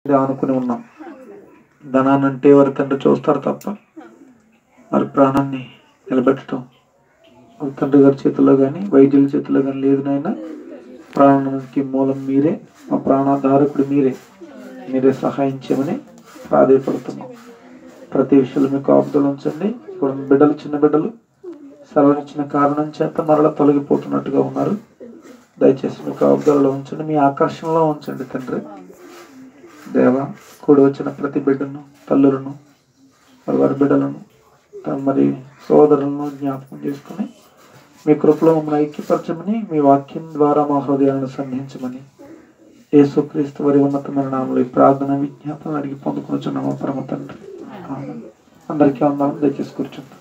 ఇది అనుకుని ఉన్నాం ధనాన్ని అంటే ఎవరి తండ్రి చూస్తారు తప్ప మరి ప్రాణాన్ని నిలబెట్టడం వాళ్ళ తండ్రి గారి చేతిలో కానీ వైద్యుల చేతిలో కానీ లేదు నాయన ప్రాణానికి మూలం మీరే మా ప్రాణాధారకుడు మీరే మీరే సహాయం చేయమని ప్రాధేయపడుతున్నాం ప్రతి విషయంలో మీకు ఆపుదలు ఉంచండి ఇప్పుడు ఉన్న బిడ్డలు చిన్న బిడ్డలు సెలవునిచ్చిన కారణం చేత మరలా తొలగిపోతున్నట్టుగా ఉన్నారు దయచేసి మీకు ఆపుదలలో ఉంచండి మీ ఆకర్షణలో ఉంచండి తండ్రి దేవ కూడి వచ్చిన ప్రతి బిడ్డను తల్లులను మరి వారి బిడ్డలను తమ మరి సోదరులను జ్ఞాపకం చేసుకుని మీ కృపలో మమ్మల్ని ఐక్యపరచమని మీ వాక్యం ద్వారా మా హృదయాలను సంధించమని యేసుక్రీస్తు వారి ఉన్నతమైన నామలు ఈ ప్రార్థన విజ్ఞాపన అడిగి పొందుకుని పరమ తండ్రి ఆమేన్. అందరికీ అందాం దయచేసి కూర్చుంటాం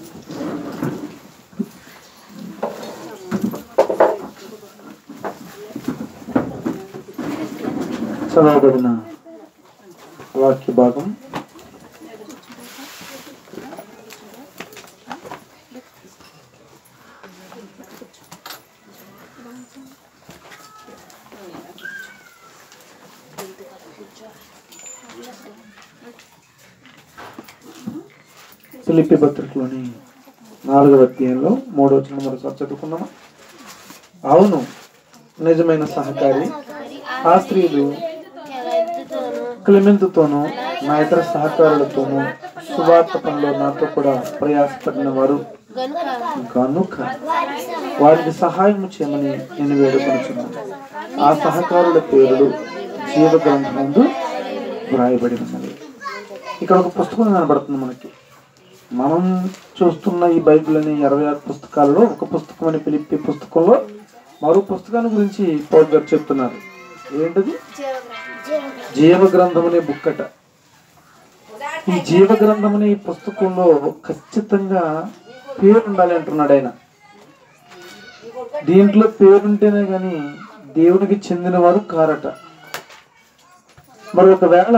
చదవబడిన వాక్య భాగం ఫిలిప్పి పత్రికలోని నాలుగవ అధ్యాయంలో మూడవ వచ్చిన మరోసారి చదువుకున్నామా అవును నిజమైన సహకారి ఆ స్త్రీలు క్లిమెంతుతోనూ నా ఇతర సహకారులతోనూ సువార్త పనిలో నాతో కూడా ప్రయాసపడిన వారు కనుక వారికి సహాయం చేయమని నేను వేడుకొనుచున్నాను ఆ సహకారుల పేర్లు జీవ గ్రంథమందు వ్రాయబడి ఉన్నవి ఇక్కడ ఒక పుస్తకం కనబడుతుంది మనకి మనం చూస్తున్న ఈ బైబిల్ అనే ఇరవై ఆరు పుస్తకాలలో ఒక పుస్తకం అని పిలిపి పుస్తకంలో మరో పుస్తకాన్ని గురించి పౌల్ గారు చెప్తున్నారు ఏంటది జీవ గ్రంథం అనే బుక్ అట ఈ జీవ గ్రంథం అనే ఈ పుస్తకంలో ఖచ్చితంగా పేరు ఉండాలి అంటున్నాడు ఆయన దీంట్లో పేరుంటేనే గాని దేవునికి చెందిన వారు కారట మరి ఒకవేళ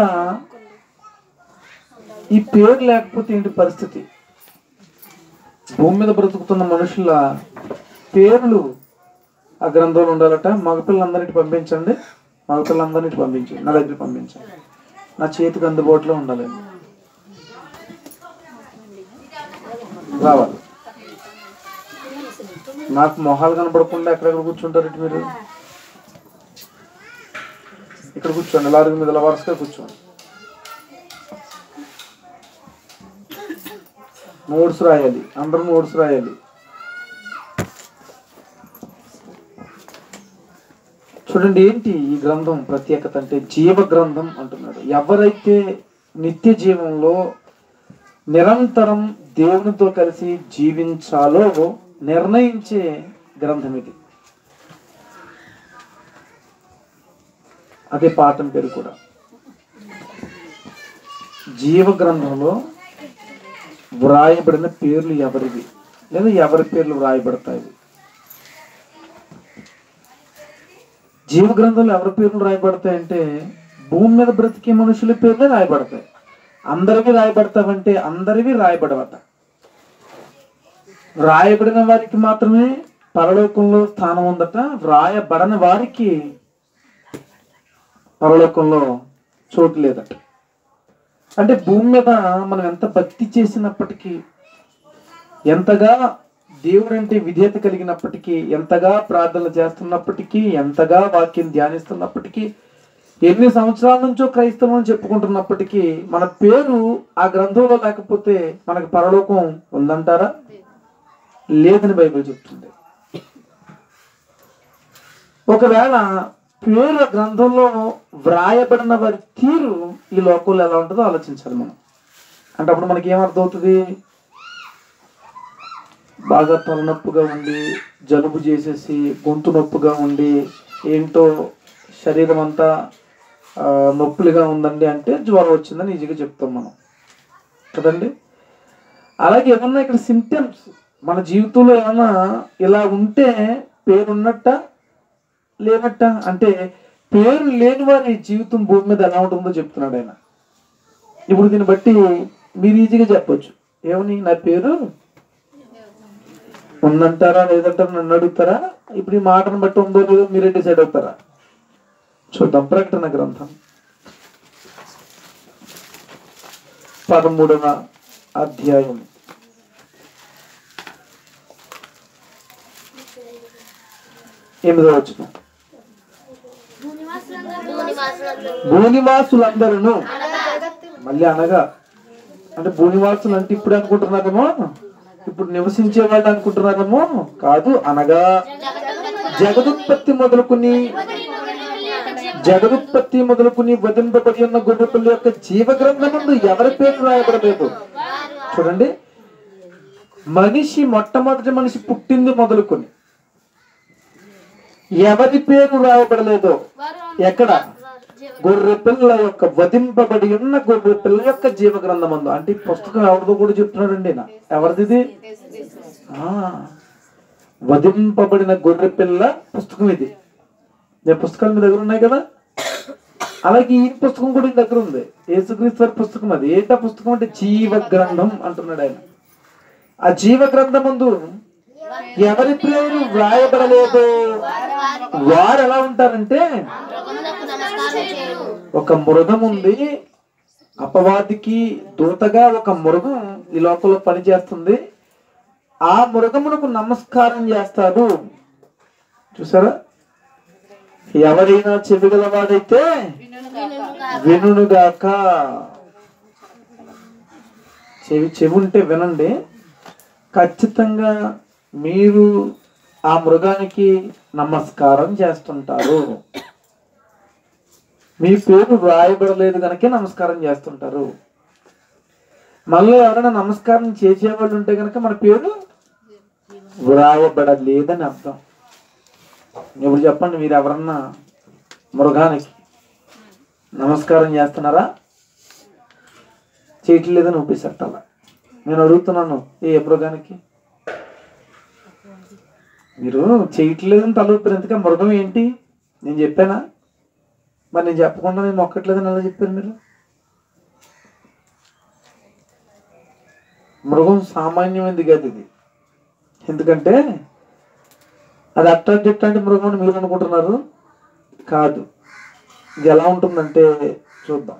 ఈ పేరు లేకపోతే ఏంటి పరిస్థితి భూమి మీద బ్రతుకుతున్న మనుషుల పేర్లు ఆ గ్రంథంలో ఉండాలట మగపిల్లలందరినీ పంపించండి మగపిల్లలందరినీ పంపించండి నా దగ్గర పంపించండి నా చేతికి అందుబాటులో ఉండాలండి రావాలి నాకు మొహాలు కనపడకుండా ఎక్కడెక్కడ కూర్చుంటారు ఇటు మీరు ఇక్కడ కూర్చోండి లారీ మీద ఇలా వరుసగా కూర్చోండి నోట్స్ రాయాలి అందరూ నోట్స్ రాయాలి చూడండి ఏంటి ఈ గ్రంథం ప్రత్యేకత అంటే జీవ గ్రంథం అంటున్నాడు ఎవరైతే నిత్య జీవంలో నిరంతరం దేవునితో కలిసి జీవించాలో నిర్ణయించే గ్రంథం ఇది అదే పాఠం పేరు కూడా జీవ గ్రంథంలో వ్రాయబడిన పేర్లు ఎవరివి లేదా ఎవరి పేర్లు వ్రాయబడతాయి జీవ గ్రంథంలో ఎవరి పేర్లు రాయబడతాయంటే భూమి మీద బ్రతికే మనుషుల పేర్లే రాయబడతాయి అందరివి రాయబడతావంటే అందరివి రాయబడవట రాయబడిన వారికి మాత్రమే పరలోకంలో స్థానం ఉందట వ్రాయబడని వారికి పరలోకంలో చోటు లేదట అంటే భూమి మీద మనం ఎంత భక్తి చేసినప్పటికీ ఎంతగా దేవుడు అంటే విధేయత కలిగినప్పటికీ ఎంతగా ప్రార్థనలు చేస్తున్నప్పటికీ ఎంతగా వాక్యం ధ్యానిస్తున్నప్పటికీ ఎన్ని సంవత్సరాల నుంచో క్రైస్తవం అని చెప్పుకుంటున్నప్పటికీ మన పేరు ఆ గ్రంథంలో లేకపోతే మనకి పరలోకం ఉందంటారా లేదని బైబిల్ చెప్తుంది ఒకవేళ పేరు ఆ గ్రంథంలో వ్రాయబడిన వారి తీరు ఈ లోకంలో ఎలా ఉంటుందో ఆలోచించాలి మనం అంటే అప్పుడు మనకి ఏమర్థం అవుతుంది బాగా తలనొప్పిగా ఉండి జలుబు చేసేసి గొంతు నొప్పిగా ఉండి ఏంటో శరీరం అంతా ఆ, నొప్పులుగా ఉందండి అంటే జ్వరం వచ్చిందని ఈజీగా చెప్తాం మనం కదండి అలాగే ఏమన్నా ఇక్కడ సిమ్టమ్స్ మన జీవితంలో ఏమన్నా ఇలా ఉంటే పేరున్నట్ట లేనట్ట అంటే పేరు లేని వారి జీవితం భూమి మీద ఎలా ఉంటుందో చెప్తున్నాడు ఆయన ఇప్పుడు దీన్ని బట్టి మీరు ఈజీగా చెప్పొచ్చు ఏమని నా పేరు ఉందంటారా లేదంటారా నన్ను అడుగుతారా ఇప్పుడు ఈ మాటను బట్టి ఉందో లేదో మీరే డిసైడ్ అవుతారా చూద్దాం ప్రకటన గ్రంథం పదమూడవ అధ్యాయం ఎనిమిదవ వచ్చిన భూనివాసులందరూ మళ్ళీ అనగా అంటే భూనివాసులు అంటే ఇప్పుడు అనుకుంటున్నారేమో ఇప్పుడు నివసించే వాళ్ళు అనుకుంటున్నారేమో కాదు అనగా జగదుత్పత్తి మొదలుకుని జగదుత్పత్తి మొదలుకుని వదింపబడి ఉన్న గొర్రెపిల్ల యొక్క జీవ గ్రంథమందు ఎవరి పేరు రాయబడలేదు చూడండి మనిషి మొట్టమొదటి మనిషి పుట్టింది మొదలుకొని ఎవరి పేరు రాయబడలేదో ఎక్కడ గొర్రె పిల్ల యొక్క వధింపబడి ఉన్న గొర్రె పిల్ల యొక్క జీవ గ్రంథమందు అంటే ఈ పుస్తకం ఎవరిదో కూడా చెప్తున్నాడండి నా ఎవరిది ఇది? ఆ వధింపబడిన గొర్రె పిల్ల పుస్తకం ఇది ఈ పుస్తకాలు మీ దగ్గర ఉన్నాయి కదా అలాగే ఈ పుస్తకం కూడా ఈ దగ్గర ఉంది యేసుక్రీస్తు వారి పుస్తకం అది ఏంటా పుస్తకం అంటే జీవ గ్రంథం అంటున్నాడు ఆయన ఆ జీవ గ్రంథమందు ఎవరి పేరు వ్రాయబడలేదో వారు ఎలా ఉంటారంటే ఒక మృగం ఉంది అపవాదికి దూతగా ఒక మృగం ఈ లోకంలో పనిచేస్తుంది ఆ మృగమునకు నమస్కారం చేస్తాడు చూసారా ఎవరైనా చెవిగలవాడైతే వినుగాక చెవి చెవి ఉంటే వినండి ఖచ్చితంగా మీరు ఆ మృగానికి నమస్కారం చేస్తుంటారు మీ పేరు వ్రాయబడలేదు కనుక నమస్కారం చేస్తుంటారు మనలో ఎవరైనా నమస్కారం చేసేవాళ్ళు ఉంటే కనుక మన పేరు వ్రాయబడలేదని అర్థం ఇప్పుడు చెప్పండి మీరు ఎవరన్నా మృగానికి నమస్కారం చేస్తున్నారా చేయట్లేదని ఒప్పిసట్టాల నేను అడుగుతున్నాను ఏ మృగానికి మీరు చేయట్లేదని తల ఊపిరి ఎందుక మృగం ఏంటి నేను చెప్పానా మరి నేను చెప్పకుండా నేను మొక్కట్లేదని ఎలా చెప్పారు మీరు మృగం సామాన్యమైనది కాదు ఇది ఎందుకంటే అది అట్టాంటి ఇట్లాంటి మృగం అని మీరు అనుకుంటున్నారు కాదు ఇది ఎలా ఉంటుందంటే చూద్దాం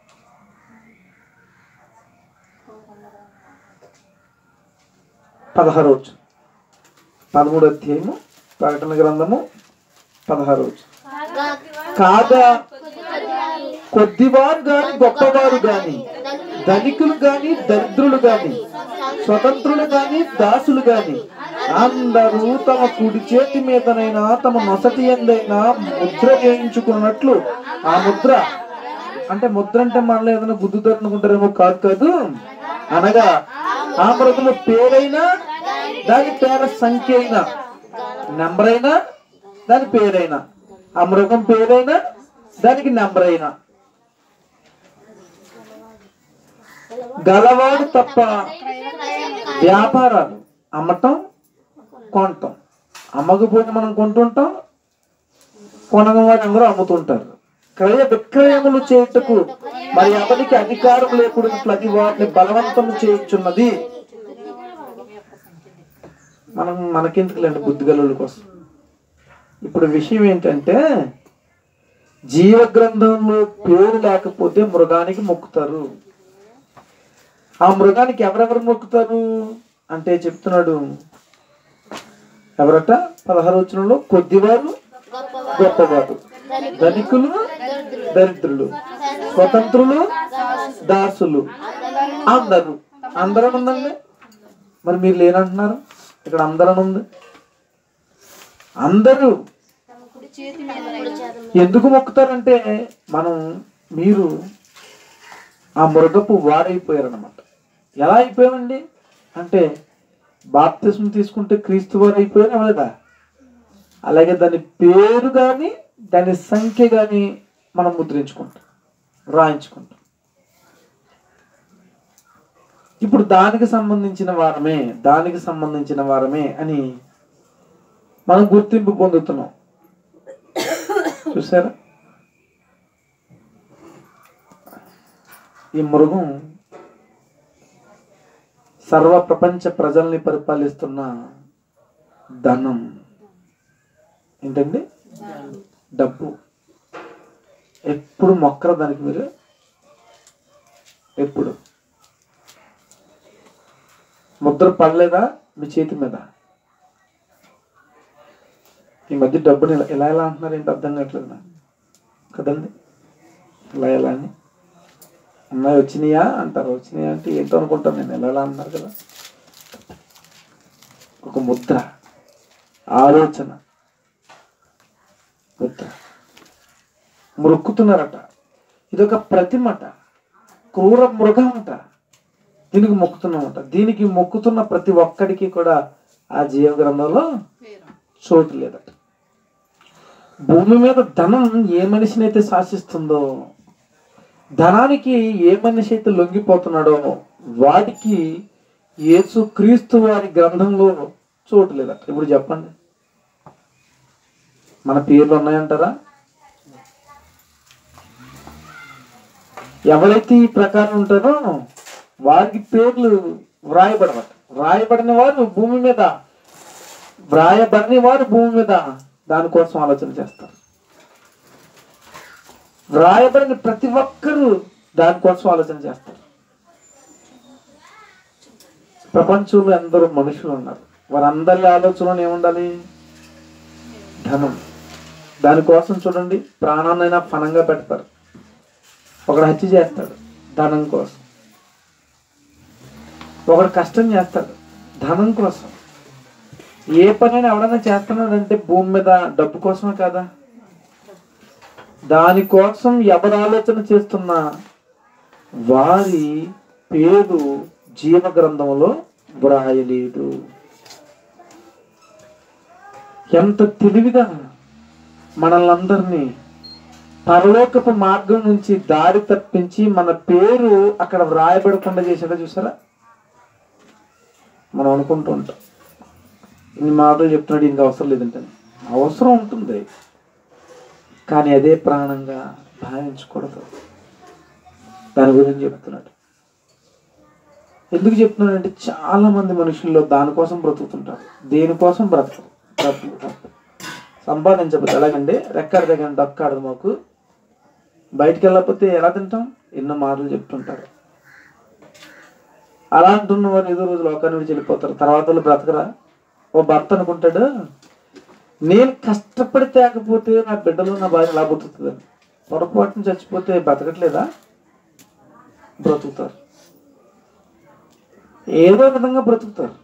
పదహారు వచ్చు పదమూడు అధ్యాయము ప్రకటన గ్రంథము పదహారు వచ్చు కాగా కొద్దివారు గాని గొప్పవారు గాని ధనికులు గాని దరిద్రులు గాని స్వతంత్రులు గాని దాసులు గాని అందరూ తమ కుడి చేతి మీదనైనా తమ నొసటి ఎందైనా ముద్ర వేయించుకున్నట్లు ఆ ముద్ర అంటే ముద్ర అంటే మనలో ఏదైనా గుద్దుతారు అనుకుంటారేమో కాదు కాదు అనగా ఆ మృగము పేరైనా దాని పేర సంఖ్య అయినా నెంబర్ అయినా దాని పేరైనా ఆ మృగం పేరైనా దానికి నెంబర్ అయినా గలవాడు తప్ప వ్యాపారాలు అమ్మటం కొనటం అమ్మకపోయినా మనం కొంటుంటాం కొనగవారు అందరూ అమ్ముతుంటారు క్రయ విక్రయములు చేయుటకు మరి ఎవరికి అధికారం లేకున్నట్లు అది వాటిని బలవంతం చేయుచున్నది మనం మనకెందుకులేండి బుద్ధిగల కోసం ఇప్పుడు విషయం ఏంటంటే జీవ గ్రంథంలో పేరు లేకపోతే మృగానికి మొక్కుతారు ఆ మృగానికి ఎవరెవరు మొక్కుతారు అంటే చెప్తున్నాడు ఎవరట పదహారు వచనంలో కొద్దివారు గొప్పవారు ధనికులు దరిద్రులు స్వతంత్రులు దాసులు అందరు అందరూ ఉందండి మరి మీరు లేనంటున్నారు ఇక్కడ అందరూ ఉంది అందరూ ఎందుకు మొక్కుతారంటే మనం మీరు ఆ మృగపు వారైపోయారనమాట ఎలా అయిపోయామండి అంటే బాప్తిస్మ తీసుకుంటే క్రీస్తు వారు అయిపోయారు అవలేదా అలాగే దాని పేరు కానీ దాని సంఖ్య కానీ మనం ముద్రించుకుంటాం రాయించుకుంటాం ఇప్పుడు దానికి సంబంధించిన వారమే దానికి సంబంధించిన వారమే అని మనం గుర్తింపు పొందుతున్నాం చూసారా ఈ మృగం సర్వ ప్రపంచ ప్రజల్ని పరిపాలిస్తున్న ధనం ఏంటండి డబ్బు ఎప్పుడు మొక్కరు దానికి మీరు ఎప్పుడు ముద్ర పడలేదా మీ చేతి మీద ఈ మధ్య డబ్బుని ఇలా ఇలా ఎలా అంటున్నారు ఏంటి అర్థం కావట్లేదు నాకు కదండి ఇలా ఎలా అని అమ్మాయి వచ్చినాయా అంటారు వచ్చినాయా అంటే ఏంటో అనుకుంటాను నేను ఎలా ఎలా అన్నారు కదా ఒక ముద్ర ఆలోచన ముద్ర మొక్కుతున్నారట ఇదొక ప్రతిమట క్రూర మృగం అంట దీనికి మొక్కుతున్నామట దీనికి మొక్కుతున్న ప్రతి ఒక్కడికి కూడా ఆ జీవ గ్రంథంలో చోటు లేదట భూమి మీద ధనం ఏ మనిషినైతే శాసిస్తుందో ధనానికి ఏ మనిషి అయితే లొంగిపోతున్నాడో వాటికి యేసు క్రీస్తు వారి గ్రంథంలో చోటు లేదట ఇప్పుడు చెప్పండి మన పేర్లు ఉన్నాయంటారా ఎవరైతే ఈ ప్రకారం ఉంటారో వారికి పేర్లు వ్రాయబడవట వ్రాయబడిన వారు భూమి మీద వ్రాయబడిన వారు భూమి మీద దానికోసం ఆలోచన చేస్తారు వ్రాయబడిన ప్రతి ఒక్కరూ దానికోసం ఆలోచన చేస్తారు ప్రపంచంలో ఎందరో మనుషులు ఉన్నారు వారందరి ఆలోచనలు ఏముండాలి ధనం దానికోసం చూడండి ప్రాణాన్నైనా ఫలంగా పెడతారు ఒకడు హత్య చేస్తాడు ధనం కోసం ఒకడు కష్టం చేస్తాడు ధనం కోసం ఏ పనైనా ఎవడైనా చేస్తున్నాడంటే భూమి మీద డబ్బు కోసమే కదా దానికోసం ఎవరు ఆలోచన చేస్తున్నా వారి పేరు జీవ గ్రంథంలో వ్రాయలేదు ఎంత తెలివిగా మనల్ని అందరినీ పరలోకపు మార్గం నుంచి దారి తప్పించి మన పేరు అక్కడ వ్రాయబడకుండా చేసాడో చూసారా మనం అనుకుంటూ ఉంటాం ఇన్ని మాటలు చెప్తున్నాడు ఇంకా అవసరం లేదంటే అవసరం ఉంటుంది కానీ అదే ప్రాణంగా భావించకూడదు దాని గురించి చెప్తున్నాడు ఎందుకు చెప్తున్నాడంటే చాలా మంది మనుషుల్లో దానికోసం బ్రతుకుతుంటారు దేనికోసం బ్రతకరు బ్రతుకు తప్పు సంపాదించబోతే ఎలాగండి రెక్కాడి దగ్గర దక్కాడు మాకు బయటికి వెళ్ళకపోతే ఎలా తింటాం ఎన్నో మాటలు చెప్తుంటారు అలా అంటున్న వారు ఏదో రోజు లోకాన్ని విడిచి వెళ్ళిపోతారు తర్వాత వాళ్ళు బ్రతకరా ఓ భర్త అనుకుంటాడు నేను కష్టపడి తేకపోతే నా బిడ్డలు నా భార్య ఎలా బ్రతుకుతుందని పొరపాటున చచ్చిపోతే బ్రతకట్లేదా బ్రతుకుతారు ఏదో విధంగా బ్రతుకుతారు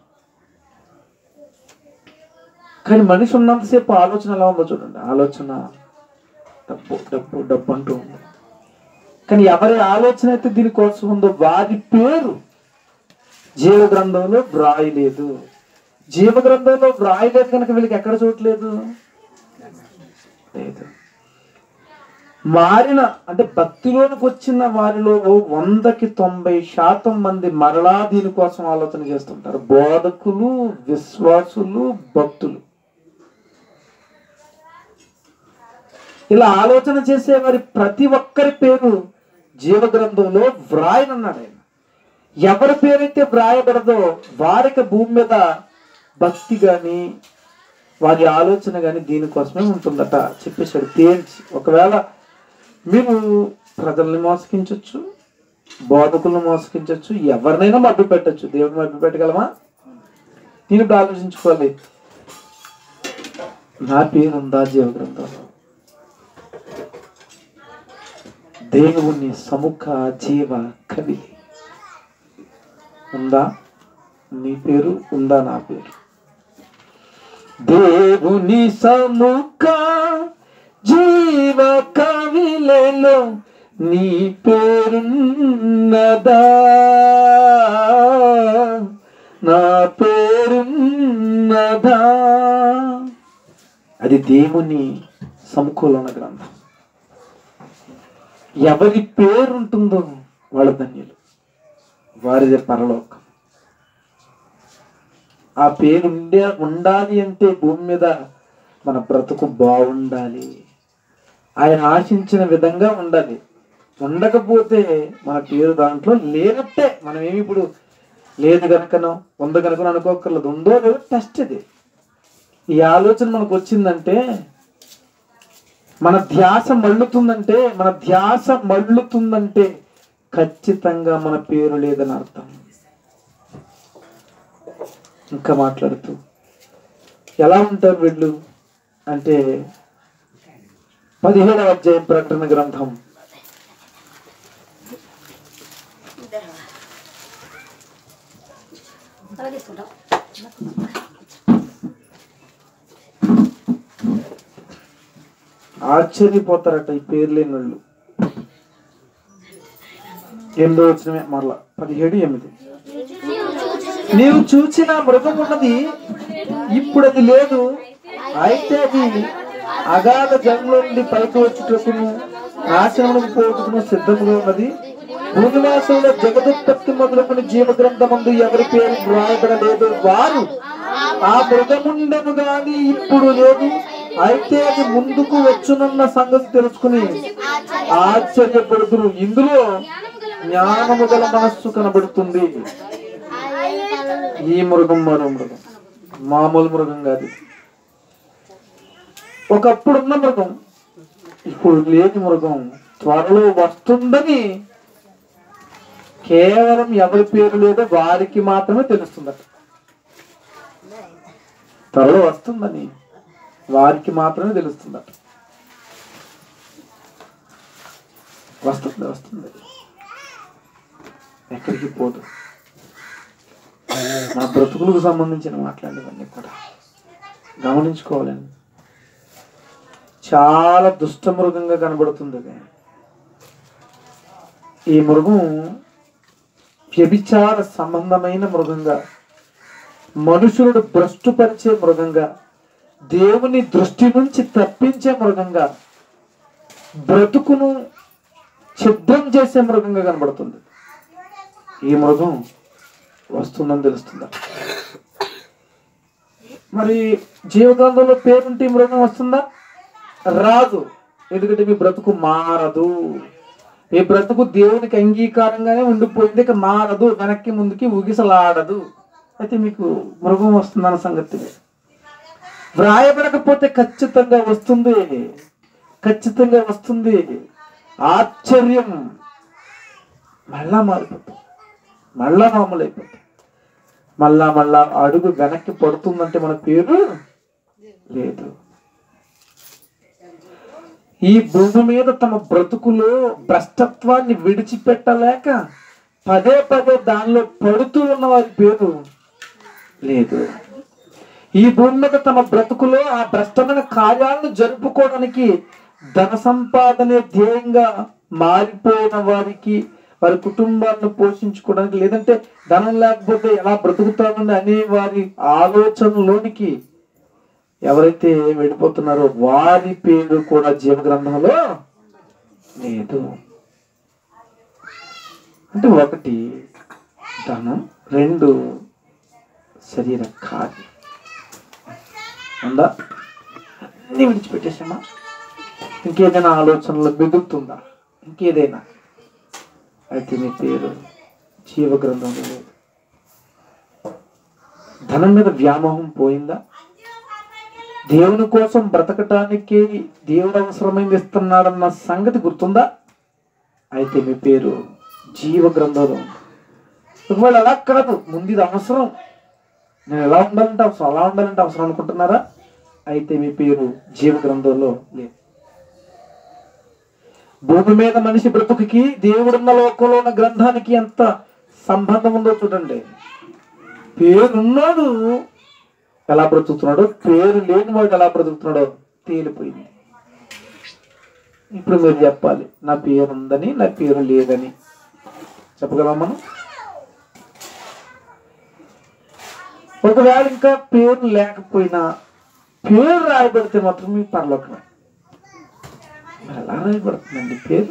కానీ మనిషి ఉన్నంతసేపు ఆలోచన ఎలా ఉందో చూడండి ఆలోచన డబ్బు డబ్బు డబ్బు అంటూ ఉంది కానీ ఎవరి ఆలోచన అయితే దీనికోసం ఉందో వారి పేరు జీవ గ్రంథంలో వ్రాయలేదు జీవ గ్రంథంలో వ్రాయలేదు కనుక వీళ్ళకి ఎక్కడ చూడలేదు లేదు మారిన అంటే భక్తిలోనికి వచ్చిన వారిలో వందకి తొంభై శాతం మంది మరలా దీనికోసం ఆలోచన చేస్తుంటారు బోధకులు విశ్వాసులు భక్తులు ఇలా ఆలోచన చేసే వారి ప్రతి ఒక్కరి పేరు జీవ గ్రంథంలో వ్రాయనన్నాడు ఆయన ఎవరి పేరైతే వ్రాయబడదో వారికి భూమి మీద భక్తి గాని వారి ఆలోచన గాని దీనికోసమే ఉంటుందట చెప్పేశాడు తేల్చి ఒకవేళ మీరు ప్రజల్ని మోసగించవచ్చు బోధకులను మోసగించవచ్చు ఎవరినైనా మభ్య పెట్టచ్చు దేవుడిని మభ్య పెట్టగలమా నేను ఇప్పుడు ఆలోచించుకోవాలి నా పేరు ఉందా జీవ గ్రంథంలో దేవుని సముఖ జీవ కవి ఉందా నీ పేరు ఉందా నా పేరు దేవుని సముఖ జీవ కవిలలో నీ పేరున్నదా నా పేరున్నదా అది దేవుని సముఖంలో ఉన్న గ్రంథం ఎవరి పేరు ఉంటుందో వాళ్ళ ధన్యులు వారిదే పరలోకం ఆ పేరు ఉండే ఉండాలి అంటే భూమి మీద మన బ్రతుకు బాగుండాలి ఆయన ఆశించిన విధంగా ఉండాలి ఉండకపోతే మన పేరు దాంట్లో లేనట్టే మనం ఏమి ఇప్పుడు లేదు కనుకనో ఉంది కనుక అనుకోకర్లేదు ఉందో లేదో టెస్ట్ ఇది ఈ ఆలోచన మనకు వచ్చిందంటే మన ధ్యాస మళ్ళుతుందంటే మన ధ్యాస మళ్ళుతుందంటే ఖచ్చితంగా మన పేరు లేదని అర్థం ఇంకా మాట్లాడుతూ ఎలా ఉంటారు వీళ్ళు అంటే పదిహేడవ అధ్యాయం ప్రకటన గ్రంథం అలా తీసుకుంటాం ఆశ్చర్యపోతారట ఈ పేరు లేని వాళ్ళు ఎనిమిదో వచ్చినమే మరలా పదిహేడు ఎనిమిది నీవు చూసిన మృగం ఉన్నది ఇప్పుడు అది లేదు అయితే అది అగాధ జలంలో నుండి పైకి వచ్చుటకును నాశనములకు పోటుకును సిద్ధంగా ఉన్నది భూనివాసంలో జగదుత్పత్తి మొదలుకొని జీవ గ్రంథమందు ఎవరి పేరు వ్రాయబడలేదు వారు ఆ మృగముండెను గాని ఇప్పుడు లేదు అయితే అది ముందుకు వచ్చునన్న సంగతి తెలుసుకుని ఆశ్చర్యపడుతురు ఇందులో జ్ఞానము గల మనస్సు కనబడుతుంది ఈ మృగం మరో మృగం మామూలు మృగం కాదు ఇది. ఒకప్పుడు ఉన్న మృగం ఇప్పుడు లేని మృగం త్వరలో వస్తుందని కేవలం ఎవరి పేరు లేదో వారికి మాత్రమే తెలుస్తుందట త్వరలో వస్తుందని వారికి మాత్రమే తెలుస్తుందట వస్తుంది వస్తుంది ఎక్కడికి పోదు మన బ్రతుకులకు సంబంధించిన మాట్లాడేవన్నీ కూడా గమనించుకోవాలండి చాలా దుష్ట మృగంగా కనబడుతుంది అది ఈ మృగం వ్యభిచార సంబంధమైన మృగంగా మనుషులను భ్రష్టుపరిచే మృగంగా దేవుని దృష్టి నుంచి తప్పించే మృగంగా బ్రతుకును ఛిద్రం చేసే మృగంగా కనబడుతుంది ఈ మృగం వస్తుందని తెలుస్తుందా మరి జీవగ్రంథంలో పేరుంటే ఈ మృగం వస్తుందా రాదు ఎందుకంటే మీ బ్రతుకు మారదు మీ బ్రతుకు దేవునికి అంగీకారంగానే ఉండిపోయింది ఇక మారదు వెనక్కి ముందుకి ఊగిసలాడదు అయితే మీకు మృగం వస్తుందన్న సంగతి తెలియదు. వ్రాయబడకపోతే ఖచ్చితంగా వస్తుంది ఖచ్చితంగా వస్తుంది ఆశ్చర్యం మళ్ళా మారిపోతుంది మళ్ళా మామూలు అయిపోతుంది మళ్ళా మళ్ళా అడుగు వెనక్కి పడుతుందంటే మన పేరు లేదు ఈ భూమి మీద తమ బ్రతుకులో భ్రష్టత్వాన్ని విడిచిపెట్టలేక పదే పదే దానిలో పడుతూ ఉన్న వారి పేరు లేదు ఈ భూమి మీద తమ బ్రతుకులో ఆ భ్రష్టమైన కార్యాలను జరుపుకోవడానికి ధన సంపాదనే ధ్యేయంగా మారిపోయిన వారికి వారి కుటుంబాలను పోషించుకోవడానికి లేదంటే ధనం లేకపోతే ఎలా బ్రతుకుతామని అనే వారి ఆలోచనలోనికి ఎవరైతే వెళ్ళిపోతున్నారో వారి పేరు కూడా జీవ గ్రంథంలో లేదు అంటే ఒకటి ధనం రెండు శరీర కార్యం ఉందా అన్ని విడిచిపెట్టేసామా ఇంకేదైనా ఆలోచనలు మిగులుతుందా ఇంకేదైనా అయితే మీ పేరు జీవ గ్రంథంలో లేదు ధనం మీద వ్యామోహం పోయిందా దేవుని కోసం బ్రతకటానికి దేవుడు అవసరమైంది ఇస్తున్నాడన్న సంగతి గుర్తుందా అయితే మీ పేరు జీవ గ్రంథంలో ఉంది ఒకవేళ అలా కాదు ముందు ఇది అవసరం నేను ఎలా ఉండాలంటే అవసరం అలా ఉండాలంటే అవసరం అనుకుంటున్నారా అయితే మీ పేరు జీవ గ్రంథంలో లేదు భూమి మీద మనిషి బ్రతుకుకి దేవుడున్న లోకంలో ఉన్న గ్రంథానికి ఎంత సంబంధం ఉందో చూడండి పేరున్నాడు ఎలా బ్రతుకుతున్నాడో పేరు లేని వాడు ఎలా బ్రతుకుతున్నాడో తేలిపోయింది ఇప్పుడు మీరు చెప్పాలి నా పేరు ఉందని నా పేరు లేదని చెప్పగలం మనం ఒకవేళ ఇంకా పేరు లేకపోయినా పేరు రాయబడితే మాత్రం మీ పరలోకమే మరి ఎలా రాయబడుతుందండి పేరు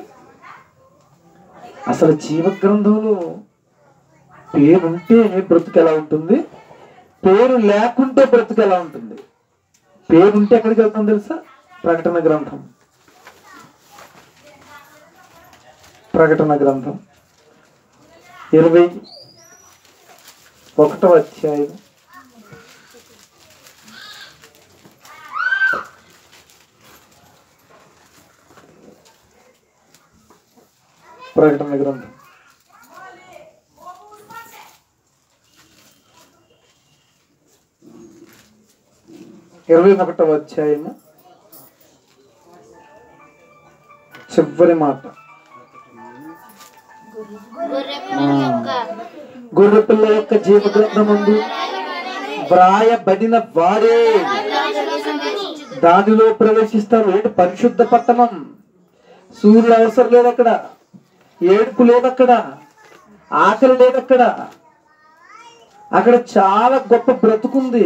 అసలు జీవ గ్రంథంలో పేరుంటే బ్రతుకు ఎలా ఉంటుంది పేరు లేకుంటే బ్రతుకు ఎలా ఉంటుంది పేరుంటే ఎక్కడికి వెళ్తాం తెలుసా ప్రకటన గ్రంథం ప్రకటన గ్రంథం ఇరవై ఒకటో అధ్యాయం ప్రకటన గ్రంథం ఇరవై ఒకటవ అధ్యాయము చివరి మాట గొర్రెపిల్ల యొక్క జీవ గ్రంథమందు వ్రాయబడిన వారే దానిలో ప్రవేశిస్తారు ఏంటి పరిశుద్ధ పట్టణం సూర్యుడు అవసరం లేదు అక్కడ ఏడుపు లేదు అక్కడ ఆకలి లేదు అక్కడ అక్కడ చాలా గొప్ప బ్రతుకుంది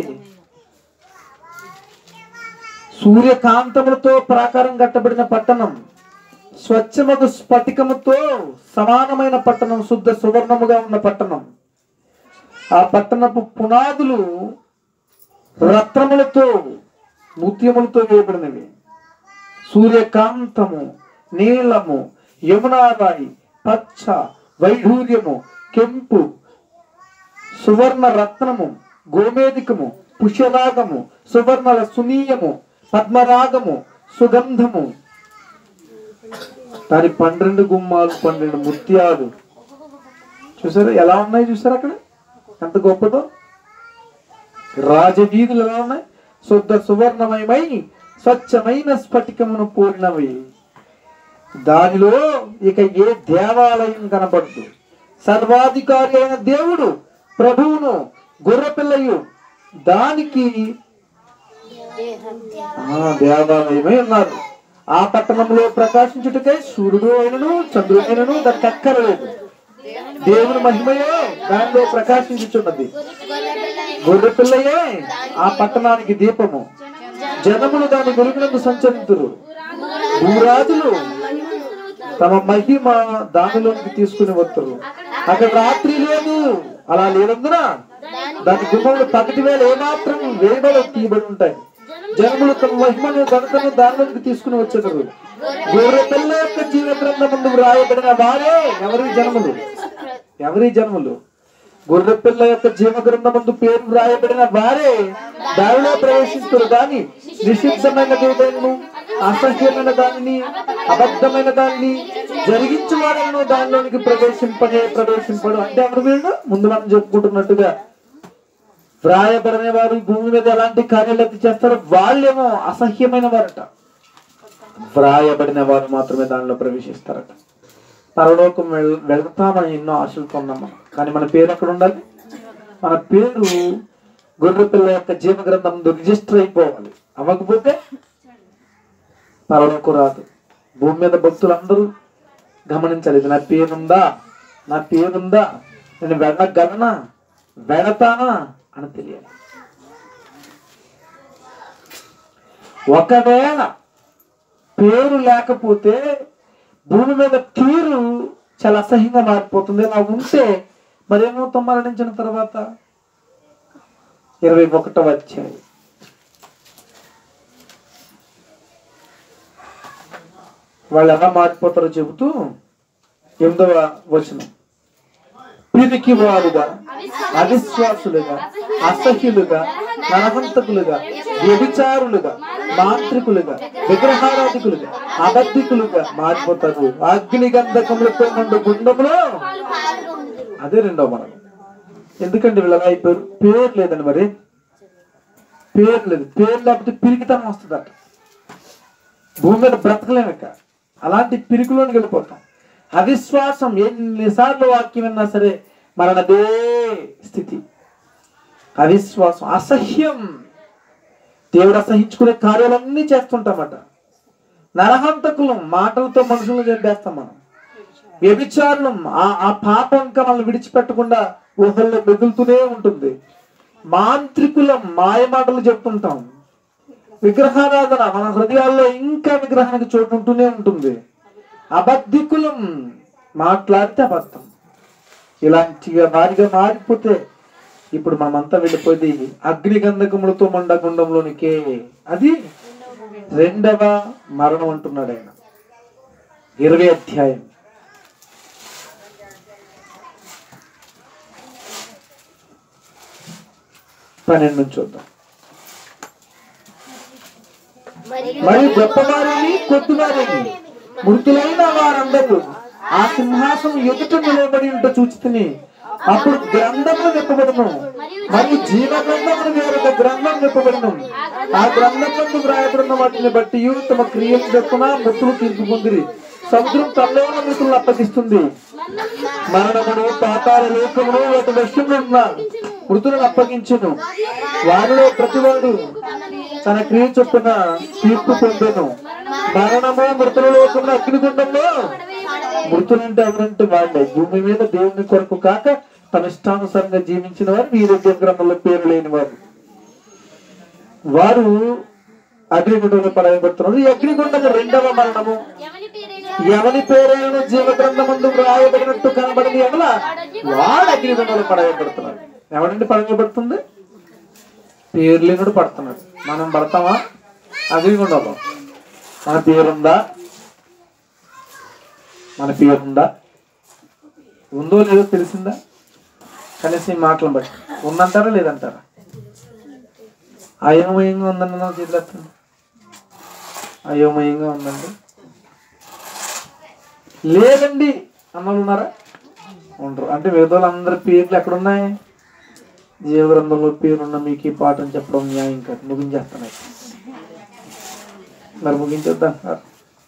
సూర్యకాంతములతో ప్రాకారం కట్టబడిన పట్టణం స్వచ్ఛమగు స్ఫటికముతో సమానమైన పట్టణం శుద్ధ సువర్ణముగా ఉన్న పట్టణం ఆ పట్టణపు పునాదులు రత్నములతో ముత్యములతో వేయబడినవి సూర్యకాంతము నీలము యమునారాయి పచ్చ వైఢూర్యము కెంపు సువర్ణ రత్నము గోమేదికము పుష్యరాగము సువర్ణల సునీయము పద్మరాగము సుగంధము దాని పన్నెండు గుమ్మాలు పన్నెండు ముత్యాలు చూసారా ఎలా ఉన్నాయి చూసారా అక్కడ ఎంత గొప్పదో రాజవీధులు ఎలా ఉన్నాయి శుద్ధ సువర్ణమయమై స్వచ్ఛమైన స్ఫటికమును పూర్ణవి దానిలో ఇక ఏ దేవాలయం కనబడదు సర్వాధికారి అయిన దేవుడు ప్రభువును గొర్రెపిల్లయు దానికి ఆ దేవాలయమై ఉన్నారు ఆ పట్టణంలో ప్రకాశించుటకై సూర్యుడు అయినను చంద్రుడు అయినను దానికి అక్కరలేదు దేవుని మహిమయే దానిలో ప్రకాశించుచున్నది గొర్రె పిల్లయే ఆ పట్టణానికి దీపము జనములు దాని వెలుగునందు సంచరింతురు భూరాజులు తమ మహిమ దానిలోనికి తీసుకుని వస్తారు అక్కడ రాత్రి లేదు అలా లేనందున దాని గుమ్మములు పగటి వేళ ఏమాత్రం వేయబడి తీయబడి ఉంటాయి జనములు తమ మహిమను ఘనతను దానిలోనికి తీసుకుని వచ్చేదారు గొర్రె పిల్ల యొక్క జీవ గ్రంథమందు వ్రాయబడిన వారే ఎవరి జనములు ఎవరి జన్మలు గొర్రె పిల్ల యొక్క జీవ గ్రంథమందు పేరు వ్రాయబడిన వారే దానిలో ప్రవేశిస్తారు కానీ నిషిద్ధమైన దేదైనను అసహ్యమైన దానిని అబద్ధమైన దానిని జరిగించేవాడను దానిలోనికి ప్రవేశింపనే ప్రవేశింపడు అంటే ఎవరు వీళ్ళు ముందు మనం చెప్పుకుంటున్నట్టుగా వ్రాయబడిన వారు ఈ భూమి మీద ఎలాంటి కార్యాలు చేస్తారో వాళ్ళేమో అసహ్యమైన వారట వ్రాయబడిన వారు మాత్రమే దానిలో ప్రవేశిస్తారట పరలోకం వెళ్ వెళ్తామని ఎన్నో ఆశలతో ఉన్నాం మనం కానీ మన పేరు ఎక్కడ ఉండాలి మన పేరు గొర్రె పిల్ల యొక్క జీవ గ్రంథం రిజిస్టర్ అయిపోవాలి అవ్వకపోతే పరలోకం రాదు భూమి మీద భక్తులందరూ గమనించాలి ఇది నా పేరుందా నా పేరుందా నేను వెళ్ళగలనా వెళతానా అని తెలియాలి ఒకవేళ పేరు లేకపోతే భూమి మీద తీరు చాలా అసహ్యంగా మారిపోతుంది అలా ఉంటే మరేమవుతాం మరణించిన తర్వాత ఇరవై ఒకటవ అధ్యాయం వాళ్ళు ఎలా మారిపోతారో చెబుతూ ఎనిమిదవ వచనం పిరికి వారుగా అవిశ్వాసులుగా అసహ్యులుగా నరహంతకులుగా వ్యభిచారులుగా మాంత్రికులుగా విగ్రహారాధికులుగా అబద్ధికులుగా మారిపోతారు అగ్ని గంధకములతో నుండి గుండములో అదే రెండవ మరణం ఎందుకంటే వీళ్ళు అలా అయిపోయారు పేరు లేదండి మరి పేరు లేదు పేరు లేకపోతే పిరికితనం వస్తుందట భూమి మీద బ్రతకలేము ఇక అలాంటి పిరికిలోనికి వెళ్ళిపోతాం అవిశ్వాసం ఎన్నిసార్లు వాక్యం విన్నా సరే మరణదే స్థితి అవిశ్వాసం అసహ్యం దేవుడు అసహించుకునే కార్యాలన్నీ చేస్తుంటామట నరహంతకులం మాటలతో మనుషులను చంపేస్తాం మనం వ్యభిచారులం ఆ ఆ పాపం ఇంకా మనల్ని విడిచిపెట్టకుండా ఊహల్లో మెదులుతూనే ఉంటుంది మాంత్రికులం మాయ మాటలు చెప్తుంటాం విగ్రహారాధన మన హృదయాల్లో ఇంకా విగ్రహానికి చోటు ఉంటూనే ఉంటుంది అబద్ధికులం మాట్లాడితే అబద్ధం ఇలాంటిగా వారిగా మారిపోతే ఇప్పుడు మనమంతా వెళ్ళిపోయింది అగ్నిగంధకములతో మండగుండంలోనికే అది రెండవ మరణం అంటున్నాడు ఆయన ఇరవై అధ్యాయం పన్నెండు నుంచి చూద్దాం మరి గొప్పవారిని కొద్దివారిని మృతులైన వారందరూ ఆ సింహాసం ఎదుట నిలబడి ఉంట చూచితిని అప్పుడు గ్రంథములు నింపబడును మరియు జీవ గ్రంథములు వేరొక గ్రంథం నింపబడును ఆ గ్రంథములకు వ్రాయబడిన వాటిని బట్టి తమ క్రియలు చెప్పున మృతులు తీర్పు పొందిరి సముద్రం తల్లోన మృతులను అప్పగిస్తుంది మరణమును పాతాల లోకమును వాటి వశంలో ఉన్న మృతులను అప్పగించును వారిలో ప్రతివాడు తన క్రియ చొప్పున తీర్పు పొందెను మరణము మృతుల లోకంలో అగ్నిగుండంలో మృతులంటే ఎవరంటే వాళ్ళే భూమి మీద దేవుని కొరకు కాక తన ఇష్టానుసారంగా జీవించిన వారు వీరు గ్రంథంలో పేరు లేని వారు వారు అగ్నిగుండంలో పడవేయబడుతున్నారు ఈ అగ్నిగుండము రెండవ మరణము ఎవరి పేరైనా ఎవరి పేరైన జీవ గ్రంథమందు వ్రాయబడినట్టు కనబడింది ఎవల వాడు అగ్నిగుండంలో పడవేయబడుతున్నాడు ఎవడండి పడవేయబడుతుంది పేర్లేనుడు పడుతున్నాడు మనం పడతామా అగ్నిగుండంలో మన పేరుందా మన పేరుందా ఉందో లేదో తెలిసిందా కనీసం ఈ మాటలను బట్టి ఉందంటారా లేదంటారా అయోమయంగా ఉందండి నా చేతులు అయోమయంగా ఉందండి లేదండి అన్నలు ఉన్నారా ఉండరు అంటే వేదోళ్ళందరి పేర్లు ఎక్కడున్నాయి జీవగ్రంథంలో పేరున్న మీకు ఈ పాఠం చెప్పడం న్యాయం కాదు ముగించేస్తాను అయితే. మరి ముగించొద్దా అంటున్నారు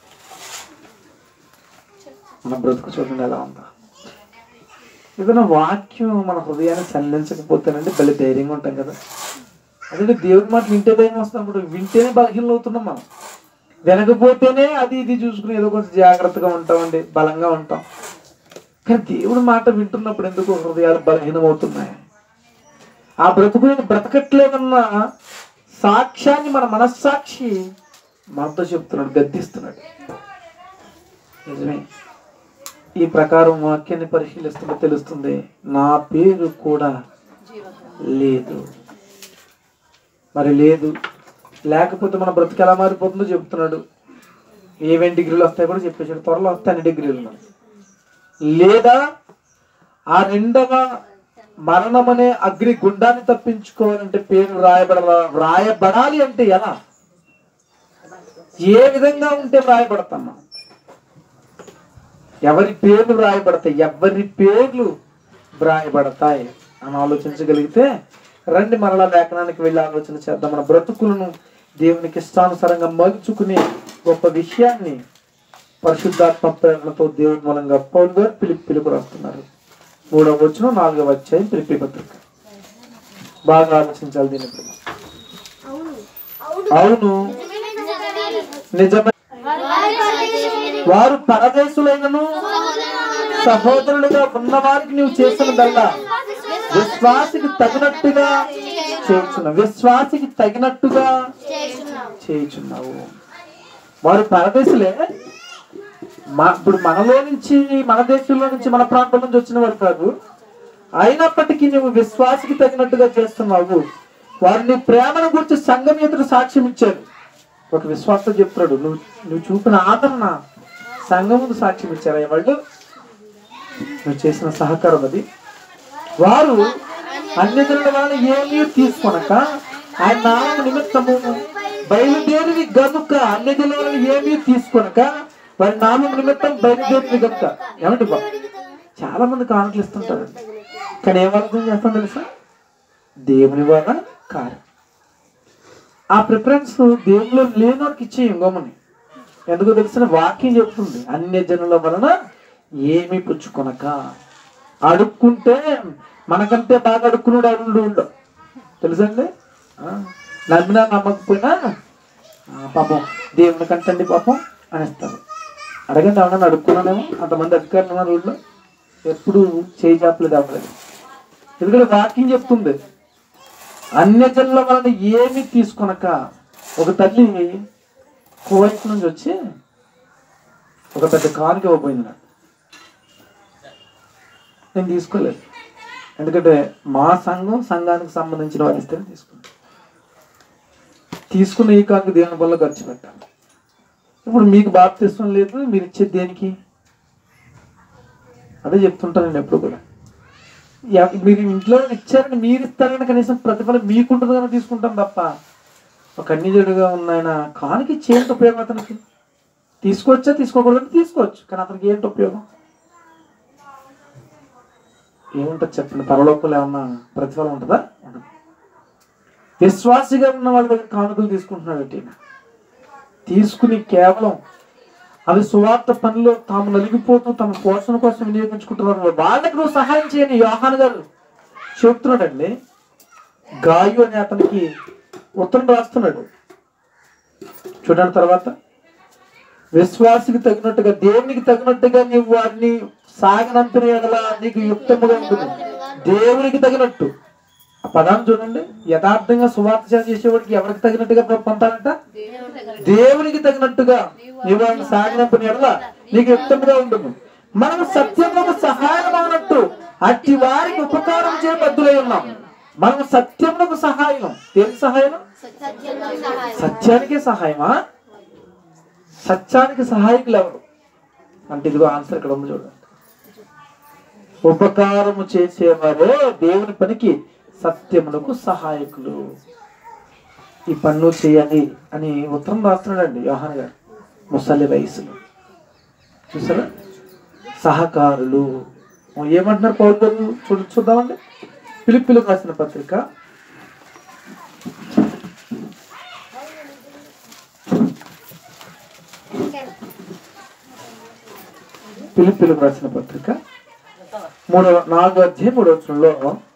మన బ్రతుకు చూడండి ఎలా ఉందా ఏదైనా వాక్యం మన హృదయాన్ని సంధించకపోతేనండి భలే ధైర్యంగా ఉంటాం కదా అదే దేవుడి మాట వింటే ధైర్యం వస్తున్నప్పుడు వింటేనే బలహీనలు అవుతున్నాం మనం వినకపోతేనే అది ఇది చూసుకుని ఏదో కొంచెం జాగ్రత్తగా ఉంటామండి బలంగా ఉంటాం కానీ దేవుడి మాట వింటున్నప్పుడు ఎందుకు హృదయాలు బలహీనమవుతున్నాయి ఆ బ్రతుకు నేను బ్రతకట్లేదన్న సాక్ష్యాన్ని మన మనస్సాక్షి మనతో చెప్తున్నాడు గద్దిస్తున్నాడు నిజమే ఈ ప్రకారం వాక్యాన్ని పరిశీలిస్తుంటే తెలుస్తుంది నా పేరు కూడా లేదు మరి లేదు లేకపోతే మన బ్రతుకు ఎలా మారిపోతుందో చెప్తున్నాడు ఏమేం డిగ్రీలు వస్తాయి కూడా చెప్పేసాడు త్వరలో వస్తాయి అన్ని డిగ్రీలు మనకి. లేదా ఆ రెండవ మరణం అనే అగ్ని గుండాన్ని తప్పించుకోవాలంటే పేరు రాయబడ రాయబడాలి అంటే ఎలా ఏ విధంగా ఉంటే వ్రాయబడతాం మనం ఎవరి పేర్లు వ్రాయబడతాయి ఎవరి పేర్లు వ్రాయబడతాయి అని ఆలోచించగలిగితే రండి మరలా లేఖనానికి వెళ్ళి ఆలోచన చేద్దాం మన బ్రతుకులను దేవునికి ఇష్టానుసారంగా మలుచుకునే గొప్ప విషయాన్ని పరిశుద్ధాత్మ ప్రేరణతో దేవుడి మూలంగా పౌలు గారు పిలిపి పిలుపు రాస్తున్నారు మూడవ వచ్చిన నాలుగవ అధ్యాయం పిలిపి పత్రిక బాగా ఆలోచించాలి దీని గురించి. అవును నిజమే వారు పరదేశులైనను సహోదరులుగా ఉన్న వారికి నువ్వు చేసినదల్లా విశ్వాసికి తగినట్టుగా చేయుచున్నావు విశ్వాసికి తగినట్టుగా చేయుచున్నావు వారు పరదేశులే మా ఇప్పుడు మనలో నుంచి మన దేశంలో నుంచి మన ప్రాంతం నుంచి వచ్చిన వారు కాదు అయినప్పటికీ నువ్వు విశ్వాసికి తగినట్టుగా చేస్తున్నావు వారు నీ ప్రేమను గురించి సంఘం ఎదురు సాక్ష్యం ఇచ్చారు ఒక విశ్వాసం చెప్తున్నాడు నువ్వు నువ్వు చూపిన ఆదరణ సంఘం ముందు సాక్ష్యం ఇచ్చారు వాళ్ళు నువ్వు చేసిన సహకారం అది వారు అన్యజనుల వాళ్ళని ఏమీ తీసుకొనక ఆయన నామ నిమిత్తము బయలుదేరివి గనుక అన్యజనుల వాళ్ళని ఏమీ తీసుకొనక వారి నామం నిమిత్తం బయలుదేరివి గనుక ఏమంటే బాబు చాలా మంది కానుకలు ఇస్తుంటారండి కానీ ఏం అర్థం చేస్తాం తెలుసా దేవుని వల్ల కారు ఆ ప్రిఫరెన్స్ దేవుళ్ళు లేని వారికి ఇచ్చే ఇంకోమని ఎందుకు తెలిసిన వాక్యం చెప్తుంది అన్య జనుల వలన ఏమి పుచ్చుకొనక అడుక్కుంటే మనకంటే బాగా అడుక్కున్నాడు అరుణుడు ఉండవు తెలుసండి ఆ, నమ్మినా నమ్మకపోయినా ఆ, పాపం దేవుని కంటండి పాపం అనేస్తారు అడగండి ఎవరన్నా అడుక్కున్నానేమో అంతమంది అధికారులు ఉన్నారు ఊళ్ళో ఎప్పుడు చేయి చాపలేదు అవ్వలేదు ఎందుకంటే వాక్యం చెప్తుంది అన్యజనుల వలన ఏమి తీసుకొనక ఒక తల్లి కువైట్ నుంచి వచ్చి ఒక పెద్ద కానుక ఇవ్వబోయింది నాకు నేను తీసుకోలేదు ఎందుకంటే మా సంఘం సంఘానికి సంబంధించిన వారు ఇస్తేనే తీసుకున్నాను తీసుకున్న ఈ కానుక దేవుని వల్ల ఖర్చు పెట్టాలి ఇప్పుడు మీకు బాప్తిష్టం లేదు మీరు ఇచ్చేది దేనికి అదే చెప్తుంటాను నేను ఎప్పుడు కూడా ఎవ- మీరు ఇంట్లో ఇచ్చారని మీరు ఇస్తారని కనీసం ప్రతిఫలం మీకుంటుంది కానీ తీసుకుంటాం తప్ప ఒక అన్నిజుడుగా ఉన్న ఆయన కానుక ఇచ్చి ఏంటి ఉపయోగం అతనికి తీసుకోవచ్చా తీసుకోకూడదు తీసుకోవచ్చు కానీ అతనికి ఏంటి ఉపయోగం ఏముంటుంది చెప్పండి పరలోకంలో ఏమన్నా ప్రతిఫలం ఉంటుందా ఉండదు విశ్వాసిగా ఉన్న వాళ్ళ దగ్గర కానుకలు తీసుకుంటున్నాడు ఈయన తీసుకుని కేవలం అవి సువార్త పనిలో తాము నలిగిపోతూ తమ పోషణ కోసం వినియోగించుకుంటున్నారు వాళ్ళకి నువ్వు సహాయం చేయని యోహాన్ గారు చెప్తున్నాడండి గాయు అనే అతనికి ఉత్తరం రాస్తున్నాడు చూడండి తర్వాత విశ్వాసికి తగినట్టుగా దేవునికి తగినట్టుగా నీవు వారిని సాగనంపిన ఎడల నీకు యుక్తముగా ఉంటుంది దేవునికి తగినట్టు ఆ పదాన్ని చూడండి యథార్థంగా సువార్త సేవ చేసేవాడికి ఎవరికి తగినట్టుగా పొందాలంట దేవునికి తగినట్టుగా నీవు వారిని సాగనంపిన ఎడల నీకు యుక్తముగా ఉంటుంది మనం సత్యములకు సహాయం అన్నట్టు అట్టి వారికి ఉపకారం చేయబద్దులై ఉన్నాం మనం సత్యములకు సహాయం దేనికి సహాయం సత్యానికే సహాయమా సత్యానికి సహాయకులు ఎవరు అంటే ఇదిగో ఆన్సర్ ఇక్కడ ఉంది చూడండి ఉపకారము చేసేవారే దేవుని పనికి సత్యములకు సహాయకులు ఈ పన్ను చేయాలి అని ఉత్తరం రాస్తున్నాడండి యోహాన్ గారు ముసలి వయసులో చూసారా సహకారులు ఏమంటున్నారు పౌరు గారు చూడ చూద్దామండి పిలిపిలకు రాసిన పత్రిక పిలిపిలకు రాసిన పత్రిక మూడవ నాలుగో అధ్యాయం మూడవ వచనంలో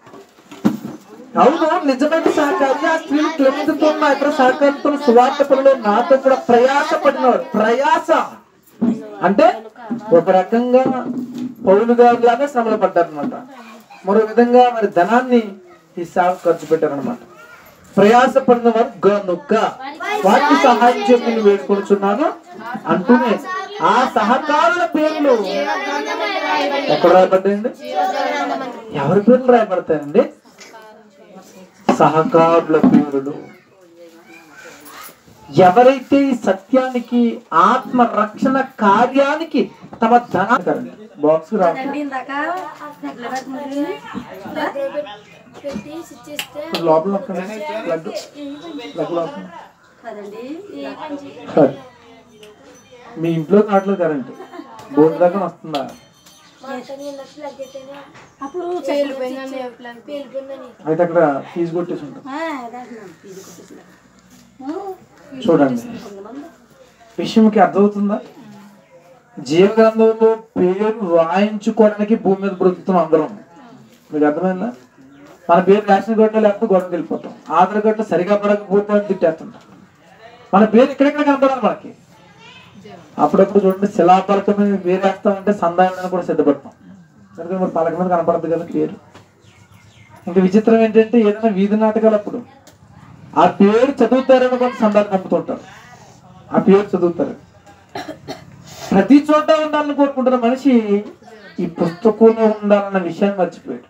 అవును నిజమైన సహకారి ఆ స్త్రీలు క్లెమెంతుతో ఉన్న ఇతర సహకారంతో సువార్త పనిలో నాతో కూడా ప్రయాస పడినవారు ప్రయాస అంటే ఒక రకంగా పౌలు గారు లాగా శ్రమలు పడ్డారనమాట మరో విధంగా మరి ధనాన్ని ఈ సేవ ఖర్చు పెట్టారనమాట ప్రయాస పడిన వారు గనుక వారికి సహాయం చెప్పి వేడుకొనుచున్నాను అంటూనే ఆ సహకారుల పేర్లు ఎక్కడ రాయబడ్డాయండి ఎవరి పేర్లు రాయబడతాయండి సహకారుల పేరులు ఎవరైతే ఈ సత్యానికి ఆత్మ రక్షణ కార్యానికి తమ ధనాన్ని బాక్స్ రా ఇందాక లెవెన్ ముందు పెట్టి స్విచ్ ఇస్తే లోపల నొక్కండి. ప్లగ్ ప్లగ్ లోపల కదండి సరే. మీ ఇంట్లో కావట్లేదు కరెంట్ బోర్డు దాకా వస్తుందా మా అతని ఉన్నట్టు ప్లగ్ పెట్టాను అప్పుడు పేలిపోయిందని ప్లగ్ పేలిపోయిందని అయితే అక్కడ ఫీజు కొట్టేసి ఉంటాం ఫీజు కొట్టేసిన చూడండి విషయంకి అర్థమవుతుందా జీవగ్రంథంలో పేరు రాయించుకోవడానికి భూమి మీద బ్రతుకుతున్నాం అందరం మీకు అర్థమైందా మన పేరు రేషన్ కార్డులో లేకపోతే గొడవకి వెళ్ళిపోతాం ఆధార్ కార్డులో సరిగా పడకపోతే అని తిట్టేస్తుంటాం మన పేరు ఇక్కడెక్కడ కనపడాలి మనకి అప్పుడప్పుడు చూడండి శిలాపలక మీద పేరు వేస్తామంటే సందాయాలను కూడా సిద్ధపడతాం ఎందుకంటే మరి పలక మీద కనపడదు కదా పేరు ఇంకా విచిత్రం ఏంటంటే ఏదైనా వీధి నాటకాలు అప్పుడు ఆ పేరు చదువుతారని కొంత సందాలు పంపుతుంటారు ఆ పేరు చదువుతారు ప్రతి చోట ఉండాలని కోరుకుంటున్న మనిషి ఈ పుస్తకంలో ఉండాలన్న విషయాన్ని మర్చిపోయాడు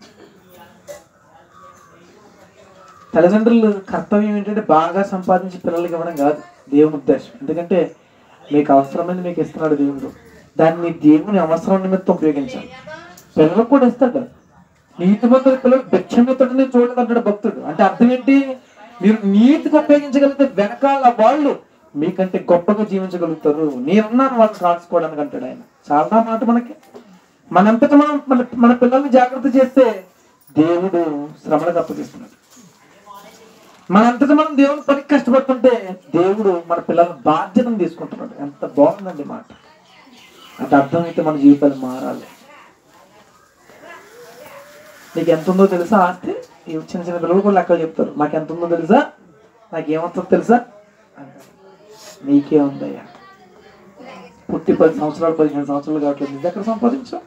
తల్లిదండ్రులు కర్తవ్యం ఏంటంటే బాగా సంపాదించి పిల్లలకి ఇవ్వడం కాదు దేవుని ఉద్దేశం ఎందుకంటే మీకు అవసరమైంది మీకు ఇస్తున్నాడు దేవుడు దాన్ని దేవుని అవసరం నిమిత్తం ఉపయోగించాలి పిల్లలకు కూడా ఇస్తాడు నీతి మంతుల పిల్లలు భిక్షమిత్తుడిని చూడదంటాడు భక్తుడు అంటే అర్థం ఏంటి మీరు నీతికి ఉపయోగించగలిగితే వెనకాల వాళ్ళు మీకంటే గొప్పగా జీవించగలుగుతారు నేనున్నాను వాళ్ళని కాల్చుకోవడానికి అంటాడు ఆయన చాలా మాట మనకి మనంతట మనం మన మన పిల్లల్ని జాగ్రత్త చేస్తే దేవుడు శ్రమలకు అప్పగిస్తున్నాడు మనంతట మనం దేవుని పనికి కష్టపడుతుంటే దేవుడు మన పిల్లల బాధ్యతను తీసుకుంటున్నాడు ఎంత బాగుందండి మాట అది అర్థమైతే మన జీవితాలు మారాలి నీకు ఎంత ఉందో తెలుసా ఆస్తి ఈ చిన్న చిన్న పిల్లలు కూడా లెక్కలు చెప్తారు నాకు ఎంత ఉందో తెలుసా నాకు ఏమవుతుందో తెలుసా అంటారు. నీకే ఉందయ్యా పుట్టి పది సంవత్సరాలు పదిహేను సంవత్సరాలు కావట్లేదు ఇది ఎక్కడ సంపాదించావు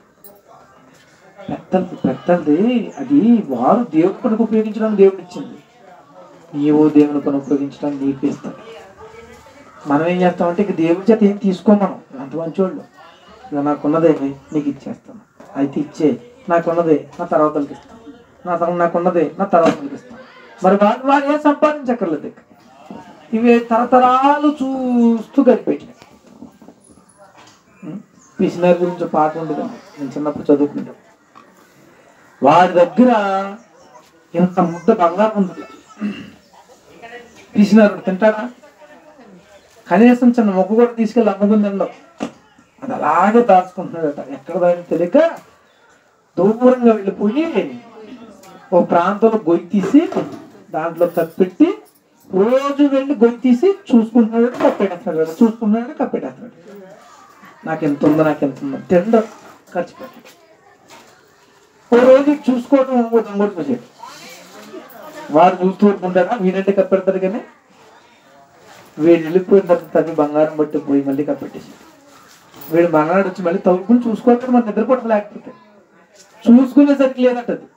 పెద్దది పెద్దది అది వారు దేవుడి పనికి ఉపయోగించడానికి దేవుడు ఇచ్చింది నీవు దేవుని పని ఉపయోగించడానికి నీకు ఇస్తాడు మనం ఏం చేస్తామంటే ఇక దేవుడి చేత ఏం తీసుకో మనం అంత మంచోళ్ళు ఇక నాకున్నదే నీకు ఇచ్చేస్తాను అయితే ఇచ్చే నాకున్నదే నా తర్వాత వాళ్ళకి ఇస్తాను నా తర్వాత నాకున్నదే నా తర్వాత వాళ్ళకి ఇస్తాను మరి వాళ్ళు వాళ్ళు ఏం సంపాదించక్కర్లేదు ఇక ఇవి తరతరాలు చూస్తూ గడిపెట్టినాయి పిసినారి గురించి ఒక పాట ఉండదు నేను చిన్నప్పుడు చదువుకుంటాను వాడి దగ్గర ఇంత ముద్ద బంగారం ఉంది పిసినారు తింటాడా కనీసం చిన్న మొక్క కూడా తీసుకెళ్ళి అమ్ముకుని తినడం అది అలాగే దాచుకుంటున్నాడట ఎక్కడ దాని తెలియక దూరంగా వెళ్ళిపోయి ఓ ప్రాంతంలో గొయ్యి తీసి దాంట్లో కప్పెట్టి రోజు వెళ్ళి గొయ్యి తీసి చూసుకుంటున్నాడు కప్పెట్టేస్తాడు కదా చూసుకుంటున్నాడు కప్పెట్టేస్తాడు నాకు ఎంత ఉందో నాకు ఎంత ఉందో తిండం ఖర్చు పెట్టాడు ఓ రోజు చూసుకోవడం ఓ దొంగడు చూసాడు వాడు చూస్తూ ఊరుకుంటాడా వీడంటే కప్పెడతాడు కానీ వీడు వెళ్ళిపోయిన తర్వాత తగ్గి బంగారం బట్టి పోయి మళ్ళీ కప్పెట్టేసి వీడు బంగారం వచ్చి మళ్ళీ తవ్వుకుని చూసుకోవాలి మన నిద్రపోవడం లేకపోతే చూసుకునేసరికి లేదంట అది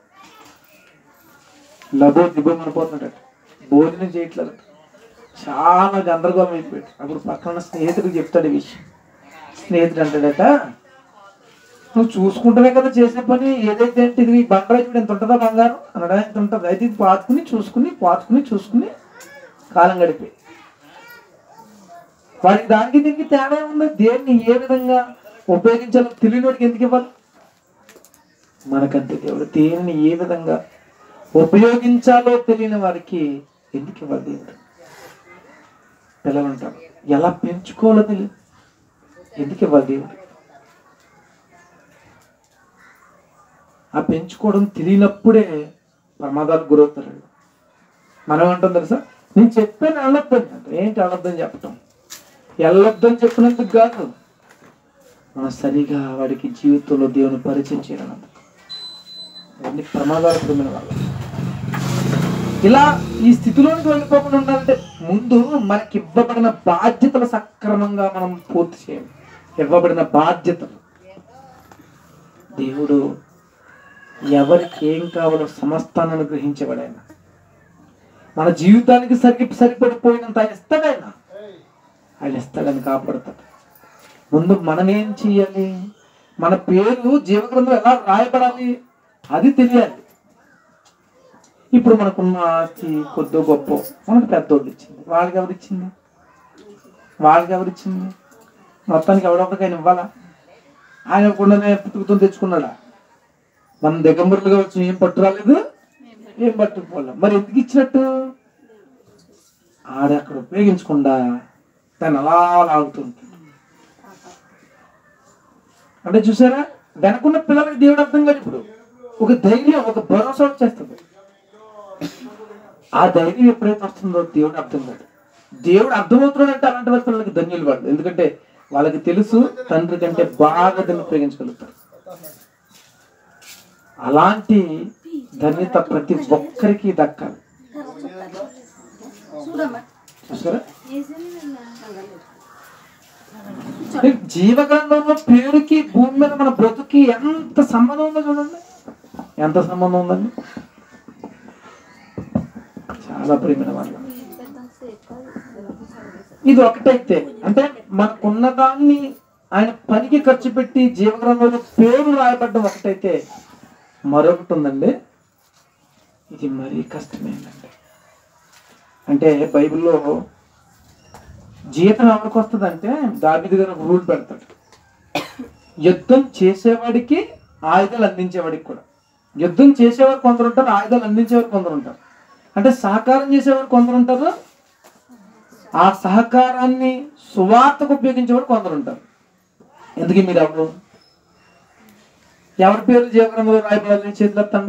లబో దిబో అనిపోతున్నాడట భోజనం చేయట్లేదు చాలా గందరగోళం అయిపోయాడు అప్పుడు పక్కన ఉన్న స్నేహితుడికి చెప్తాడు ఈ విషయం స్నేహితుడు అంటాడట నువ్వు చూసుకుంటావే కదా చేసే పని ఏదైతే అంటే ఇది బంగారం ఇప్పుడు ఎంత ఉంటుందా బంగారం అనడా ఎంత ఉంటుంది అయితే ఇది పాతుకుని చూసుకుని పాతుకుని చూసుకుని కాలం గడిపి వాడికి దానికి దీనికి తేడా ఉంది దేన్ని ఏ విధంగా ఉపయోగించాలో తెలియనివాడికి ఎందుకు ఇవ్వాలి మనకంతే దేవుడు దేనిని ఏ విధంగా ఉపయోగించాలో తెలియని వారికి ఎందుకు ఇవ్వాలి దేవుడు పిల్లలు ఉంటారు ఎలా పెంచుకోవాలో తెలియదు ఎందుకు ఇవ్వాలి దేవుడు ఆ పెంచుకోవడం తెలియనప్పుడే ప్రమాదాలకు గురవుతారు వాళ్ళు. మనం ఏమంటాం తెలుసా నేను చెప్పాను వెళ్ళొద్దని అంటే ఏంటి వెళ్ళొద్దని చెప్పటం వెళ్ళొద్దని చెప్పినందుకు కాదు మనం సరిగా వాడికి జీవితంలో దేవుని పరిచయం చేయనందుకు అవన్నీ ప్రమాదాలు పొందిన వాళ్ళు ఇలా ఈ స్థితిలోనికి వెళ్ళిపోకుండా ఉండాలంటే ముందు మనకి ఇవ్వబడిన బాధ్యతలు సక్రమంగా మనం పూర్తి చేయాలి ఇవ్వబడిన బాధ్యతలు దేవుడు ఎవరికి ఏం కావాలో సమస్తాన్ని అనుగ్రహించేవాడు ఆయన మన జీవితానికి సరి సరిపడిపోయినంత ఆయన ఇస్తాడాయన ఆయన ఇస్తాడని కాపాడుతాడు ముందు మనం ఏం చేయాలి మన పేరు జీవగ్రంథం ఎలా రాయబడాలి అది తెలియాలి ఇప్పుడు మనకున్న ఆస్తి కొద్దో గొప్ప మనకు పెద్దోళ్ళు ఇచ్చింది వాళ్ళకి ఎవరు ఇచ్చింది వాళ్ళకి ఎవరు ఇచ్చింది మొత్తానికి ఎవడొకరికైనా ఇవ్వాలా ఆయన ఇవ్వకుండానే పుట్టుకుతో తెచ్చుకున్నాడా మనం దిగంబరులుగా వచ్చి ఏం పట్టు రాలేదు ఏం పట్టుకుపోలే మరి ఎందుకు ఇచ్చినట్టు ఆడ అక్కడ ఉపయోగించకుండా దాన్ని అలా లాగుతుంది అంటే చూసారా వెనకున్న పిల్లలకి దేవుడు అర్థం కాదు ఇప్పుడు ఒక ధైర్యం ఒక భరోసా వచ్చేస్తుంది ఆ ధైర్యం ఎప్పుడైతే వస్తుందో దేవుడు అర్థం కాదు దేవుడు అర్థమవుతున్నాడంటే అలాంటి వారి పిల్లలకి ధన్యులు వాళ్ళు ఎందుకంటే వాళ్ళకి తెలుసు తండ్రి కంటే బాగా దాన్ని ఉపయోగించగలుగుతారు అలాంటి ధన్యత ప్రతి ఒక్కరికి దక్కాలి చూడమ్మా చూసారా జీవగ్రంథంలో పేరుకి భూమి మీద మన బ్రతుకి ఎంత సంబంధం ఉందో చూడండి ఎంత సంబంధం ఉందండి చాలా ప్రియమైన వాళ్ళు ఇది ఒకటైతే అంటే మనకున్న దాన్ని ఆయన పనికి ఖర్చు పెట్టి జీవగ్రంథంలో పేరు రాయబడ్డం ఒకటైతే మరొకటి ఉందండి ఇది మరీ కష్టమైందండి అంటే బైబిల్లో జీతం ఎవరికి వస్తుంది అంటే దాబిది గారు ఒక రూల్ పెడతాడు యుద్ధం చేసేవాడికి ఆయుధాలు అందించేవాడికి కూడా యుద్ధం చేసేవారు కొందరు ఉంటారు ఆయుధాలు అందించేవారు కొందరు ఉంటారు అంటే సహకారం చేసేవారు కొందరు ఉంటారు ఆ సహకారాన్ని సువార్తకు ఉపయోగించేవారు కొందరు ఉంటారు ఎందుకు మీరు ఎవరు ఎవరి పేరు జీవగ్రంథంలో రాయబడాలి చేతులు ఎత్తండి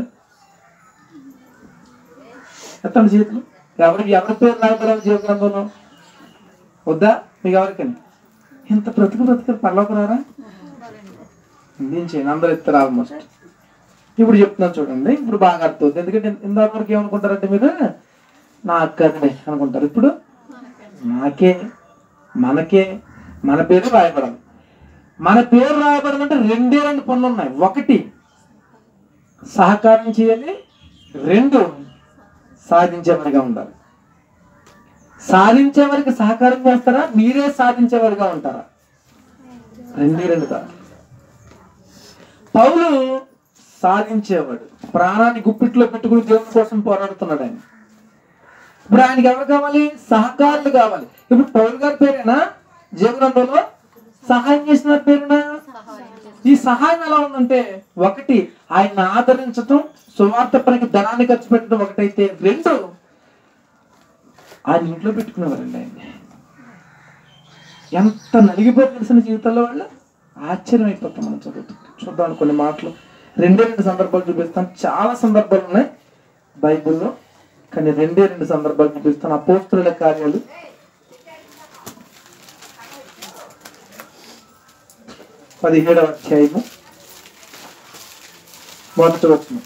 ఎత్తండి చేతులు ఎవరి ఎవరి పేరు రాయబడాలి జీవగ్రంథంలో వద్దా మీకు ఎవరికని ఇంత బ్రతుకు బ్రతుకు పర్లోకి రారా అందించేయండి అందరు ఇస్తారు ఆల్మోస్ట్ ఇప్పుడు చెప్తున్నాను చూడండి ఇప్పుడు బాగా అర్థమవుతుంది ఎందుకంటే ఇందాక వరకు ఏమనుకుంటారంటే మీరు నా అక్కడే అనుకుంటారు ఇప్పుడు నాకే మనకే మన పేరు రాయబడాలి మన పేరు రాయబడాలంటే రెండే రెండు పనులు ఉన్నాయి ఒకటి సహకారం చేయాలి రెండు సాధించేవారిగా ఉండాలి సాధించేవారికి సహకారం చేస్తారా మీరే సాధించేవారిగా ఉంటారా రెండే రెండు కాదు పౌలు సాధించేవాడు ప్రాణాన్ని గుప్పిట్లో పెట్టుకుని దేవుని కోసం పోరాడుతున్నాడు ఆయన ఇప్పుడు ఆయనకి ఎవరు కావాలి సహకారులు కావాలి ఇప్పుడు పౌరు గారి పేరేనా జీవనంలో సహాయం చేసిన వారి పేరునా ఈ సహాయం ఎలా ఉందంటే ఒకటి ఆయన ఆదరించటం సువార్త పనికి ధనాన్ని ఖర్చు పెట్టడం ఒకటైతే రెండు ఆయన ఇంట్లో పెట్టుకునేవారండి ఆయన్ని ఎంత నలిగిపోయి తెలిసిన జీవితంలో వాళ్ళు ఆశ్చర్యం అయిపోతాం మనం చదువుతుంటే చూద్దాం కొన్ని మాటలు రెండే రెండు సందర్భాలు చూపిస్తాను చాలా సందర్భాలు ఉన్నాయి బైబిల్లో కానీ రెండే రెండు సందర్భాలు చూపిస్తాను అపోస్తుల కార్యాలు పదిహేడవ అధ్యాయము మొదటి వచ్చిన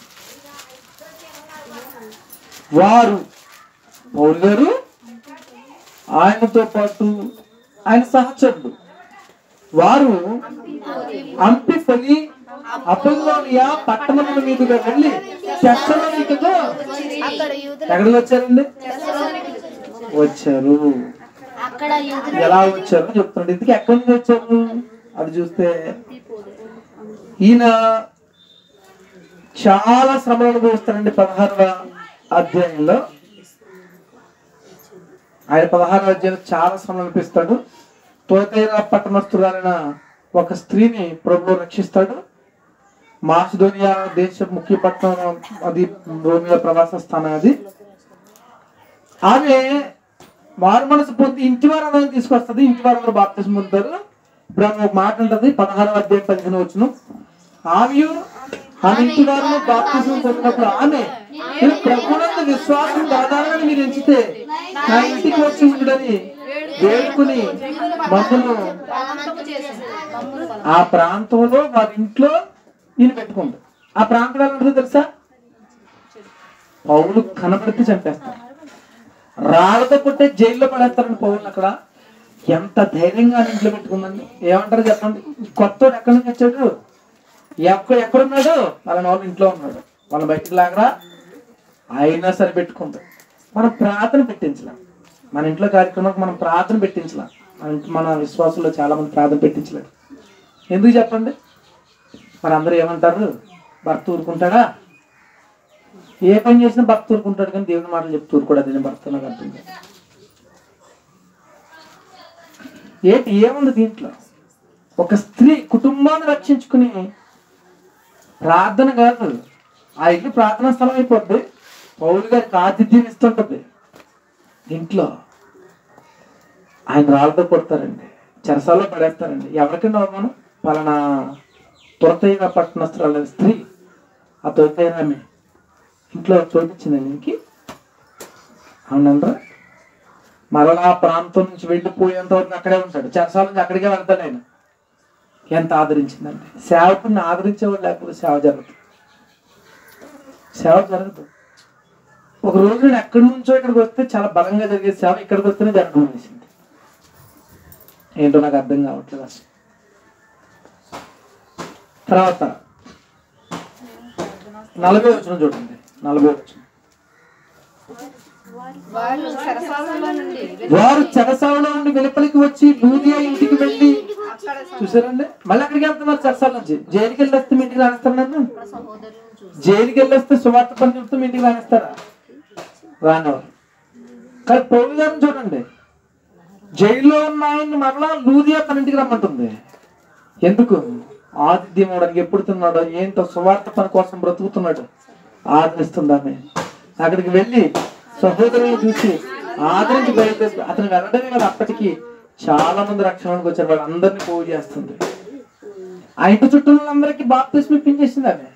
వారు పౌరు గారు ఆయనతో పాటు ఆయన సహచరుడు వారు అంపిఫలి అపోలోనియా పట్టణముల మీదుగా వెళ్ళి తెస్సలోనికకు అక్కడ యూదులు ఎక్కడికి వచ్చారండి వచ్చారు అక్కడ యూదులు ఎలా వచ్చారు చెప్తున్నాడు ఇందుకు ఎక్కడి నుంచి వచ్చారు అది చూస్తే ఈయన చాలా శ్రమలు అనుభవిస్తారండి పదహారవ అధ్యాయంలో ఆయన పదహారవ అధ్యాయంలో చాలా శ్రమలు అనిపిస్తాడు తోతైన పట్టణస్తురాలైన ఒక స్త్రీని ప్రభు రక్షిస్తాడు మాసిడోనియా దేశ ముఖ్య పట్టణం అది రోమిల ప్రవాస స్థానం అది ఆమె మారు మనసు పొంది ఇంటి వారు అందరిని తీసుకొస్తుంది ఇంటి వారు అందరూ బాప్తిసం పొందుతారు ఇప్పుడు ఆమె ఒక మాట ఉంటుంది పదహారవ అధ్యాయం పదిహేను వచ్చిన ఆమె ఆమె ఇంటి వారు బాప్తిసం పొందినప్పుడు ఆమె నేను ప్రభునందు విశ్వాసం ఆధారంగా మీరు ఎంచితే నా ఇంటికి వచ్చి ఉండడని వేడుకుని మమ్మల్ని ఆ ప్రాంతంలో వారి ఇంట్లో ఈయన పెట్టుకుంటారు ఆ ప్రాంతం ఎలా ఉంటుందో తెలుసా పౌలు కనబడితే చంపేస్తారు రాళ్ళతో కొట్టే జైల్లో పడేస్తారండి పౌరులు అక్కడ ఎంత ధైర్యంగా ఆయన ఇంట్లో పెట్టుకుందండి ఏమంటారు చెప్పండి కొత్త ఎక్కడి నుంచి వచ్చాడు ఎక్కడ ఎక్కడున్నాడు వాళ్ళ వాళ్ళు ఇంట్లో ఉన్నాడు వాళ్ళ బయటికి లాగరా అయినా సరే పెట్టుకుంటాం మనం ప్రార్థన పెట్టించలేం మన ఇంట్లో కార్యక్రమానికి మనం ప్రార్థన పెట్టించలేం మన ఇంట్లో మన విశ్వాసంలో చాలా మంది ప్రార్థన పెట్టించలేరు ఎందుకు చెప్పండి మరి అందరూ ఏమంటారు భర్త ఊరుకుంటాడా ఏ పని చేసినా భర్త ఊరుకుంటాడు కానీ దేవుని మాటలు చెప్తూ ఊరుకోడు నేను భర్త నాకు అర్థం కాదు. ఏంటి ఏముంది దీంట్లో ఒక స్త్రీ కుటుంబాన్ని రక్షించుకుని ప్రార్థన కాదు ఆ ఇల్లు ప్రార్థనా స్థలం అయిపోద్ది పౌరు గారికి ఆతిథ్యం ఇస్తుంటది ఇంట్లో ఆయన రాళ్ళతో కొడతారండి చెరసాల్లో పడేస్తారండి ఎవరికైనా అవమానం పలానా తొరతైన పట్టణస్తురాల స్త్రీ ఆ తొరతైన ఆమె ఇంట్లో చోటిచ్చిందండి ఇంకి అవునంటారా మరలా ఆ ప్రాంతం నుంచి వెళ్ళిపోయేంత వరకు అక్కడే ఉంటాడు చెరసాల నుంచి అక్కడికే వెళ్తాడు ఆయన ఎంత ఆదరించిందండి సేవకుని ఆదరించేవాడు లేకపోతే సేవ జరగదు సేవ జరగదు ఒక రోజు నేను ఎక్కడి నుంచో ఇక్కడికి వస్తే చాలా బలంగా జరిగే సేవ ఇక్కడికి వస్తేనే జరగడం అనేసింది ఏంటో నాకు అర్థం కావట్లేదు అసలు తర్వాత నలభై వచ్చిన చూడండి నలభై వచ్చిన వాళ్ళు సరసాలలో నుండి వారు చెరసాలలో నుండి వెలుపలికి వచ్చి లూదియా ఇంటికి వెళ్ళి చూసారండి మళ్ళీ అక్కడికి వెళ్తున్నారు చెరసాల నుంచి జైలుకి వెళ్ళి వస్తే మీ ఇంటికి రానిస్తారు నన్ను సహోదరులను చూసి జైలుకి వెళ్ళి వస్తే సువార్త పని చెప్తే మీ ఇంటికి రానిస్తారా రానివారు కానీ పౌరు గారిని చూడండి జైల్లో ఉన్న ఆయన్ని మరలా లూదియా తన ఇంటికి రమ్మంటుంది ఎందుకు ఆతిథ్యం ఇవ్వడానికి ఎప్పుడు తిన్నాడో ఏంటో సువార్త పని కోసం బ్రతుకుతున్నాడు ఆదరిస్తుంది ఆమె అక్కడికి వెళ్ళి సహోదరుని చూసి ఆదరించి బయలుదేరి అతను వెళ్ళడమే కదా అప్పటికి చాలా మంది రక్షణకు వచ్చారు వాళ్ళందరినీ పోగు చేస్తుంది ఆ ఇంటి చుట్టూ వాళ్ళందరికీ బాప్తిస్మ ఇప్పించేసింది ఆమె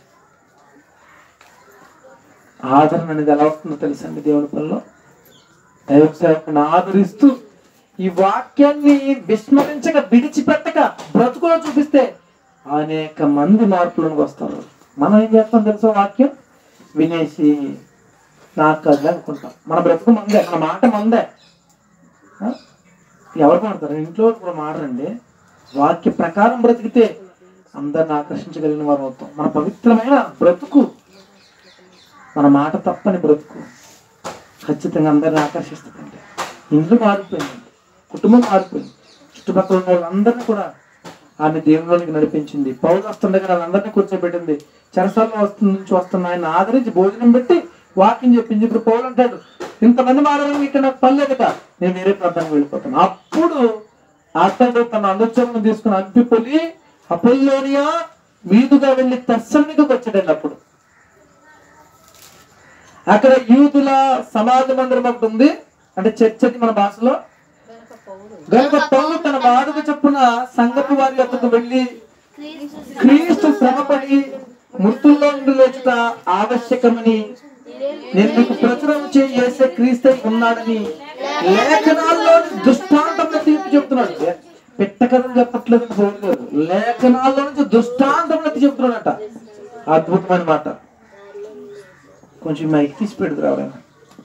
ఆదరణ అనేది ఎలా వస్తుందో తెలుసండి దేవుని పనిలో దైవ సేవకుని ఆదరిస్తూ ఈ వాక్యాన్ని విస్మరించక విడిచిపెట్టక బ్రతుకులో చూపిస్తే అనేక మంది మార్పులకు వస్తారు మనం ఏం చేస్తాం తెలుసా వాక్యం వినేసి నాకు కాదు అనుకుంటాం మన బ్రతుకు మందే మన మాట మందే ఆ? ఎవరు మాడతారు ఇంట్లో వాళ్ళు కూడా మాడరండి వాక్య ప్రకారం బ్రతికితే అందరిని ఆకర్షించగలిగిన వారు అవుతాం మన పవిత్రమైన బ్రతుకు మన మాట తప్పని బ్రతుకు ఖచ్చితంగా అందరిని ఆకర్షిస్తుందండి ఇంట్లో మారిపోయిందండి కుటుంబం మారిపోయింది చుట్టుపక్కల ఉన్న వాళ్ళందరినీ కూడా ఆమె దేవుళ్ళకి నడిపించింది పౌరు వస్తుండగా వాళ్ళందరినీ కూర్చోబెట్టింది చెరసాల్లో వస్తు నుంచి వస్తున్న ఆయన ఆదరించి భోజనం పెట్టి వాక్యం చెప్పింది ఇప్పుడు పౌలు అంటాడు ఇంతమంది మారడానికి ఇక్కడ నాకు పని లేదట నేను వేరే ప్రాంతానికి వెళ్ళిపోతాను అప్పుడు అతడు తన అనుచరులను తీసుకుని అంపిపొలి అపోల్లోనియా మీదుగా వెళ్ళి తెస్సనికి వచ్చాడండి అప్పుడు అక్కడ యూదుల సమాజ మందిరం ఒకటి ఉంది అంటే చర్చ్ అది మన భాషలో గనుక పౌలు తన వాడుక చెప్పున సంగపు వారి యొక్కకు వెళ్ళి క్రీస్తు శ్రమపడి మృతుల్లో నుండి లేచుట ఆవశ్యకమని నేను మీకు ప్రచురం చేసే క్రీస్తై ఉన్నాడని లేఖనాల్లోని దుష్టాంతం తీర్పు చెప్తున్నాడు పెట్ట కథలు చెప్పట్లేదు ఫోన్ లేదు లేఖనాల్లో నుంచి దుష్టాంతం ఎత్తి చెప్తున్నాడట అద్భుతమైన మాట కొంచెం మైక్ తీసి పెడుతురా ఎవరైనా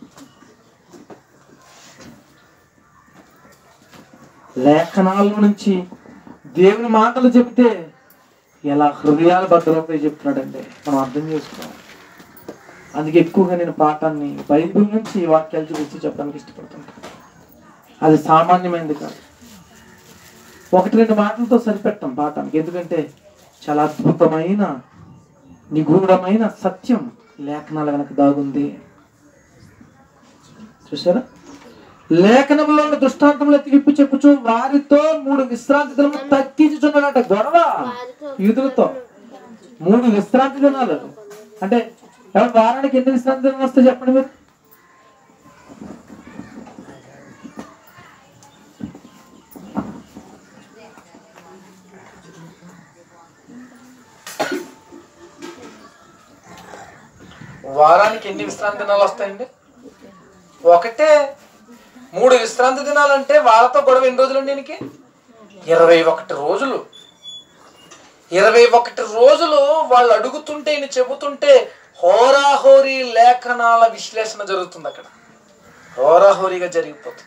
లేఖనాల నుంచి దేవుని మాటలు చెప్తే ఎలా హృదయాలు భద్రమవుతాయి చెప్తున్నాడంటే మనం అర్థం చేసుకోవాలి అందుకే ఎక్కువగా నేను పాఠాన్ని బైబిల్ నుంచి ఈ వాక్యాలు చూపించి చెప్పడానికి ఇష్టపడుతుంటాను అది సామాన్యమైనది కాదు ఒకటి రెండు మాటలతో సరిపెట్టాం పాఠానికి ఎందుకంటే చాలా అద్భుతమైన నిగూఢమైన సత్యం లేఖనాల వెనక దాగుంది చూసారా లేఖనంలో ఉన్న దృష్టాంతములు ఎత్తి విప్పి చెప్పుచు వారితో మూడు విశ్రాంతి దినములు తగ్గించుచున్నాడట గొడవ యూదులతో మూడు విశ్రాంతి దినాలు అంటే ఎవరు వారానికి ఎన్ని విశ్రాంతి దినాలు వస్తాయి చెప్పండి మీరు వారానికి ఎన్ని విశ్రాంతి దినాలు వస్తాయండి ఒకటే మూడు విశ్రాంతి దినాలు అంటే వాళ్ళతో గొడవ ఎన్ని రోజులు అండి దీనికి ఇరవై ఒకటి రోజులు ఇరవై ఒకటి రోజులు వాళ్ళు అడుగుతుంటే ఈయన చెబుతుంటే హోరాహోరీ లేఖనాల విశ్లేషణ జరుగుతుంది అక్కడ హోరాహోరీగా జరిగిపోతుంది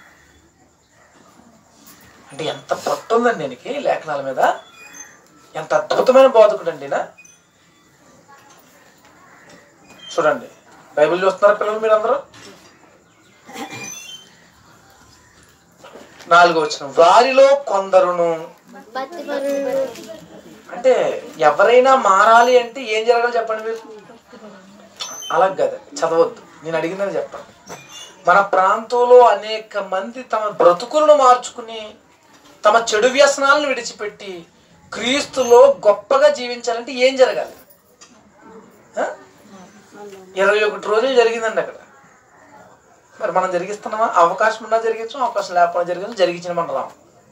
అంటే ఎంత పట్టు ఉందండి దీనికి లేఖనాల మీద ఎంత అద్భుతమైన బోధకుడు అండి ఈయన. చూడండి బైబిల్ చూస్తున్నారా పిల్లలు మీరందరూ నాలుగో వచ్చిన వారిలో కొందరును అంటే ఎవరైనా మారాలి అంటే ఏం జరగాలి చెప్పండి మీరు అలా కదా చదవద్దు నేను అడిగిందని చెప్పండి మన ప్రాంతంలో అనేక మంది తమ బ్రతుకులను మార్చుకుని తమ చెడు వ్యసనాలను విడిచిపెట్టి క్రీస్తులో గొప్పగా జీవించాలంటే ఏం జరగాలి ఆ? ఇరవై ఒకటి రోజులు జరిగిందండి అక్కడ మరి మనం జరిగిస్తున్నామా అవకాశం ఉన్నా జరిగించు అవకాశం లేకపోయినా జరిగించు జరిగించిన మనం రాము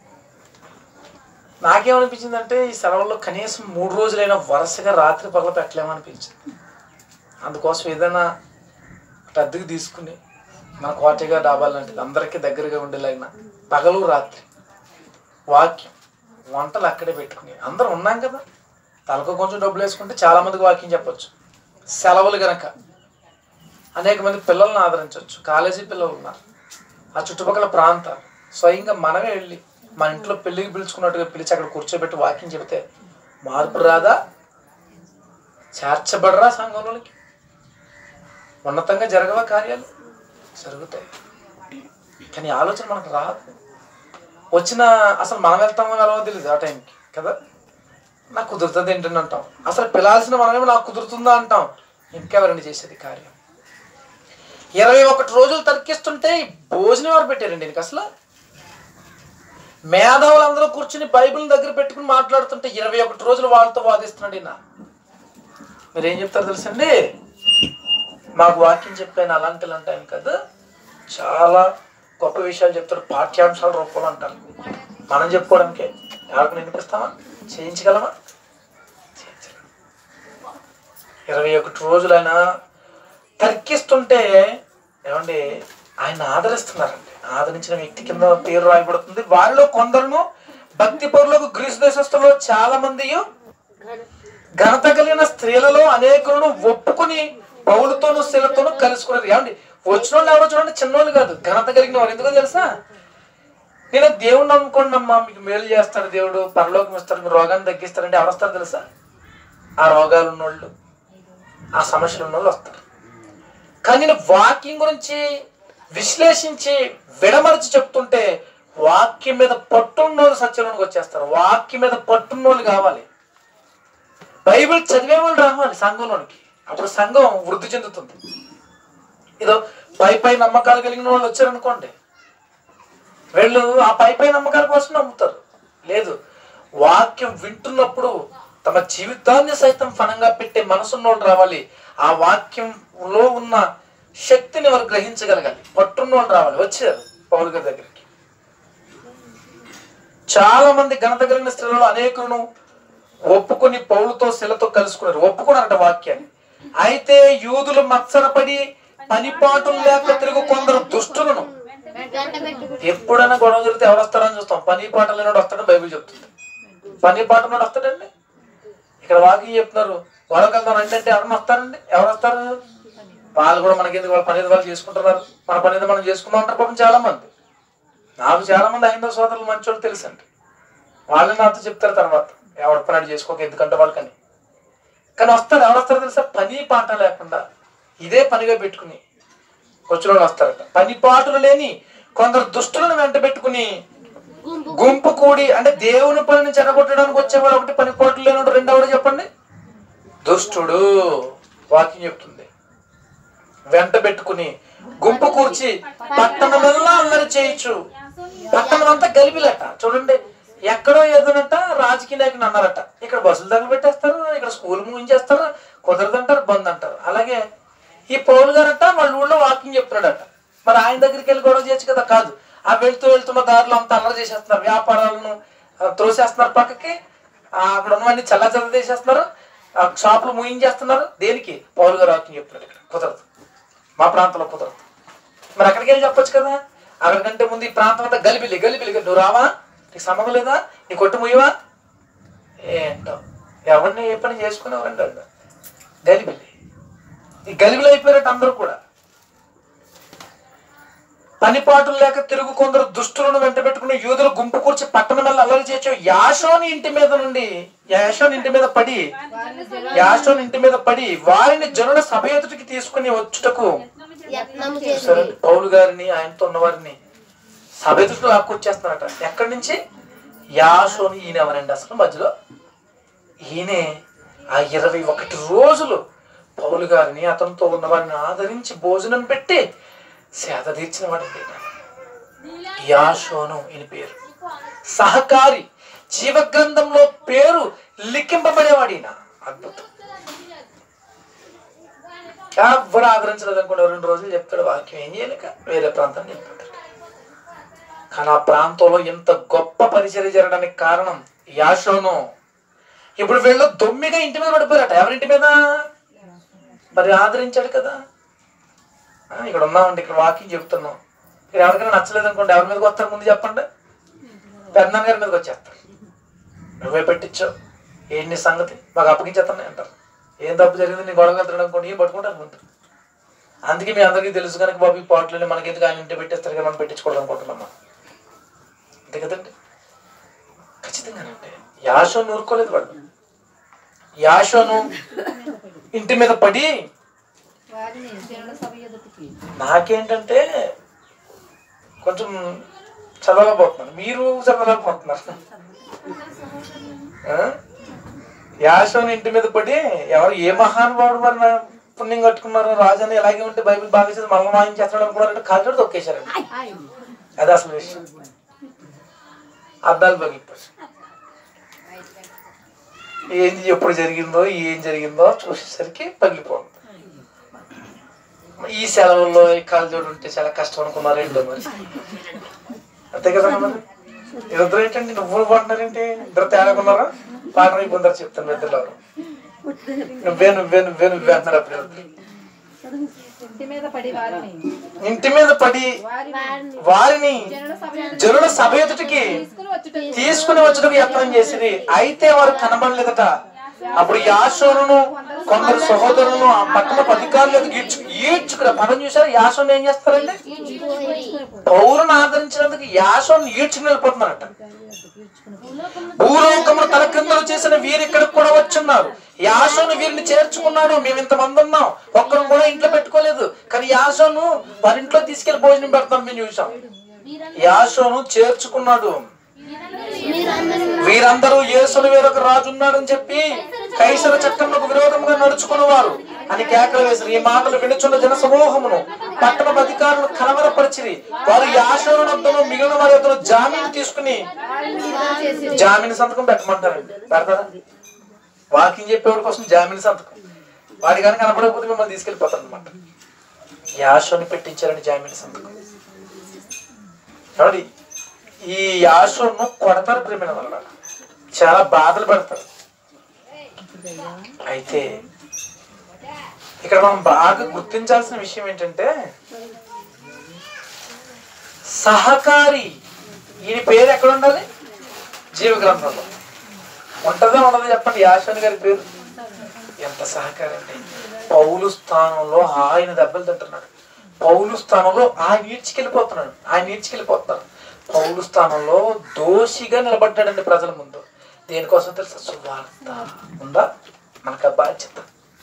నాకేమనిపించిందంటే ఈ సెలవుల్లో కనీసం మూడు రోజులైనా వరుసగా రాత్రి పగల పెట్టలేమనిపించింది అందుకోసం ఏదైనా అద్దెకు తీసుకుని మన కోటగా డాబాలు లాంటిది అందరికీ దగ్గరగా ఉండేలాగిన పగలు రాత్రి వాక్యం వంటలు అక్కడే పెట్టుకుని అందరం ఉన్నాం కదా తలకు కొంచెం డబ్బులు వేసుకుంటే చాలా మందికి వాక్యం చెప్పొచ్చు సెలవులు గనక అనేక మంది పిల్లల్ని ఆదరించవచ్చు కాలేజీ పిల్లలు ఉన్నారు ఆ చుట్టుపక్కల ప్రాంతాలు స్వయంగా మనమే వెళ్ళి మన ఇంట్లో పెళ్ళికి పిలుచుకున్నట్టుగా పిలిచి అక్కడ కూర్చోబెట్టి వాక్యం చెబితే మార్పు రాదా చేర్చబడరా సంఘంలోనికి ఉన్నతంగా జరగవా కార్యాలు జరుగుతాయి కానీ ఆలోచన మనకు రాదు వచ్చిన అసలు మనం వెళ్తామో వెళ్ళవో తెలియదు ఆ టైంకి కదా నాకు కుదురుతుంది ఏంటని అంటాం అసలు పిలాల్సిన మనమేమో నాకు కుదురుతుందా అంటాం ఇంకెవరండి చేసేది కార్యం ఇరవై ఒకటి రోజులు తర్కిస్తుంటే ఈ భోజనం ఎవరు పెట్టారండి దీనికి అసలు మేధావులందరూ కూర్చుని బైబిల్ దగ్గర పెట్టుకుని మాట్లాడుతుంటే ఇరవై ఒకటి రోజులు వాళ్ళతో వాదిస్తున్నాడు ఈయన మీరు ఏం చెప్తారు తెలుసండి మాకు వాక్యం చెప్పాను అలాంటి అంటాను కదా చాలా గొప్ప విషయాలు చెప్తారు పాఠ్యాంశాల రూపంలో అంటారు మనం చెప్పుకోవడానికే ఎవరికి వినిపిస్తామా చేయించగలమా చేయించగలం. ఇరవై ఒకటి రోజులైనా తర్కిస్తుంటే ఏమండి ఆయన ఆదరిస్తున్నారండి ఆదరించిన వ్యక్తి కింద పేరు రాయబడుతుంది వారిలో కొందరును భక్తి పరులకు గ్రీసు దేశస్తుల్లో చాలా మంది ఘనత కలిగిన స్త్రీలలో అనేకులను ఒప్పుకుని పౌలతోనూ శిలతోనూ కలుసుకున్నారు ఏమండి వచ్చిన వాళ్ళు ఎవరో చూడండి చిన్నోళ్ళు కాదు ఘనత కలిగిన వారు ఎందుకో తెలుసా నేను దేవుణ్ణి నమ్ముకోండమ్మా మీకు మేలు చేస్తాడు దేవుడు పరలోకం ఇస్తాడు మీ రోగాన్ని తగ్గిస్తాడంటే ఎవరు వస్తారు తెలుసా ఆ రోగాలు ఉన్నోళ్ళు ఆ సమస్యలు ఉన్నోళ్ళు వస్తారు కానీ నేను వాక్యం గురించి విశ్లేషించి విడమర్చి చెప్తుంటే వాక్యం మీద పట్టున్నోళ్ళు సత్యంలోకి వచ్చేస్తారు వాక్యం మీద పట్టున్నోళ్ళు కావాలి బైబిల్ చదివే వాళ్ళు రావాలి సంఘంలోనికి అప్పుడు సంఘం వృద్ధి చెందుతుంది ఏదో పై పై నమ్మకాలు కలిగిన వాళ్ళు వచ్చారనుకోండి వీళ్ళు ఆ పై పై నమ్మకాల కోసం నమ్ముతారు లేదు వాక్యం వింటున్నప్పుడు తమ జీవితాన్ని సైతం ఫలంగా పెట్టే మనసున్న వాళ్ళు రావాలి ఆ వాక్యంలో ఉన్న శక్తిని వారు గ్రహించగలగాలి పట్టున్న వాళ్ళు రావాలి వచ్చారు పౌరు గారి దగ్గరికి చాలా మంది ఘనత కలిగిన స్త్రీలలో అనేకులను ఒప్పుకొని పౌలుతో శిలతో కలుసుకున్నారు ఒప్పుకున్నారట వాక్యాన్ని అయితే యూదులు మత్సరపడి పనిపాటులు లేక తిరుగు కొందరు దుష్టులను ఎప్పుడైనా గొడవ జరిగితే ఎవరు వస్తారని చూస్తాం పని పాట లేనివాడు వస్తాడని బైబిల్ చెప్తుంది పని పాట ఉన్నాడు వస్తాడండి ఇక్కడ వాకింగ్ చెప్తున్నారు వాళ్ళకి వెళ్తాం అంటే అంటే ఎవరైనా వస్తారండి ఎవరు వస్తారు వాళ్ళు కూడా మనకి ఎందుకు వాళ్ళ పని ఏదో వాళ్ళు చేసుకుంటున్నారు మన పని ఏదో మనం చేసుకుందాం అంటారు పాపం చాలా మంది నాకు చాలా మంది హైందవ సోదరులు మంచోళ్ళు తెలుసండి వాళ్ళు నాతో చెప్తారు తర్వాత ఎవరి పని ఆడు చేసుకోక ఎందుకంటే వాళ్ళకని కానీ వస్తారు ఎవరు వస్తారో తెలుసా పని పాట లేకుండా ఇదే పనిగా పెట్టుకుని వచ్చిన వాళ్ళు వస్తారట పని పాటలు లేని కొందరు దుష్టులను వెంట పెట్టుకుని గుంపు కూడి అంటే దేవుని పనిని చెడగొట్టడానికి వచ్చేవాడు ఒకటి పని పాటలు లేనోడు రెండవడు చెప్పండి దుష్టుడు వాక్యం చెప్తుంది వెంట పెట్టుకుని గుంపు కూర్చి పట్టణమెల్లా అల్లరి చేయొచ్చు పట్టణం అంతా గలిబిలట చూడండి ఎక్కడో ఏదోనట రాజకీయ నాయకులు అన్నారట ఇక్కడ బస్సులు తగలు పెట్టేస్తారు ఇక్కడ స్కూల్ ముగించేస్తారు కుదరదంటారు బంద్ అంటారు అలాగే ఈ పౌలు గారట వాళ్ళ ఊళ్ళో వాకింగ్ చెప్తున్నాడట మరి ఆయన దగ్గరికి వెళ్ళి గొడవ చేయొచ్చు కదా కాదు ఆ వెళ్తూ వెళ్తున్న దారిలో అంత అల్లరి చేసేస్తున్నారు వ్యాపారాలను ఆ, త్రోసేస్తున్నారు పక్కకి ఆ, అక్కడ ఉన్నవన్నీ చల్ల చల్ల చేసేస్తున్నారు ఆ, షాపులు ముగించేస్తున్నారు దేనికి పౌలు గారు వాకింగ్ చెప్తున్నాడు ఇక్కడ కుదరదు మా ప్రాంతంలో కుదరదు మరి అక్కడికి వెళ్ళి చెప్పొచ్చు కదా అక్కడికంటే ముందు ఈ ప్రాంతం అంతా గలిబిలి గలిబిలి నువ్వు రావా నీకు సంబంధం లేదా నీ కొట్టు ముయ్యవా ఏంటో ఎవరిని ఏ పని చేసుకునేవారండి వాళ్ళు గలిబిలి ఈ గలిబిలి అయిపోయారట అందరూ కూడా పనిపాటులు లేక తిరుగు కొందరు దుష్టులను వెంట పెట్టుకుని యూదులు గుంపు కూర్చి పట్టణం వల్ల అల్లరి చేయొచ్చు యాషోని ఇంటి మీద నుండి యాషోని ఇంటి మీద పడి యాషోని ఇంటి మీద పడి వారిని జనుల సభ ఎదుటికి తీసుకుని వచ్చుటకు యత్నము చేసి సరే పౌలు గారిని ఆయనతో ఉన్నవారిని సభ ఎదుటికి లాక్కొచ్చేస్తున్నారట ఎక్కడి నుంచి యాషోని ఈయన ఎవరండి అసలు మధ్యలో ఈయనే ఆ ఇరవై ఒకటి రోజులు పౌలు గారిని అతనితో ఉన్నవారిని ఆదరించి భోజనం పెట్టి సేద తీర్చిన వాడండి ఈయన. యాషోను ఈయన పేరు సహకారి జీవగ్రంథంలో పేరు లిఖింపబడేవాడు ఈయన అద్భుతం ఎవరు ఆదరించలేదు అనుకోండి రెండు రోజులు చెప్తాడు వాక్యం ఏం చేయలేక వేరే ప్రాంతాన్ని వెళ్ళిపోతాడు కానీ ఆ ప్రాంతంలో ఇంత గొప్ప పరిచర్య జరగడానికి కారణం యాషోను ఇప్పుడు వీళ్ళు దొమ్మిగా ఇంటి మీద పడిపోయారట ఎవరింటి మీద మరి ఆదరించాడు కదా ఆ, ఇక్కడ ఉన్నామండి ఇక్కడ వాకింగ్ చెప్తున్నాం ఇక్కడ ఎవరికైనా నచ్చలేదు అనుకోండి ఎవరి మీదకి వస్తారు ముందు చెప్పండి పెద్దనాన్న గారి మీదకి వచ్చేస్తారు నువ్వే పెట్టించావు ఏంటి నీ సంగతి మాకు అప్పగించేస్తాను అంటారు ఏం తప్పు జరిగింది నీ గొడవ వెళ్తాడు అనుకోండి ఏం పట్టుకుంటారు ముందు అందుకే మీ అందరికీ తెలుసు కనుక బాబు ఈ పాటలు మనకి ఎందుకు ఆయన ఇంటి పెట్టేస్తారు కదా మనం పెట్టించుకోవడం అనుకుంటున్నాం మనం. అంతే కదండి ఖచ్చితంగానండి యాషోను ఊరుకోలేదు వాడు యాషోను ఇంటి మీద పడి వారిని జనుల సభ ఎదుటికి నాకేంటంటే కొంచెం చదవలేకపోతున్నాను మీరు చదవలేకపోతున్నారు ఆ? యాసోని ఇంటి మీద పడి ఎవరు ఏ మహానుభావుడు మరి నా పుణ్యం కట్టుకున్నారు రాజని ఇలాగే ఉంటే బైబిల్ బాగా చదివి మళ్ళీ మాయించేస్తాడు అనుకున్నారంటే కాళ్ళు తొక్కేశారండి అది అసలు విషయం అద్దాలు పగిలిపోయి ఏంది ఎప్పుడు జరిగిందో ఏం జరిగిందో చూసేసరికి పగిలిపోతుంది ఈ సెలవుల్లో ఈ కళ్ళజోడు ఉంటే చాలా కష్టం అనుకున్నారు ఏంటో మరి అంతే కదా మరి ఇద్దరు ఏంటండి నువ్వులు కొంటున్నారేంటి ఇద్దరు తేడాకున్నారా పాట అయిపోతారు చెప్తాను ఇద్దరు నువ్వే నువ్వే నువ్వే నువ్వే అంటున్నారు అప్పుడు ఇద్దరు. ఇంటి మీద పడి వారిని ఇంటి మీద పడి వారిని వారిని జనుల సభ ఎదుట జనుల సభ ఎదుటికి తీసుకుని వచ్చుట తీసుకుని వచ్చుటకు యత్నం చేసింది అయితే వారు కనబడలేదట అప్పుడు యాసోను కొందరు సహోదరులను ఆ పట్టణ అధికారులు ఎదుగు ఈడ్చు ఈడ్చుకురా పదం చూసారు యాసోను ఏం చేస్తారండి పౌరుని ఆదరించినందుకు యాసోను ఈడ్చుకుని వెళ్ళిపోతున్నారట భూలోకమును తల క్రిందలు చేసిన వీరు ఇక్కడికి కూడా వచ్చున్నారు యాసోను వీరిని చేర్చుకున్నాడు మేము ఇంతమంది ఉన్నాం ఒక్కరు కూడా ఇంట్లో పెట్టుకోలేదు కానీ యాసోను వారి ఇంట్లో తీసుకెళ్లి భోజనం పెడతాం మేము చూసాం యాసోను చేర్చుకున్నాడు వీరందరూ యేసును వేరొక రాజు ఉన్నాడని చెప్పి కైసర చట్టంకు విరోధంగా నడుచుకున్నవారు అని కేకలు వేసారు ఈ మాటలు వినుచున్న జన సమూహమును పట్టణ అధికారులు కలవరపరిచిరి వారు యాసోను వద్దను మిగిలిన వారి వద్దను జామీన్ తీసుకుని జామీన్ సంతకం పెట్టమంటారండి పెడతారా వాకింగ్ చెప్పేవాడి కోసం జామీన్ సంతకం వాడి కానీ కనపడకపోతే మిమ్మల్ని తీసుకెళ్ళిపోతారు అనమాట యాషోని పెట్టించారని జామీన్ సంతకం కాబట్టి ఈ యాషోను కొడతారు ప్రేమిన వల్ల చాలా బాధలు పెడతారు అయితే ఇక్కడ మనం బాగా గుర్తించాల్సిన విషయం ఏంటంటే సహకారి ఈయన పేరు ఎక్కడ ఉండాలి జీవ గ్రంథంలో ఉంటుందా ఉండదు చెప్పండి యాశ్వని గారి పేరు ఎంత సహకారి అండి పౌలు స్థానంలో ఆయన దెబ్బలు తింటున్నాడు పౌలు స్థానంలో ఆయన ఈడ్చుకెళ్ళిపోతున్నాడు ఆయన ఈడ్చుకెళ్ళిపోతున్నాడు పౌలు స్థానంలో దోషిగా నిలబడ్డాడండి ప్రజల ముందు దేనికోసం తెలుసా సువార్త ఉందా మనకు ఆ బాధ్యత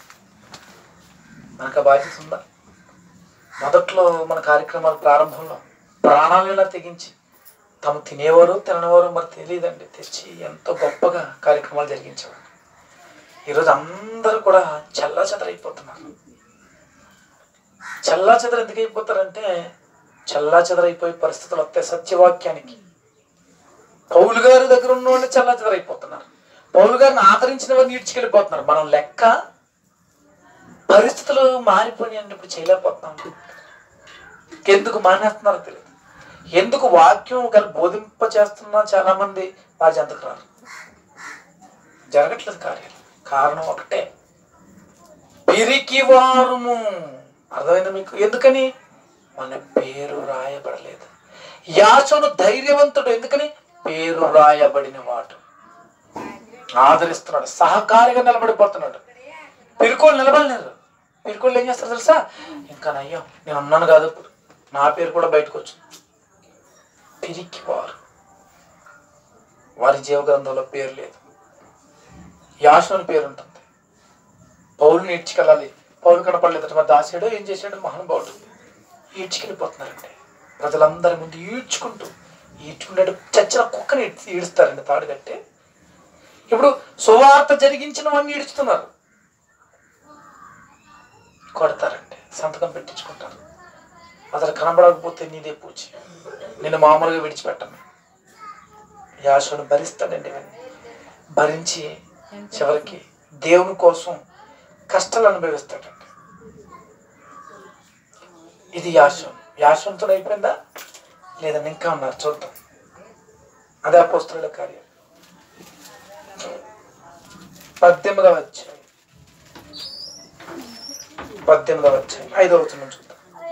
మనకు ఆ బాధ్యత ఉందా మొదట్లో మన కార్యక్రమాల ప్రారంభంలో ప్రాణాలైనా తెగించి తాము తినేవారు తిననివారు మరి తెలియదండి తెచ్చి ఎంతో గొప్పగా కార్యక్రమాలు జరిగించేవారు ఈరోజు అందరూ కూడా చల్లా చెదరైపోతున్నారు చల్లా చెదర ఎందుకు అయిపోతారంటే చల్లా చెదరైపోయే పరిస్థితులు వస్తాయి సత్యవాక్యానికి పౌలు గారి దగ్గర ఉన్న వాళ్ళు చల్లా చెదరైపోతున్నారు పౌలు గారిని ఆదరించిన వారిని ఈడ్చుకెళ్ళిపోతున్నారు మనం లెక్క పరిస్థితులు మారిపోయినాయండి ఇప్పుడు చేయలేకపోతున్నాం ఎందుకు మానేస్తున్నారో తెలియదు ఎందుకు వాక్యం గల బోధింప చేస్తున్నా చాలా మంది మా చెంతకు రారు జరగట్లేదు కార్యాలు కారణం ఒకటే పిరికి వారుము అర్థమైంది మీకు ఎందుకని మన పేరు రాయబడలేదు యాచను ధైర్యవంతుడు ఎందుకని పేరు రాయబడిన వాడు ఆదరిస్తున్నాడు సహకారిగా నిలబడిపోతున్నాడు పిరుకోళ్ళు నిలబడలేరు పిరుకోళ్ళు ఏం చేస్తారు తెలుసా ఇంకా నయ్యో నేను ఉన్నాను కాదు ఇప్పుడు నా పేరు కూడా బయటకు వచ్చింది పిరికి వారు వారి జీవ గ్రంథంలో పేరు లేదు యాషోని పేరు ఉంటుంది పౌరుని ఈడ్చుకెళ్ళాలి పౌరు కనపడలేదు మరి దాసాడో ఏం చేశాడు మహానుభావుడు ఈడ్చుకెళ్ళిపోతున్నారండి ప్రజలందరి ముందు ఈడ్చుకుంటూ ఈడ్చుకుంటే చచ్చిన కుక్కని ఈడ్చి- ఈడుస్తారండి తాడు కట్టి ఇప్పుడు సువార్త జరిగించిన వాడిని ఈడుస్తున్నారు కొడతారండి సంతకం పెట్టించుకుంటారు అతను కనబడకపోతే నీదే పూజ నేను మామూలుగా విడిచిపెట్టను యాశను భరిస్తాడండి ఇవన్నీ భరించి చివరికి దేవుని కోసం కష్టాలు అనుభవిస్తాడండి ఇది యాశం యాశంతో అయిపోయిందా లేదని ఇంకా ఉన్నారు చూద్దాం అదే అపోస్తుల కార్యం పద్దెనిమిదవ వచ్చాయి పద్దెనిమిదవ వచ్చాయి ఐదవ వచ్చిన చూద్దాం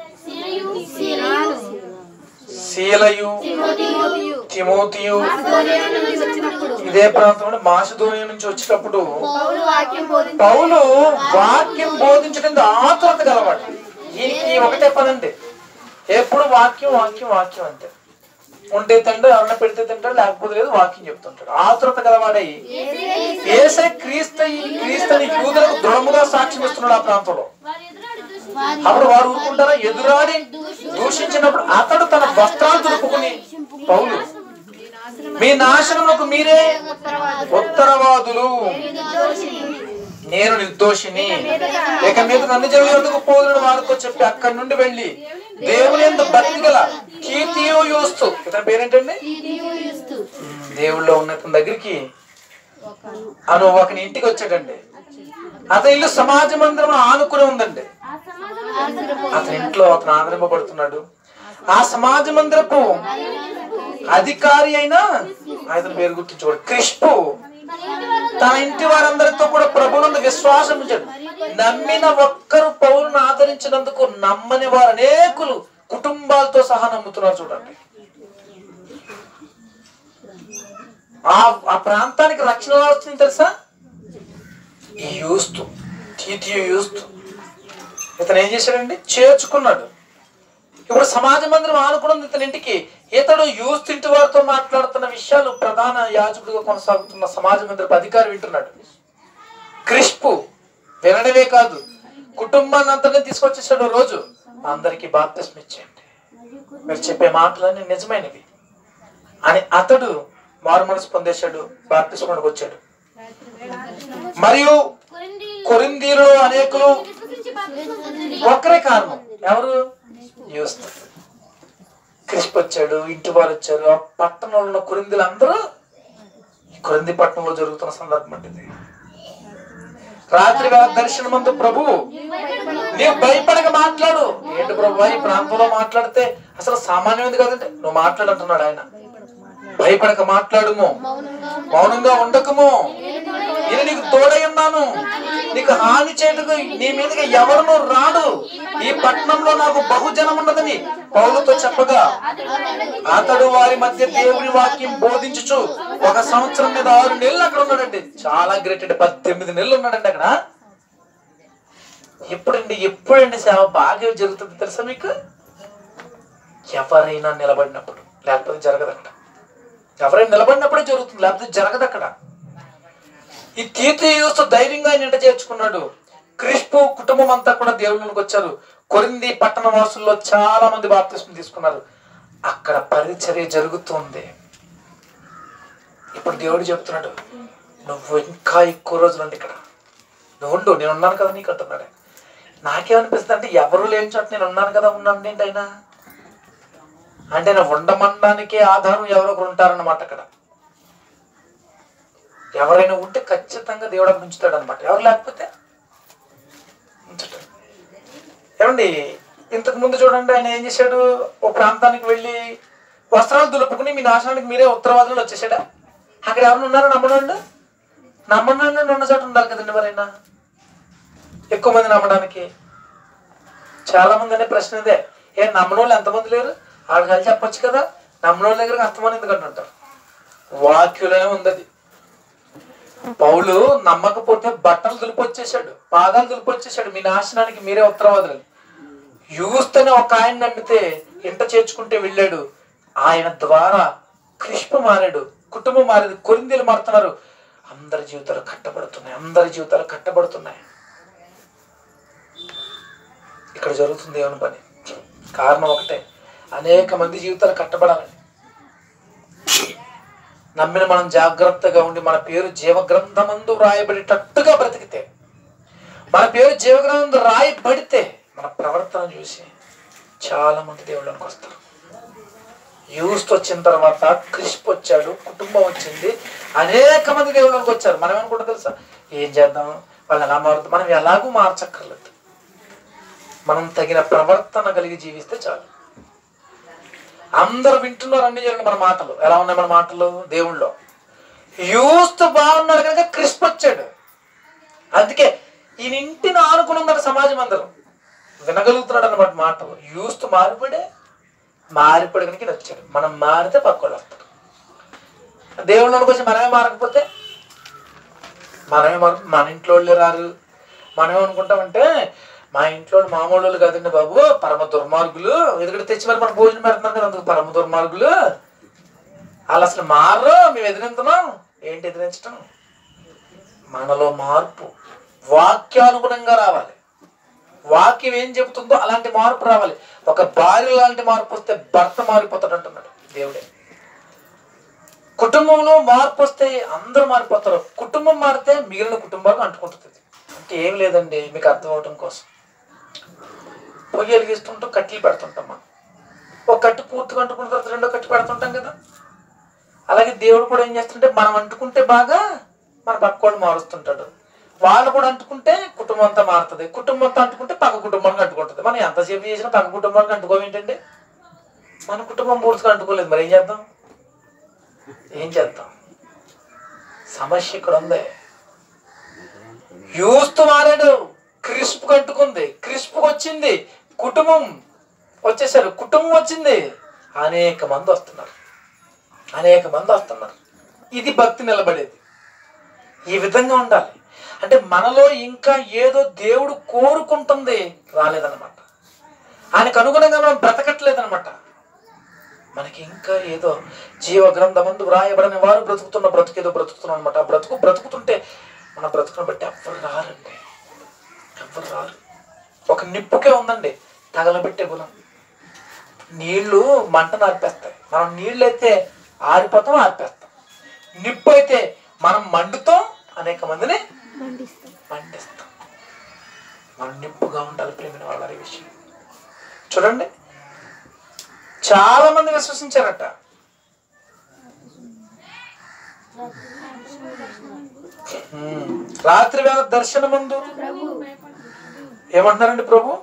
శీలయు తిమోతియు ఇదే ప్రాంతంలో మాసిధోనియ నుంచి వచ్చినప్పుడు పౌలు వాక్యం బోధించి పౌలు వాక్యం బోధించడం ఆతురత గలవాడు ఈయనకి ఒకటే పనండి ఎప్పుడు వాక్యం వాక్యం వాక్యం అంటే ఉంటే తింటాడు ఎవరన్నా పెడితే తింటాడు లేకపోతే లేదు వాక్యం చెప్తుంటాడు ఆతురత గలవాడై ఏసే క్రీస్తు క్రీస్తుని యూదులకు దృఢముగా సాక్ష్యం ఇస్తున్నాడు ఆ ప్రాంతంలో అప్పుడు వారు ఊరుకుంటారా ఎదురాడి దూషించినప్పుడు అతడు తన వస్త్రాలు దులుపుకుని పౌలు మీ నాశనములకు మీరే ఉత్తరవాదులు నేను నిర్దోషిని ఇక మీద నన్ను జనుల వద్దకు పోదుడు వారితో చెప్పి అక్కడి నుండి వెళ్ళి దేవుని ఎందు భక్తి గల కీర్తియో యూస్తూ ఇతని పేరేంటండి దేవుళ్ళో ఉన్న ఇతని దగ్గరికి అను ఒకని ఇంటికి వచ్చాడండి అతని ఇల్లు సమాజ మందిరం ఆనుకుని ఉందండి అతని ఇంట్లో అతను ఆదరింపబడుతున్నాడు ఆ సమాజ మందిరపు అధికారి అయిన అతని పేరు గుర్తించుకోడు క్రిష్పు తన ఇంటి వారందరితో కూడా ప్రభునందు విశ్వాసం ఉంచాడు నమ్మిన ఒక్కరు పౌరును ఆదరించినందుకు నమ్మని వారు అనేకులు కుటుంబాలతో సహా నమ్ముతున్నారు చూడండి ఆ ఆ ప్రాంతానికి రక్షణ ఎలా వస్తుంది తెలుసా ఈ యూస్తు తీతియు యూస్తు ఇతను ఏం చేశాడండి చేర్చుకున్నాడు ఇప్పుడు సమాజ మందిరం ఆనుకున్నది ఇతని ఇంటికి ఇతడు యూత్ ఇంటి వారితో మాట్లాడుతున్న విషయాలు ప్రధాన యాజకుడిగా కొనసాగుతున్న సమాజ మందిరపు అధికారి వింటున్నాడు క్రిస్పు వినడమే కాదు కుటుంబాన్ని అంతనే తీసుకొచ్చేసాడు ఓ రోజు అందరికి బాప్తిస్మ ఇచ్చేయండి మీరు చెప్పే మాటలన్నీ నిజమైనవి అని అతడు మారు మనసు పొందేశాడు బాప్తిస్మకు వచ్చాడు మరియు కొరిందీలో అనేకులు ఒక్కరే కారణం ఎవరు యూస్తు క్రిస్ప్ వచ్చాడు ఇంటి వారు వచ్చారు ఆ పట్టణంలో ఉన్న కొరిందీలు అందరూ ఈ కొరింది పట్టణంలో జరుగుతున్న సందర్భం అంటే ఇది. రాత్రి వేళ దర్శనమందు ప్రభు నీవు భయపడక మాట్లాడు ఏంటి ప్రభు ఈ ప్రాంతంలో మాట్లాడితే అసలు సామాన్యమైంది కదంటే నువ్వు మాట్లాడంటున్నాడు ఆయన భయపడక మాట్లాడుము మౌనంగా మౌనంగా ఉండకము నేను నీకు తోడై ఉన్నాను నీకు హాని చేయటకు నీ మీదకి ఎవరును రాడు ఈ పట్టణంలో నాకు బహుజనం ఉన్నదని పౌలతో చెప్పగా అతడు వారి మధ్య దేవుని వాక్యం బోధించుచు ఒక సంవత్సరం మీద ఆరు నెలలు అక్కడ ఉన్నాడండి చాలా గ్రేట్ అండి పద్దెనిమిది నెలలు ఉన్నాడండి అక్కడ ఎప్పుడండి ఎప్పుడండి సేవ బాగా జరుగుతుంది తెలుసా మీకు ఎవరైనా నిలబడినప్పుడు లేకపోతే జరగదంట ఎవరైనా నిలబడినప్పుడే జరుగుతుంది లేకపోతే జరగదు అక్కడ ఈ తీర్థ ధైర్యంగా ఆయన ఇంట చేర్చుకున్నాడు క్రిస్పు కుటుంబం అంతా కూడా దేవుళ్ళకి వచ్చారు కొరింది పట్టణ వాసుల్లో చాలా మంది బాప్తిస్మం తీసుకున్నారు అక్కడ పరిచర్య జరుగుతుంది ఇప్పుడు దేవుడు చెప్తున్నాడు నువ్వు ఇంకా ఎక్కువ రోజులు ఉండి ఇక్కడ నువ్వు ఉండు నేను ఉన్నాను కదా నీకు అంటున్నాడు ఆయన. నాకేమనిపిస్తుంది అంటే ఎవరు లేని చోట నేను ఉన్నాను కదా ఉన్నాను ఏంటి ఆయన అంటే నేను ఉండమనడానికి ఆధారం ఎవరో ఒకరు ఉంటారన్నమాట అక్కడ ఎవరైనా ఉంటే ఖచ్చితంగా దేవుడు అక్కడ ఉంచుతాడు అనమాట ఎవరు లేకపోతే ఉంచడు ఏమండి ఇంతకు ముందు చూడండి ఆయన ఏం చేశాడు ఓ ప్రాంతానికి వెళ్ళి వస్త్రాలు దులుపుకుని మీ నాశనానికి మీరే ఉత్తరవాదులు వచ్చేసాడా అక్కడ ఎవరు ఉన్నారో నమ్మడండి నమ్మడండి ఉన్న చోట ఉండాలి కదండి ఎవరైనా ఎక్కువ మంది నమ్మడానికి చాలా మంది అనే ప్రశ్న ఇదే ఏ నమ్మని వాళ్ళు ఎంతమంది లేరు వాళ్ళు కలిసి చెప్పొచ్చు కదా నమ్మని వాళ్ళ దగ్గర అంతమంది ఎందుకంటే ఉంటారు వాక్యులనే ఉంది అది పౌలు నమ్మకపోతే బట్టలు దులిపొచ్చేసాడు పాదాలు దులిపొచ్చేసాడు మీ నాశనానికి మీరే ఉత్తరవాదులు యూస్తనే ఒక ఆయన నమ్మితే ఇంట చేర్చుకుంటే వెళ్ళాడు ఆయన ద్వారా కృష్ణ మారాడు కుటుంబం మారేది కొరిందీలు మారుతున్నారు అందరి జీవితాలు కట్టబడుతున్నాయి అందరి జీవితాలు కట్టబడుతున్నాయి ఇక్కడ జరుగుతుంది ఏమని పని కారణం ఒకటే అనేక మంది జీవితాలు కట్టబడాలని నమ్మిన మనం జాగ్రత్తగా ఉండి మన పేరు జీవగ్రంథమందు రాయబడేటట్టుగా బ్రతికితే మన పేరు జీవగ్రంథం రాయబడితే మన ప్రవర్తన చూసి చాలా మంది దేవుళ్ళకి వస్తారు యూస్ట్ వచ్చిన తర్వాత క్రిస్ప్ వచ్చాడు కుటుంబం వచ్చింది అనేక మంది దేవుళ్ళకి వచ్చారు మనం ఏమనుకుంటాం తెలుసా ఏం చేద్దాం వాళ్ళు ఎలా మారుతాం మనం ఎలాగూ మార్చక్కర్లేదు మనం తగిన ప్రవర్తన కలిగి జీవిస్తే చాలు అందరు వింటున్నారు అన్ని జరిగిన మన మాటలు ఎలా ఉన్నాయి మన మాటలు దేవుళ్ళో యూస్త్ బాగున్నాడు కనుక క్రిస్ప్ వచ్చాడు అందుకే ఈయన ఇంటిని ఆనుకుని ఉందట సమాజం అందరం వినగలుగుతున్నాడు అన్నమాట మాటలు యూస్త్ మారిపడే మారిపడి కనుక ఈయన వచ్చాడు మనం మారితే పక్కోళ్ళు వస్తారు దేవుళ్ళని వచ్చి మనమే మారకపోతే మనమే మార మన ఇంట్లో వాళ్ళే రారు మనమే అనుకుంటామంటే మా ఇంట్లో వాళ్ళు మామూలు వాళ్ళు కాదండి బాబు పరమ దుర్మార్గులు ఎదుగుడు తెచ్చి మరి మన భోజనం పెడుతున్నారు కదా అందుకు పరమ దుర్మార్గులు వాళ్ళు అసలు మారరు మేము ఎదిరింతున్నాం ఏంటి ఎదిరించడం మనలో మార్పు వాక్యానుగుణంగా రావాలి వాక్యం ఏం చెబుతుందో అలాంటి మార్పు రావాలి ఒక భార్య లాంటి మార్పు వస్తే భర్త మారిపోతాడు అంటున్నాడు దేవుడే కుటుంబంలో మార్పు వస్తే అందరూ మారిపోతారు కుటుంబం మారితే మిగిలిన కుటుంబాలకు అంటుకుంటుంది అంటే ఏం లేదండి మీకు అర్థం అవటం కోసం పొయ్యి వెలిగిస్తుంటాం కట్టెలు పెడుతుంటాం మనం ఒక కట్టు పూర్తిగా అంటుకున్న తర్వాత రెండో కట్టు పెడుతుంటాం కదా అలాగే దేవుడు కూడా ఏం చేస్తుంటే మనం అంటుకుంటే బాగా మన పక్కోడు మారుస్తుంటాడు వాళ్ళు కూడా అంటుకుంటే కుటుంబం అంతా మారుతుంది కుటుంబం అంతా అంటుకుంటే పక్క కుటుంబానికి అంటుకుంటుంది మనం ఎంతసేపు చేసినా పక్క కుటుంబానికి అంటుకోవేంటండి మన కుటుంబం పూర్తిగా అంటుకోలేదు మరి ఏం చేద్దాం ఏం చేద్దాం సమస్య ఇక్కడ ఉంది యూస్త్ మారాడు క్రిస్ప్ కట్టుకుంది క్రిస్ప్ వచ్చింది కుటుంబం వచ్చేసారు కుటుంబం వచ్చింది అనేక మంది వస్తున్నారు అనేక మంది వస్తున్నారు ఇది భక్తి నిలబడేది ఈ విధంగా ఉండాలి అంటే మనలో ఇంకా ఏదో దేవుడు కోరుకుంటుంది రాలేదన్నమాట ఆయనకు అనుగుణంగా మనం బ్రతకట్లేదన్నమాట మనకి ఇంకా ఏదో జీవ గ్రంథమందు వ్రాయబడని వారు బ్రతుకుతున్న బ్రతుకేదో బ్రతుకుతున్నాం అనమాట ఆ బ్రతుకు బ్రతుకుతుంటే మన బ్రతుకును బట్టి ఎవ్వరు రారండి ఎవ్వరు రారు ఒక నిప్పుకే ఉందండి తగలబెట్టే గుణం నీళ్లు మంటను ఆర్పేస్తాయి మనం నీళ్ళు అయితే ఆరిపోతాం ఆర్పేస్తాం నిప్పు అయితే మనం మండుతాం అనేక మందిని మండిస్తాం మనం నిప్పుగా ఉండాలి ప్రేమిన వాళ్ళ విషయం చూడండి చాలా మంది విశ్వసించారట ఉమ్. రాత్రి వేళ దర్శనమందు ఏమంటున్నారండి ప్రభు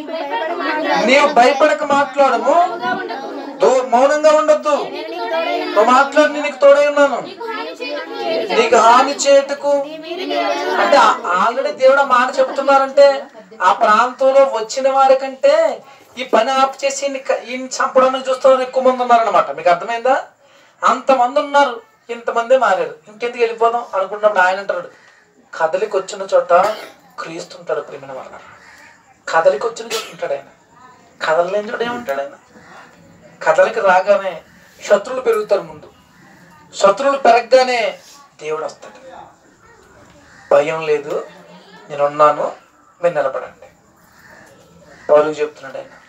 నీవు భయపడక మాట్లాడము దో- మౌనంగా ఉండొద్దు నువ్వు మాట్లాడి నేను నీకు తోడై ఉన్నాను నీకు హాని చేటుకు అంటే ఆల్రెడీ దేవుడు ఆ మాట చెప్తున్నారంటే ఆ ప్రాంతంలో వచ్చిన వారి కంటే ఈ పని ఆపు చేసి ఈయన్ని క- ఈయన్ని చంపడానికి చూస్తున్నారు ఎక్కువ మంది ఉన్నారనమాట మీకు అర్థమైందా అంతమంది ఉన్నారు ఇంతమందే మారారు ఇంకెందుకు వెళ్ళిపోదాం అనుకున్నప్పుడు ఆయన అంటాడు కదలికి వచ్చిన చోట క్రీస్తుంటాడు ప్రేమిన వాళ్ళ కదలికి వచ్చిన చోట ఉంటాడు ఆయన కదలలేని చోట ఏముంటాడు ఆయన కదలికి రాగానే శత్రువులు పెరుగుతారు ముందు శత్రువులు పెరగగానే దేవుడు వస్తాడు భయం లేదు నేనున్నాను మీరు నిలబడండి పౌలుకు చెప్తున్నాడు ఆయన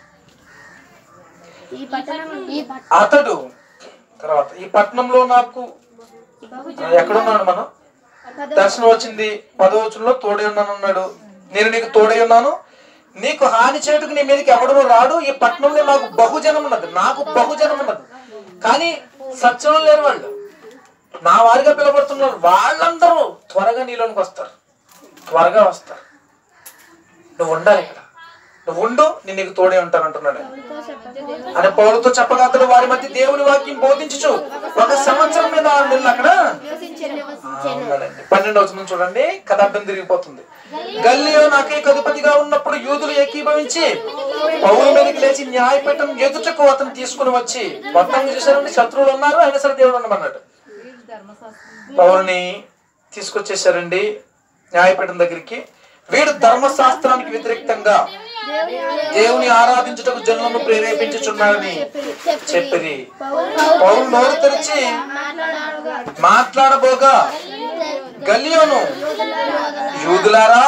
ఈ పట్టణం ఈ పట్టణం అతడు తర్వాత ఈ పట్టణంలో నాకు ఎక్కడున్నాడు మనం దర్శనం వచ్చింది పదవచనంలో తోడై ఉన్నాను అన్నాడు నేను నీకు తోడై ఉన్నాను నీకు హాని చేటుకు నీ మీదకి ఎవడను రాడు ఈ పట్టణంలో నాకు బహుజనం ఉన్నది నాకు బహుజనం ఉన్నది కానీ సత్యం లేరు వాళ్ళు నా వారిగా పిలబడుతున్నారు వాళ్ళందరూ త్వరగా నీలోనికి వస్తారు త్వరగా వస్తారు నువ్వు ఉండాలి ఇక్కడ నువ్వు ఉండు నేను నీకు తోడే ఉంటాను అంటున్నాడు ఆయన. అని పౌరుతో చెప్పగా అతడు వారి మధ్య దేవుని వాక్యం బోధించుచు ఒక సంవత్సరం మీద ఆరు నెలలు అక్కడ ఆ, ఉన్నాడండి. పన్నెండవ వచనం చూడండి కథ అర్థం తిరిగిపోతుంది గల్లియో నాకే కదుపతిగా ఉన్నప్పుడు యూదులు ఏకీభవించి పౌరు మీదకి లేచి న్యాయపీఠం ఎదుటకు అతను తీసుకుని వచ్చి మొత్తం చూసారండి శత్రువులు ఉన్నారు అయినా సరే దేవుడు ఉండమన్నాడు పౌరుని తీసుకొచ్చేసారండి న్యాయపీఠం దగ్గరికి వీడు ధర్మశాస్త్రానికి వ్యతిరేకంగా దేవుని ఆరాధించుటకు జనులను ప్రేరేపించుచున్నాడని చెప్పిరి పౌరు నోరు తెరిచి మాట్లాడబోగా గలియోను యూదులారా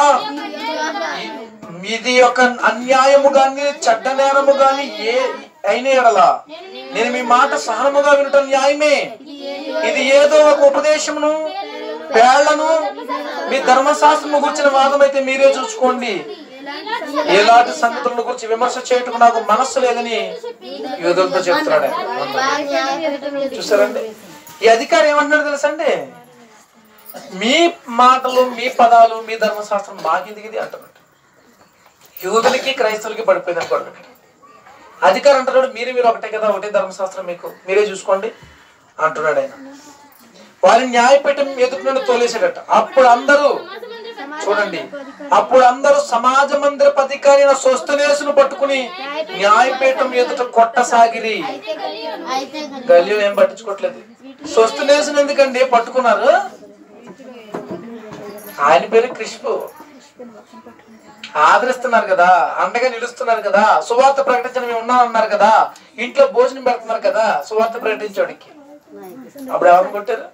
ఇది ఒక అన్యాయము గాని చెడ్డ నేరము గాని ఏ అయిన ఎడలా నేను మీ మాట సహనముగా వినటం న్యాయమే ఇది ఏదో ఒక ఉపదేశమును పేళ్లను మీ ధర్మశాస్త్రము గురించిన వాదం అయితే మీరే చూసుకోండి ఎలాంటి సంగతులను గురించి విమర్శ చేయటం నాకు మనస్సు లేదని యూదులతో చెప్తున్నాడు ఆయన. చూసారండి ఈ అధికారి ఏమంటున్నాడు తెలుసండి మీ మాటలు మీ పదాలు మీ ధర్మశాస్త్రం మాకెందుకు ఇది అంటున్నాడు యూదులకి క్రైస్తవులకి పడిపోయింది అనుకోండి ఇక్కడ. అధికారి అంటున్నాడు మీరు మీరు ఒకటే కదా ఒకటే ధర్మశాస్త్రం మీకు మీరే చూసుకోండి అంటున్నాడు ఆయన వారిని న్యాయపీఠం ఎదుటి నుండి తోలేసాడట అప్పుడు అందరూ చూడండి అప్పుడు అందరూ సమాజ మందిరపు అధికారి అయిన స్వస్థనేసును పట్టుకుని న్యాయపీఠం ఎదుట కొట్టసాగిరి అయితే గల్లీలు ఏం పట్టించుకోవట్లేదు స్వస్థనేసును ఎందుకండి పట్టుకున్నారు ఆయన పేరు క్రిష్పు ఆదరిస్తున్నారు కదా అండగా నిలుస్తున్నారు కదా సువార్త ప్రకటించడం మేము ఉన్నాం అన్నారు కదా ఇంట్లో భోజనం పెడుతున్నారు కదా సువార్త ప్రకటించడానికి అప్పుడు ఎవరు కొట్టారు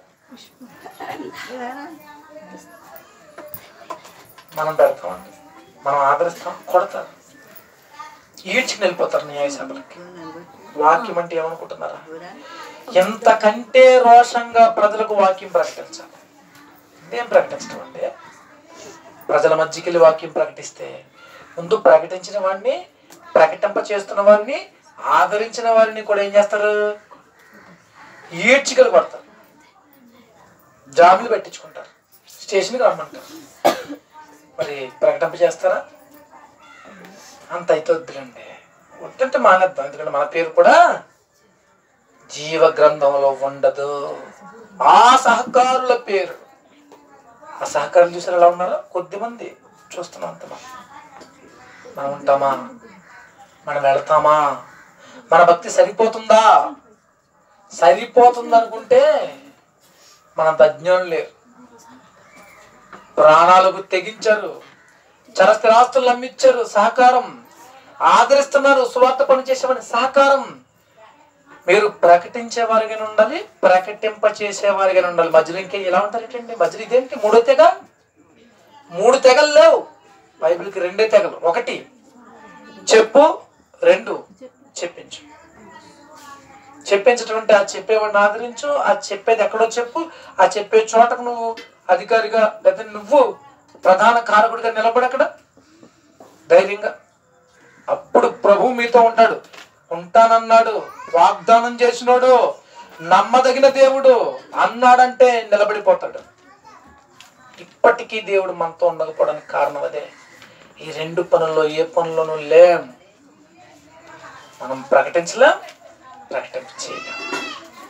మనం పెడతామండి మనం ఆదరిస్తాం కొడతారు ఈడ్చుకుని వెళ్ళిపోతారు న్యాయసభలకి వాక్యం అంటే ఏమనుకుంటున్నారా ఎంతకంటే రోషంగా ప్రజలకు వాక్యం ప్రకటించాలి ఏం ప్రకటించడం అంటే ప్రజల మధ్యకి వెళ్ళి వాక్యం ప్రకటిస్తే ముందు ప్రకటించిన వాడిని ప్రకటింప చేస్తున్న వారిని ఆదరించిన వారిని కూడా ఏం చేస్తారు ఈడ్చికలు పడతారు జాబీలు పెట్టించుకుంటారు స్టేషన్కి రమ్మంటారు మరి ప్రకటింప చేస్తారా అంత అయితే వద్దులండి వద్దంటే మానేద్దాం ఎందుకంటే మన పేరు కూడా జీవ గ్రంథంలో ఉండదు ఆ సహకారుల పేరు ఆ సహకారం చూసారు ఎలా ఉన్నారో కొద్ది మంది చూస్తున్నాం అంతమంది మనం ఉంటామా మనం వెళ్తామా మన భక్తి సరిపోతుందా సరిపోతుంది అనుకుంటే మనంత అజ్ఞానం లేరు ప్రాణాలకు తెగించారు చరస్థిరాస్తులు అమ్మిచ్చారు సహకారం ఆదరిస్తున్నారు సువార్త పని చేసేవాడిని సహకారం మీరు ప్రకటించే వారిగానే ఉండాలి ప్రకటింప చేసే వారిగానే ఉండాలి మధ్యలో ఇంకే ఎలా ఉంటారు ఏంటండి మధ్యలో ఇదేంటి మూడో తెగ మూడు తెగలు లేవు బైబిల్కి రెండే తెగలు ఒకటి చెప్పు రెండు చెప్పించు చెప్పించడం అంటే ఆ చెప్పేవాడిని ఆదరించు ఆ చెప్పేది ఎక్కడో చెప్పు ఆ చెప్పే చోటకు నువ్వు అధికారిగా లేదా నువ్వు ప్రధాన కారకుడిగా నిలబడి అక్కడ ధైర్యంగా అప్పుడు ప్రభు మీతో ఉంటాడు ఉంటానన్నాడు వాగ్దానం చేసినోడు నమ్మదగిన దేవుడు అన్నాడంటే నిలబడిపోతాడు ఇప్పటికీ దేవుడు మనతో ఉండకపోవడానికి కారణం అదే ఈ రెండు పనుల్లో ఏ పనుల్లోనూ లేం మనం ప్రకటించలేం ప్రకటింప చేయలేం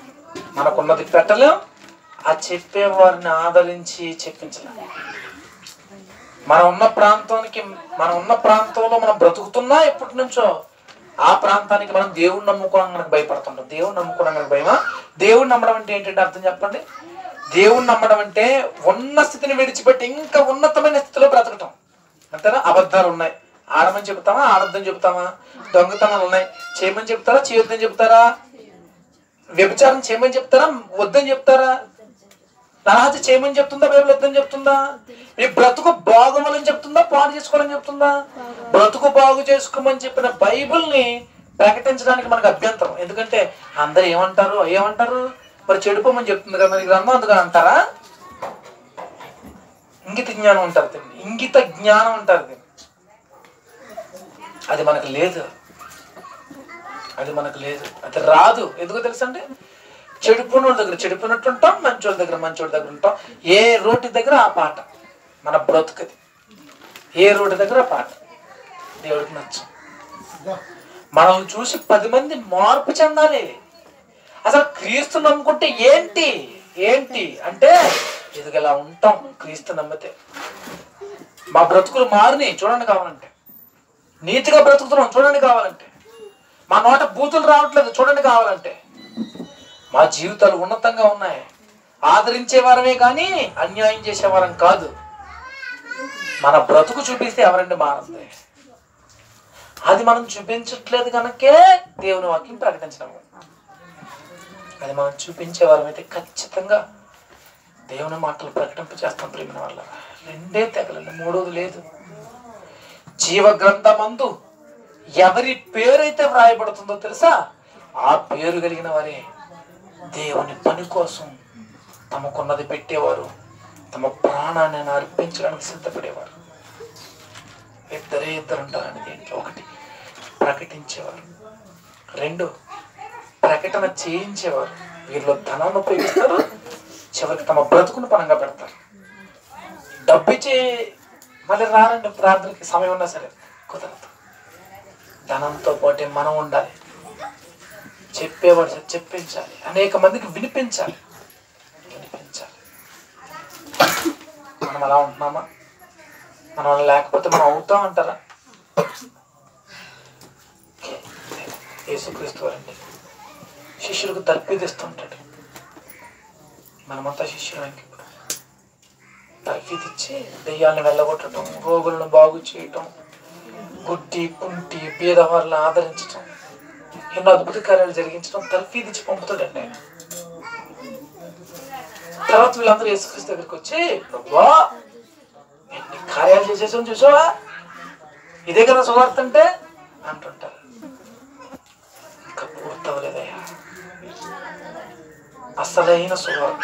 మనకున్నది పెట్టలేం ఆ చెప్పే వారిని ఆదరించి చెప్పించలేం మనం ఉన్న ప్రాంతానికి మనం ఉన్న ప్రాంతంలో మనం బ్రతుకుతున్నా ఎప్పటి నుంచో ఆ ప్రాంతానికి మనం దేవుణ్ణి నమ్ముకోవడానికి భయపడుతుంటాం దేవుణ్ణి నమ్ముకోవడానికి భయమా దేవుణ్ణి నమ్మడం అంటే ఏంటంటే అర్థం చెప్పండి దేవుణ్ణి నమ్మడం అంటే ఉన్న స్థితిని విడిచిపెట్టి ఇంకా ఉన్నతమైన స్థితిలో బ్రతకటం అంతేనా అబద్ధాలు ఉన్నాయి ఆడమని చెప్తామా ఆడద్దని చెప్తామా దొంగతనాలు ఉన్నాయి చేయమని చెప్తారా చేయొద్దని చెప్తారా వ్యభిచారం చేయమని చెప్తారా వద్దని చెప్తారా నరహత్య చేయమని చెప్తుందా బైబిల్ వద్దని చెప్తుందా మీ బ్రతుకు బాగుమని చెప్తుందా పాడు చేసుకోవాలని చెప్తుందా బ్రతుకు బాగు చేసుకోమని చెప్పిన బైబిల్ ని ప్రకటించడానికి మనకు అభ్యంతరం ఎందుకంటే అందరు ఏమంటారు ఏమంటారు మరి చెడిపోమని చెప్తుంది కదా మరి గ్రంథం అందుకని అంటారా ఇంగిత జ్ఞానం అంటారు దీన్ని ఇంగిత జ్ఞానం అంటారు దీన్ని అది మనకు లేదు అది మనకు లేదు అది రాదు ఎందుకో తెలుసండి చెడిపోయిన దగ్గర చెడిపోయినట్టు ఉంటాం మంచోళ్ళ దగ్గర మంచోళ్ళ దగ్గర ఉంటాం ఏ రోటి దగ్గర ఆ పాట మన బ్రతుకది ఏ రోడ్డు దగ్గర ఆ పాట దేవుడికి నచ్చం మనల్ని చూసి పది మంది మార్పు చెందాలి అసలు క్రీస్తు నమ్ముకుంటే ఏంటి ఏంటి అంటే ఇది ఇలా ఉంటాం క్రీస్తు నమ్మితే మా బ్రతుకులు మారినాయి చూడండి కావాలంటే నీతిగా బ్రతుకుతున్నాం చూడండి కావాలంటే మా నోట బూతులు రావట్లేదు చూడండి కావాలంటే మా జీవితాలు ఉన్నతంగా ఉన్నాయి ఆదరించే వారమే కానీ అన్యాయం చేసేవారం కాదు మన బ్రతుకు చూపిస్తే ఎవరండి మారంది అది మనం చూపించట్లేదు కనుకే దేవుని వాక్యం ప్రకటించడం అది మనం చూపించే వారమైతే ఖచ్చితంగా దేవుని మాటలు ప్రకటింప చేస్తాం ప్రేమిన వాళ్ళ రెండే తెగలండి మూడోది లేదు జీవ గ్రంథమందు ఎవరి పేరైతే వ్రాయబడుతుందో తెలుసా ఆ పేరు కలిగిన వారే దేవుని పని కోసం తమకున్నది పెట్టేవారు తమ ప్రాణాన్ని అర్పించడానికి సిద్ధపడేవారు ఇద్దరే ఇద్దరు ఉంటారండి దీంట్లో ఒకటి ప్రకటించేవారు రెండు ప్రకటన చేయించేవారు వీళ్ళు ధనాన్ని ఉపయోగిస్తారు చివరికి తమ బ్రతుకును పనంగా పెడతారు డబ్బిచ్చి మళ్ళీ రారండి ప్రార్థనకి సమయం ఉన్నా సరే కుదరదు ధనంతో పాటే మనం ఉండాలి చెప్పేవాడు సరే చెప్పించాలి అనేక మందికి వినిపించాలి వినిపించాలి మనం అలా ఉంటున్నామా మనం అలా లేకపోతే మనం అవుతాం అంటారా ఓకే. యేసుక్రీస్తు వారండి శిష్యులకు తర్ఫీదిస్తుంటాడు మనమంతా శిష్యులు ఇప్పుడు తర్ఫీదిచ్చి దెయ్యాలను వెళ్ళగొట్టడం రోగులను బాగు చేయటం గుడ్డి కుంటి బీదవాళ్ళని ఆదరించటం ఎన్నో అద్భుత కార్యాలు జరిగించడం తర్ఫీదిచ్చి పంపుతాడండి ఆయన తర్వాత వీళ్ళందరూ యేసుక్రీస్తు దగ్గరికి వచ్చి ప్రభా ఎన్ని కార్యాలు చేసేసాం చూసావా ఇదే కదా సువార్త అంటే అంటుంటారు ఇంకా పూర్తవలేదయ్యా అసలైన సువార్త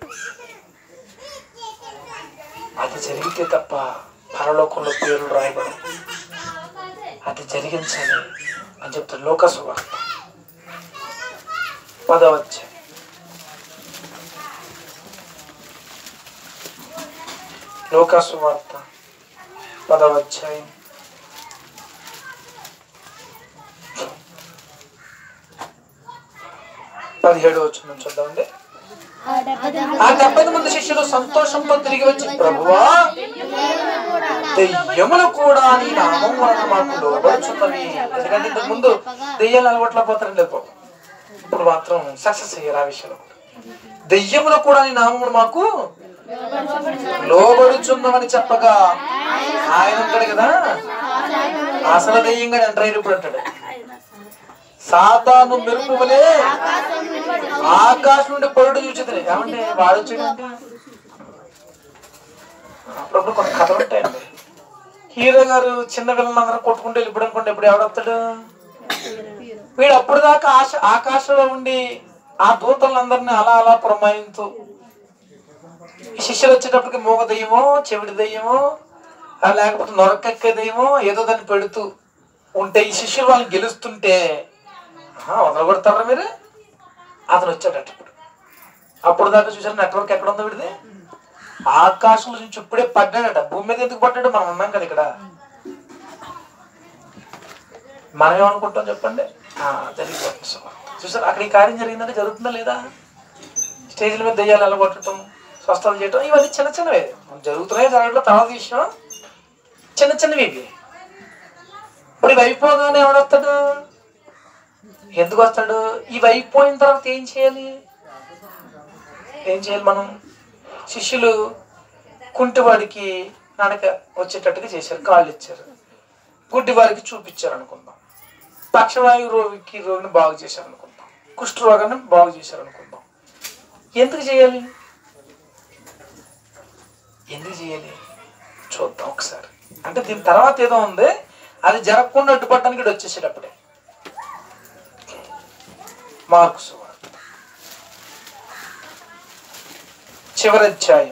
అది జరిగితే తప్ప పరలోకంలో పేర్లు రాయబడవు అది జరిగించాలి అని చెప్తాడు లోక సువార్త పదవచ్చ లోక సువార్త పదవచ్చాయం పదిహేడు వచ్చిన చూద్దామండి ఆ డెబ్బై మంది శిష్యులు సంతోషంతో తిరిగి వచ్చి ప్రభువా దెయ్యములు కూడా నీ నామం వలన మాకు లోబడుచున్నవి ఎందుకంటే ఇంతకు ముందు దెయ్యాలు అలవాట్లో పోతారండి లేదు పాపం. ఇప్పుడు మాత్రం సక్సెస్ అయ్యారు ఆ విషయంలో దెయ్యములు కూడా నీ నామమును మాకు లోబడుచున్నామని చెప్పగా ఆయన అంటాడు కదా అసలు దెయ్యంగా ఎంటర్ అయిన ఇప్పుడు అంటాడు సాతాను మెరుపు వలె ఆకాశం నుండి పరుడు చూచింది ఏమంటే వాడు వచ్చాడంటే అప్పుడప్పుడు కొన్ని కథలు ఉంటాయండి హీరో గారు చిన్న పిల్లలందరూ కొట్టుకుంటూ వెళ్ళిపోవడం అనుకోండి ఇప్పుడు ఎవడొస్తాడు వీడు అప్పుడు దాకా ఆశ ఆకాశంలో ఉండి ఆ దూతలందరినీ అలా అలా పురమాయిస్తూ ఈ శిష్యులు వచ్చేటప్పటికి మూగ దయ్యమో చెవిడి దయ్యమో ఆ లేకపోతే నొరకెక్కే దయ్యమో ఏదో దాన్ని పెడుతూ ఉంటే ఈ శిష్యులు వాళ్ళని గెలుస్తుంటే ఆహా, వదలగొడతారా మీరు అతను వచ్చాడట ఇప్పుడు అప్పుడు దాకా చూసారు నెట్వర్క్ ఎక్కడ ఉందో విడిది ఆకాశంలో నుంచి ఇప్పుడే పడ్డాడట భూమి మీద ఎందుకు పడ్డాడు మనం ఉన్నాం కదా ఇక్కడ మనం ఏమనుకుంటాం చెప్పండి ఆ, జరిగిపోతుంది సువార్త. చూసారు అక్కడ ఈ కార్యం జరిగిందంటే జరుగుతుందా లేదా స్టేజ్ల మీద దెయ్యాలు వెళ్ళగొట్టడం స్వస్థతలు చేయటం ఇవన్నీ చిన్న చిన్నవే జరుగుతున్నాయి జరగడం తర్వాత విషయం చిన్న చిన్నవి ఇవి ఇప్పుడు ఇవి అయిపోగానే ఎవడొస్తాడు ఎందుకు వస్తాడు ఇవి అయిపోయిన తర్వాత ఏం చేయాలి ఏం చేయాలి మనం శిష్యులు కుంటివాడికి నడక వచ్చేటట్టుగా చేశారు కాళ్ళు ఇచ్చారు గుడ్డివారికి చూపించారు అనుకుందాం పక్షవాయు రోగికి రోగిని బాగు చేశారు అనుకుందాం కుష్ఠ రోగాన్ని బాగు చేశారు అనుకుందాం ఎందుకు చేయాలి ఎందుకు చేయాలి చూద్దాం ఒకసారి అంటే దీని తర్వాత ఏదో ఉంది అది జరగకుండా అడ్డుపడడానికి ఇక్కడ వచ్చేసేటప్పుడే మార్కు సువార్త చివరి అధ్యాయం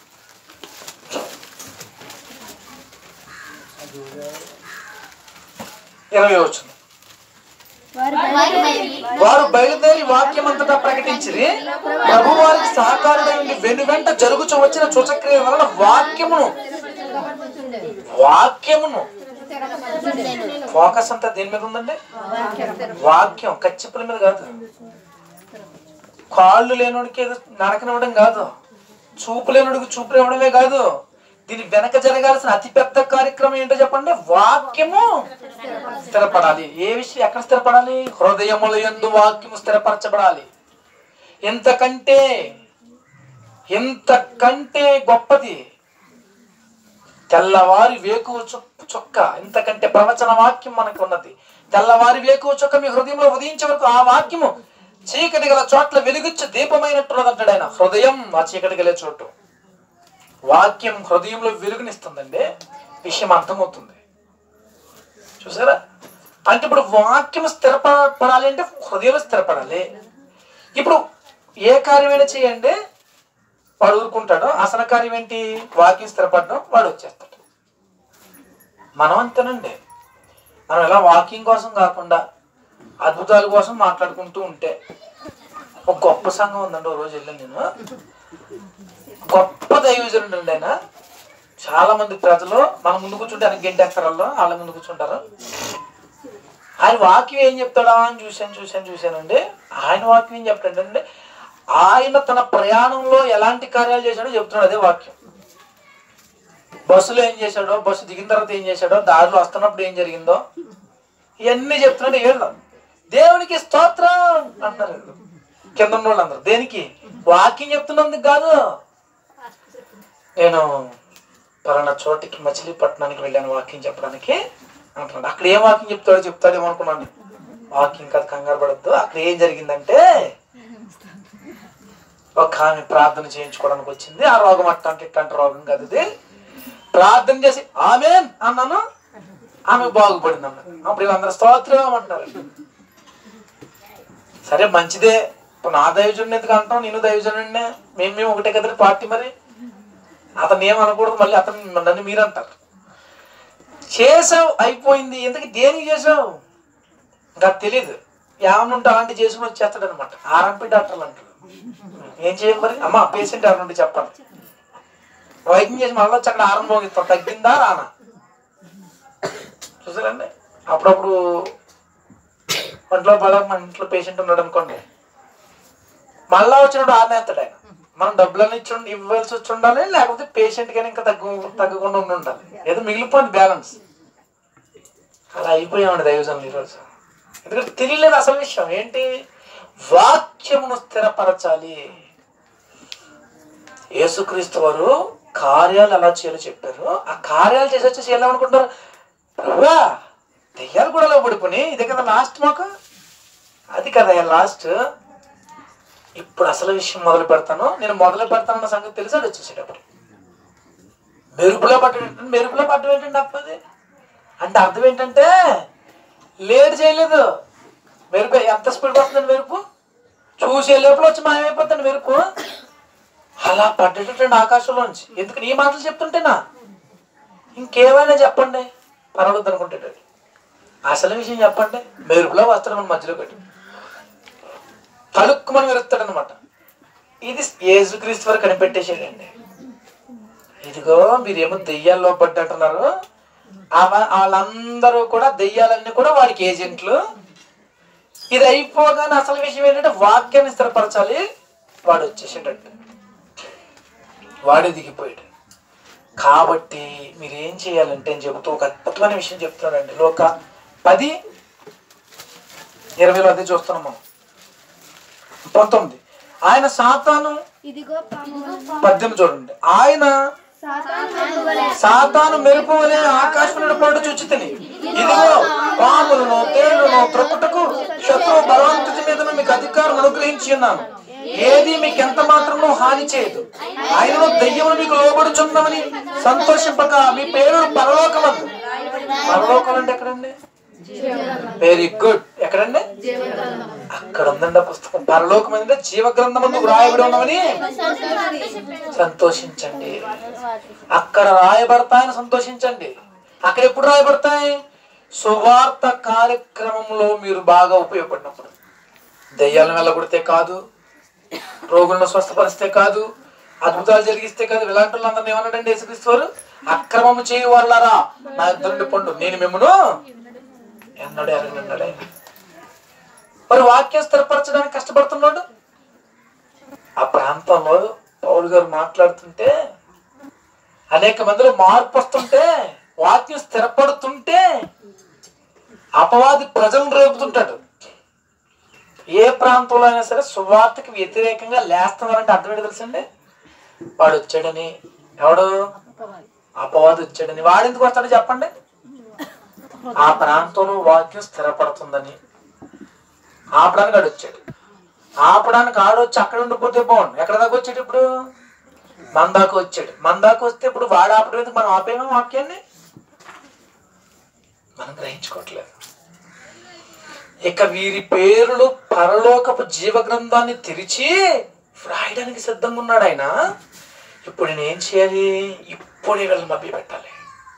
ఇరవై వచ్చింది వారు బయలుదేరి వాక్యం అంతటా ప్రకటించిరి ప్రభు వారికి సహకారుడైన వెను వెంట జరుగుచు వచ్చిన సూచక్రియ వలన వాక్యమును వాక్యమును ఫోకస్ అంతా దేని మీద ఉందండి వాక్యం కచ్చిపుల మీద కాదు కాళ్ళు లేనోడికి ఏదో నడకనివ్వడం కాదు చూపు లేనోడికి చూపు ఇవ్వడమే కాదు దీని వెనక జరగాల్సిన అతిపెద్ద కార్యక్రమం ఏంటో చెప్పండి వాక్యము స్థిరపడాలి ఏ విషయం ఎక్కడ స్థిరపడాలి హృదయముల యందు వాక్యము స్థిరపరచబడాలి ఎంతకంటే ఎంతకంటే గొప్పది తెల్లవారి వేకువ చొక్- చొక్క ఇంతకంటే ప్రవచన వాక్యం మనకు ఉన్నది తెల్లవారి వేకువ చొక్క మీ హృదయంలో ఉదయించే వరకు ఆ వాక్యము చీకటి గల చోట్ల వెలుగుచ్చు దీపమైనట్టున్నది అంటాడు ఆయన హృదయం ఆ చీకటి గల చోటు వాక్యం హృదయంలో వెలుగునిస్తుందండి విషయం అర్థమవుతుంది చూసారా అంటే ఇప్పుడు వాక్యం స్థిరపడాలి అంటే హృదయంలో స్థిరపడాలి ఇప్పుడు ఏ కార్యమైనా చేయండి వాడు ఊరుకుంటాడు అసలు కార్యం ఏంటి వాక్యం స్థిరపడడం వాడు వచ్చేస్తాడు మనం అంతేనండి మనం ఎలా వాకింగ్ కోసం కాకుండా అద్భుతాల కోసం మాట్లాడుకుంటూ ఉంటే ఒక గొప్ప సంఘం ఉందండి ఓ రోజు వెళ్ళాను నేను గొప్ప దైవజనుడు అండి ఆయన చాలా మంది ప్రజలు మన ముందు కూర్చుంటే ఆయన గెంటేస్తారల్లో వాళ్ళ ముందు కూర్చుంటారు ఆయన వాక్యం ఏం చెప్తాడా అని చూశాను చూశాను చూశానండి ఆయన వాక్యం ఏం చెప్తాడంటే ఆయన తన ప్రయాణంలో ఎలాంటి కార్యాలు చేశాడో చెప్తున్నాడు అదే వాక్యం బస్సులో ఏం చేశాడో బస్సు దిగిన తర్వాత ఏం చేశాడో దారిలో వస్తున్నప్పుడు ఏం జరిగిందో ఇవన్నీ చెప్తున్నాడు ఏళ్ళు దేవునికి స్తోత్రం అంటారు కింద ఉన్న వాళ్ళందరూ దేనికి వాక్యం చెప్తున్నందుకు కాదు నేను పలానా చోటికి మచిలీపట్నానికి వెళ్ళాను వాక్యం చెప్పడానికి అంటున్నాడు అక్కడ ఏం వాక్యం చెప్తాడో చెప్తాడేమో అనుకున్నాను వాక్యం కాదు కంగారు పడద్దు అక్కడ ఏం జరిగిందంటే ఒక ఆమె ప్రార్థన చేయించుకోవడానికి వచ్చింది ఆ రోగం అట్ట అంటే ఇట్టంటే రోగం కాదు ఇది ప్రార్థన చేసి ఆమె అన్నాను ఆమె బాగుపడింది అన్నాను అప్పుడు వీళ్ళందరూ స్తోత్రం అంటారు సరే మంచిదే ఇప్పుడు నా దైవజుడిని ఎందుకు అంటాం నేను దైవజుడిని మేము మేము ఒకటే కదా పార్టీ మరి అతను ఏమనకూడదు మళ్ళీ అతను నన్ను మీరు అంటారు చేసావు అయిపోయింది ఎందుకు దేనికి చేసావు ఇంకా తెలియదు ఏమన్నా ఉంటే అలాంటి చేసుకుని వచ్చేస్తాడు అనమాట ఆర్ఎంపీ డాక్టర్లు అంటారు ఏం చేయాలి మరి అమ్మ పేషెంట్ ఎవరు ఉంటే చెప్పండి వైద్యం చేసి మళ్ళీ వచ్చి అక్కడ ఆరం మోగిస్తాం తగ్గిందా రానా చూసారండి అప్పుడప్పుడు ఒంట్లో బాగా మన ఇంట్లో పేషెంట్ ఉన్నాడు అనుకోండి మళ్ళా వచ్చినప్పుడు ఆనేస్తాడు ఆయన మనం డబ్బులన్నీ ఇచ్చి ఉండి- ఇవ్వాల్సి వచ్చి ఉండాలి లేకపోతే పేషెంట్ కానీ ఇంకా తగ్గు తగ్గకుండా ఉండి ఉండాలి ఏదో మిగిలిపోయింది బ్యాలెన్స్ అలా అయిపోయామండి దైవజనులు ఈరోజు ఎందుకంటే తెలియలేదు అసలు విషయం ఏంటి వాక్యమును స్థిరపరచాలి యేసుక్రీస్తు వారు కార్యాలు ఎలా చేయాలో చెప్పారు ఆ కార్యాలు చేసి వచ్చేసి ఎలా అనుకుంటారు ప్రభువా దెయ్యాలు కూడా లోపడిపోయి ఇదే కదా లాస్ట్ మాకు అది కదా లాస్ట్ ఇప్పుడు అసలు విషయం మొదలు పెడతాను నేను మొదలు పెడతానన్న సంగతి తెలిసి అది వచ్చేసేటప్పుడు మెరుపులో పట్టడం మెరుపులో పట్టడం ఏంటంటే అప్పది అంటే అర్థం ఏంటంటే లేట్ చేయలేదు మెరుపు ఎంత స్పీడ్ వస్తుందండి మెరుపు చూసే లోపల వచ్చి మాయమైపోతుంది మెరుపు అలా పడ్డటండి ఆకాశంలోంచి ఎందుకు నీ మాటలు చెప్తుంటేనా ఇంకేమైనా చెప్పండి పర్వాలేదు అనుకుంటాడు అసలు విషయం చెప్పండి మెరుపులో వస్తాడు మన మధ్యలో పెట్టి తలుక్కుమని మెరుస్తాడు అనమాట ఇది యేసుక్రీస్తు వారు కనిపెట్టేసాడండి ఇదిగో మీరేమో దెయ్యాల్లో పడ్డంటున్నారు ఆవ- వాళ్ళందరూ కూడా దెయ్యాలన్నీ కూడా వాడికి ఏజెంట్లు ఇది అయిపోగానే అసలు విషయం ఏంటంటే వాక్యాన్ని స్థిరపరచాలి వాడు వచ్చేసాడట వాడే దిగిపోయాడు కాబట్టి మీరు ఏం చేయాలంటే అని చెబుతూ ఒక అద్భుతమైన విషయం చెప్తున్నాడండి లోక పది ఇరవైలో అదే చూస్తున్నాం మనం పంతొమ్మిది ఆయన సాతాను ఇదిగో పాము పద్దెనిమిది చూడండి ఆయన సాతాను మెరుపు వలె ఆకాశం పాటు చూచి తిని ఇదిగో పాములను తేళ్లను త్రొక్కుటకు శత్రువు బలవంతుడి మీద మీకు అధికారం అనుగ్రహించి ఉన్నాను ఏది మీకు ఎంత మాత్రమో హాని చేయదు ఆయనను దెయ్యములు మీకు లోబడుచున్నామని సంతోషింపక మీ పేరు పరలోకమందు పరలోకం అంటే ఎక్కడండి వెరీ గుడ్ ఎక్కడండి అక్కడ ఉందండి ఆ పుస్తకం పరలోకం అంటే జీవ గ్రంథమందు వ్రాయబడి ఉన్నవని సంతోషించండి అక్కడ రాయబడతాయని సంతోషించండి అక్కడ ఎప్పుడు రాయబడతాయి సువార్త కార్యక్రమంలో మీరు బాగా ఉపయోగపడినప్పుడు దయ్యాలను వెళ్ళగొడితే కాదు రోగులను స్వస్థపరిస్తే కాదు అద్భుతాలు జరిగిస్తే కాదు ఇలాంటి వాళ్ళందరినీ ఏమన్నాడండి యేసుక్రీస్తు వారు అక్రమము చేయి వాళ్ళరా నా ఇద్దరు పండు నేను మిమ్మను ఎన్నడూ ఎరగనన్నాడు ఆయన మరి వాక్యం స్థిరపరచడానికి కష్టపడుతున్నాడు ఆ ప్రాంతంలో పౌరు గారు మాట్లాడుతుంటే అనేక మందిలో మార్పు వస్తుంటే వాక్యం స్థిరపడుతుంటే అపవాది ప్రజలను రేపుతుంటాడు ఏ ప్రాంతంలో అయినా సరే సువార్తకి వ్యతిరేకంగా లేస్తున్నారంటే అర్థం ఏంటి తెలుసండి వాడు వచ్చాడని ఎవడు అపవాది వచ్చాడని వాడు ఎందుకు వస్తాడో చెప్పండి ఆ ప్రాంతంలో వాక్యం స్థిరపడుతుందని ఆపడానికి ఆడు వచ్చాడు ఆపడానికి ఆడు వచ్చి అక్కడ ఉండిపోతే బాగుండు ఎక్కడ దాకా వచ్చాడు ఇప్పుడు మన దాకా వచ్చాడు మన దాకా వస్తే ఇప్పుడు వాడు ఆపడం ఎందుకు మనం ఆపేమో వాక్యాన్ని మనం గ్రహించుకోవట్లేదు ఇక వీరి పేర్లు పరలోకపు జీవ గ్రంథాన్ని తెరిచి వ్రాయడానికి సిద్ధంగా ఉన్నాడు ఆయన ఇప్పుడు నేను ఏం చేయాలి ఇప్పుడే వీళ్ళని మభ్య పెట్టాలి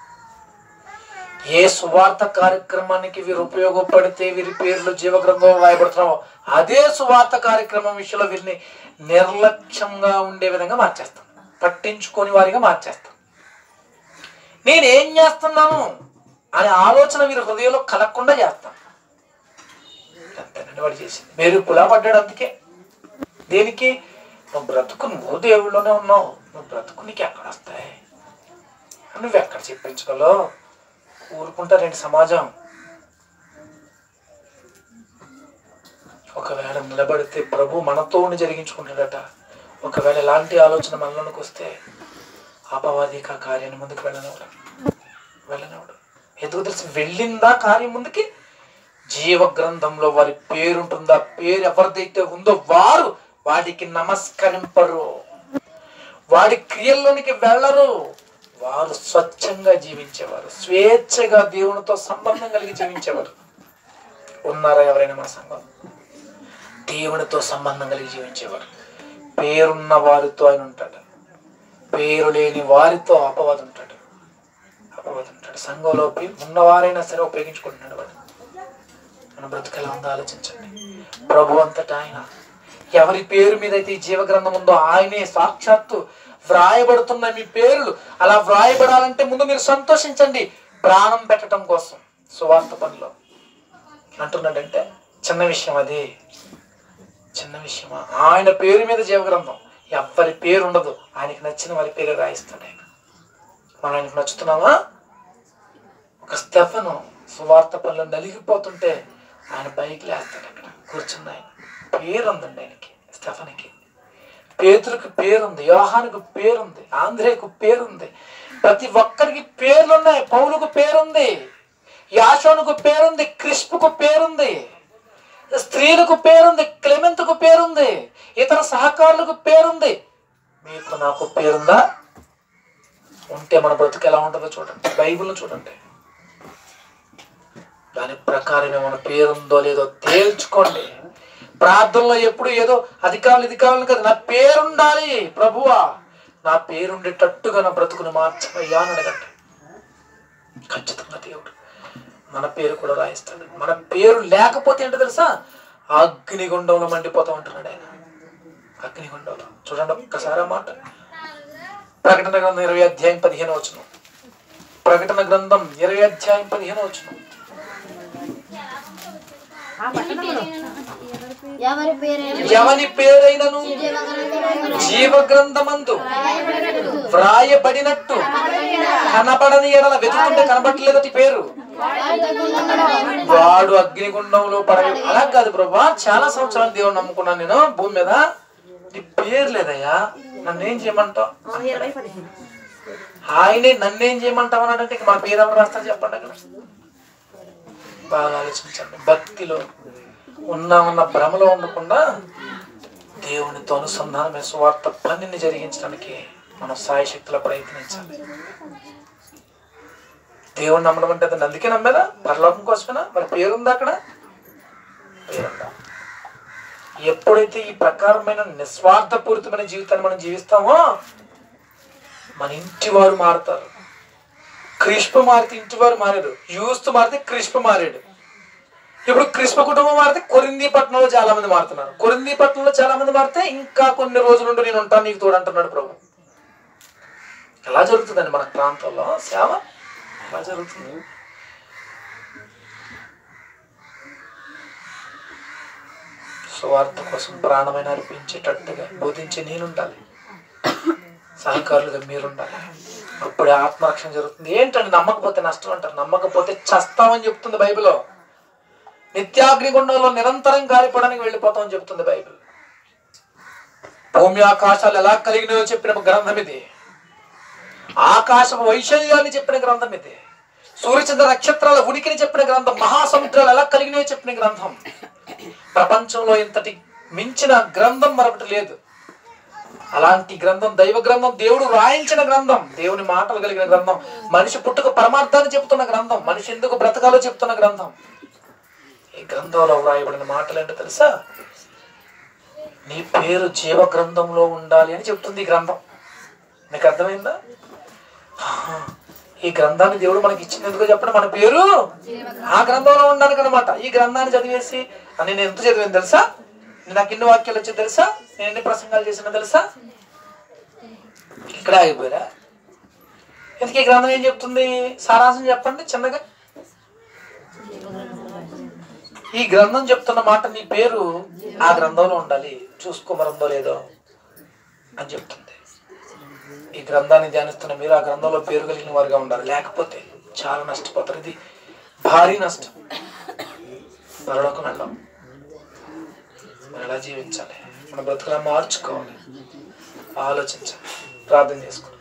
ఏ సువార్త కార్యక్రమానికి వీరు ఉపయోగపడితే వీరి పేర్లు జీవ గ్రంథంలో రాయబడుతున్నామో అదే సువార్త కార్యక్రమం విషయంలో వీరిని నిర్లక్ష్యంగా ఉండే విధంగా మార్చేస్తాం పట్టించుకోని వారిగా మార్చేస్తాం నేనేం చేస్తున్నాను అనే ఆలోచన వీరి హృదయంలో కలగకుండా చేస్తాం అంతేనండి వాడు చేసింది మీరు కులా పడ్డాడు అందుకే దేనికి నువ్వు బ్రతుకు నువ్వు దేవుళ్ళలోనే ఉన్నావు నువ్వు బ్రతుకు నీకు ఎక్కడ వస్తాయి నువ్వు ఎక్కడ చెప్పించగలవు ఊరుకుంటారేంటి సమాజం ఒకవేళ నిలబడితే ప్రభు మనతో ఉండి జరిగించుకుంటాడట ఒకవేళ ఎలాంటి ఆలోచన మనలోనికి వస్తే అపవాదిక కార్యాన్ని ముందుకు వెళ్ళనివాడు వెళ్ళనివాడు ఎందుకు తెలిసి వెళ్ళిందా కార్యం ముందుకి జీవ గ్రంథంలో వారి పేరుంటుందా పేరు ఎవరిదైతే ఉందో వారు వాడికి నమస్కరింపరు వాడి క్రియల్లోనికి వెళ్ళరు వారు స్వచ్ఛంగా జీవించేవారు స్వేచ్ఛగా దేవునితో సంబంధం కలిగి జీవించేవారు ఉన్నారా ఎవరైనా మన సంఘం దేవునితో సంబంధం కలిగి జీవించేవారు పేరున్న వారితో ఆయన ఉంటాడు పేరు లేని వారితో అపవాదం ఉంటాడు అపవాదం ఉంటాడు సంఘంలో పే- ఉన్నవారైనా సరే ఉపయోగించుకుంటున్నాడు వాడు మన బ్రతుకు ఎలా ఉందో ఆలోచించండి ప్రభు అంతటా ఆయన ఎవరి పేరు మీద అయితే ఈ జీవ గ్రంథం ఉందో ఆయనే సాక్షాత్తు వ్రాయబడుతున్న మీ పేర్లు అలా వ్రాయబడాలంటే ముందు మీరు సంతోషించండి ప్రాణం పెట్టడం కోసం సువార్త పనిలో అంటున్నాడంటే చిన్న విషయం అది చిన్న విషయమా ఆయన పేరు మీద జీవ గ్రంథం ఎవరి పేరు ఉండదు ఆయనకి నచ్చిన వారి పేరు రాయిస్తాడు ఆయన మనం ఆయనకు నచ్చుతున్నామా ఒక స్టెఫను సువార్త పనులు నలిగిపోతుంటే ఆయన బైక్ లేస్తాడు అక్కడ కూర్చున్న ఆయన పేరు ఉందండి ఆయనకి స్టెఫన్కి పేతురికి పేరుంది యోహానికి పేరుంది ఆంధ్రేయకు పేరుంది ప్రతి ఒక్కరికి పేర్లు ఉన్నాయి పౌలుకు పేరుంది యాషోనుకు పేరుంది క్రిస్పుకు పేరుంది స్త్రీలకు పేరుంది క్లెమెంత్కు పేరుంది ఇతర సహకారులకు పేరుంది మీకు నాకు పేరుందా ఉంటే మన బ్రతుకు ఎలా ఉంటుందో చూడండి బైబిల్ని చూడండి దాని ప్రకారమే మన పేరుందో లేదో తేల్చుకోండి ప్రార్థనలో ఎప్పుడు ఏదో అది కావాలి ఇది కావాలి కదా నా పేరుండాలి ప్రభువా నా పేరుండేటట్టుగా నా బ్రతుకుని మార్చమయ్యా అని అడగండి ఖచ్చితంగా దేవుడు మన పేరు కూడా రాయిస్తాడు మన పేరు లేకపోతే ఏంటో తెలుసా అగ్నిగుండంలో మండిపోతా ఉంటున్నాడు ఆయన అగ్నిగుండంలో చూడండి ఒక్కసారి ఆ మాట ప్రకటన గ్రంథం ఇరవై అధ్యాయం పదిహేను వచ్చిన ప్రకటన గ్రంథం ఇరవై అధ్యాయం పదిహేను వచ్చిన ఎవరి పేరైనా ఎవని పేరైనను జీవ గ్రంథమందు వ్రాయబడినట్టు కనపడని ఎడల వెతుకుంటే కనపడలేదటి పేరు వాడు అగ్నిగుండంలో పడగ అలా కాదు ప్రభా చాలా సంవత్సరాలు దేవుడు నమ్ముకున్నాను నేను భూమి మీద నీ పేరు లేదయ్యా నన్నేం చేయమంటావు ఆయనే నన్నేం చేయమంటావు అన్నాడంటే ఇక మన పేరు ఎవరు రాస్తారు చెప్పండి అక్కడ బాగా ఆలోచించండి భక్తిలో ఉన్న ఉన్న భ్రమలో ఉండకుండా దేవునితో అనుసంధానమైన స్వార్థ పనిని జరిగించడానికి మనం సాయశక్తిలో ప్రయత్నించాలి దేవుని నమ్మడం అంటే అతను అందుకే నమ్మారా పరలోకం కోసమేనా మరి పేరుందా అక్కడ పేరుందా ఎప్పుడైతే ఈ ప్రకారమైన నిస్వార్థపూరితమైన జీవితాన్ని మనం జీవిస్తామో మన ఇంటి వారు మారుతారు క్రిష్ప మారితే ఇంటి వారు మారాడు యూస్త్ మారితే క్రిష్ప మారాడు ఇప్పుడు కృష్ణ కుటుంబం మారితే కొరింది పట్టణంలో చాలా మంది మారుతున్నారు కొరింది పట్టణంలో చాలా మంది మారితే ఇంకా కొన్ని రోజులుండి నేను ఉంటాను నీకు తోడు అంటున్నాడు ప్రభు ఎలా జరుగుతుందండి మన ప్రాంతంలో సేవ ఎలా జరుగుతుంది స్వార్థ కోసం ప్రాణమైన అర్పించేటట్టుగా బోధించే నేనుండాలి సహకారులుగా మీరుండాలి అప్పుడే ఆత్మరక్షణ జరుగుతుంది ఏంటండి నమ్మకపోతే నష్టం అంటారు నమ్మకపోతే చస్తామని చెప్తుంది బైబిల్లో నిత్యాగ్నిగుండంలో నిరంతరం గాలిపోవడానికి వెళ్ళిపోతామని చెప్తుంది బైబిల్ భూమి ఆకాశాలు ఎలా కలిగినాయో చెప్పిన గ్రంథం ఇది ఆకాశం వైశల్యాన్ని చెప్పిన గ్రంథం ఇది సూర్యచంద్ర నక్షత్రాల ఉనికిని చెప్పిన గ్రంథం మహాసముద్రాలు ఎలా కలిగినాయో చెప్పిన గ్రంథం ప్రపంచంలో ఇంతటి మించిన గ్రంథం మరొకటి లేదు అలాంటి గ్రంథం దైవ గ్రంథం దేవుడు రాయించిన గ్రంథం దేవుని మాటలు కలిగిన గ్రంథం మనిషి పుట్టుక పరమార్థాన్ని చెప్తున్న గ్రంథం మనిషి ఎందుకు బ్రతకాలో చెప్తున్న గ్రంథం ఈ గ్రంథంలో వ్రాయబడిన మాటలు ఏంటో తెలుసా నీ పేరు జీవ గ్రంథంలో ఉండాలి అని చెప్తుంది ఈ గ్రంథం నీకు అర్థమైందా ఆహా. ఈ గ్రంథాన్ని దేవుడు మనకి ఇచ్చింది ఎందుకో చెప్పండి మన పేరు ఆ గ్రంథంలో ఉండడానికి అనమాట ఈ గ్రంథాన్ని చదివేసి "ఆ, నేను ఎంత చదివాను తెలుసా నాకు ఎన్ని వాక్యాలు వచ్చాయి తెలుసా నేను ఎన్ని ప్రసంగాలు చేసినా తెలుసా ఇక్కడ ఆగిపోయారా ఎందుకు ఈ గ్రంథం ఏం చెప్తుంది సారాంశం చెప్పండి చిన్నగా ఈ గ్రంథం చెప్తున్న మాట నీ పేరు ఆ గ్రంథంలో ఉండాలి చూసుకోమరందో లేదో అని చెప్తుంది ఈ గ్రంథాన్ని ధ్యానిస్తున్న మీరు ఆ గ్రంథంలో పేరు కలిగిన వారుగా ఉండాలి లేకపోతే చాలా నష్టపోతారు ఇది భారీ నష్టం మరొక వెళ్ళాం మనం ఎలా జీవించాలి మన బ్రతుకులా మార్చుకోవాలి ఆలోచించాలి ప్రార్థన చేసుకోవాలి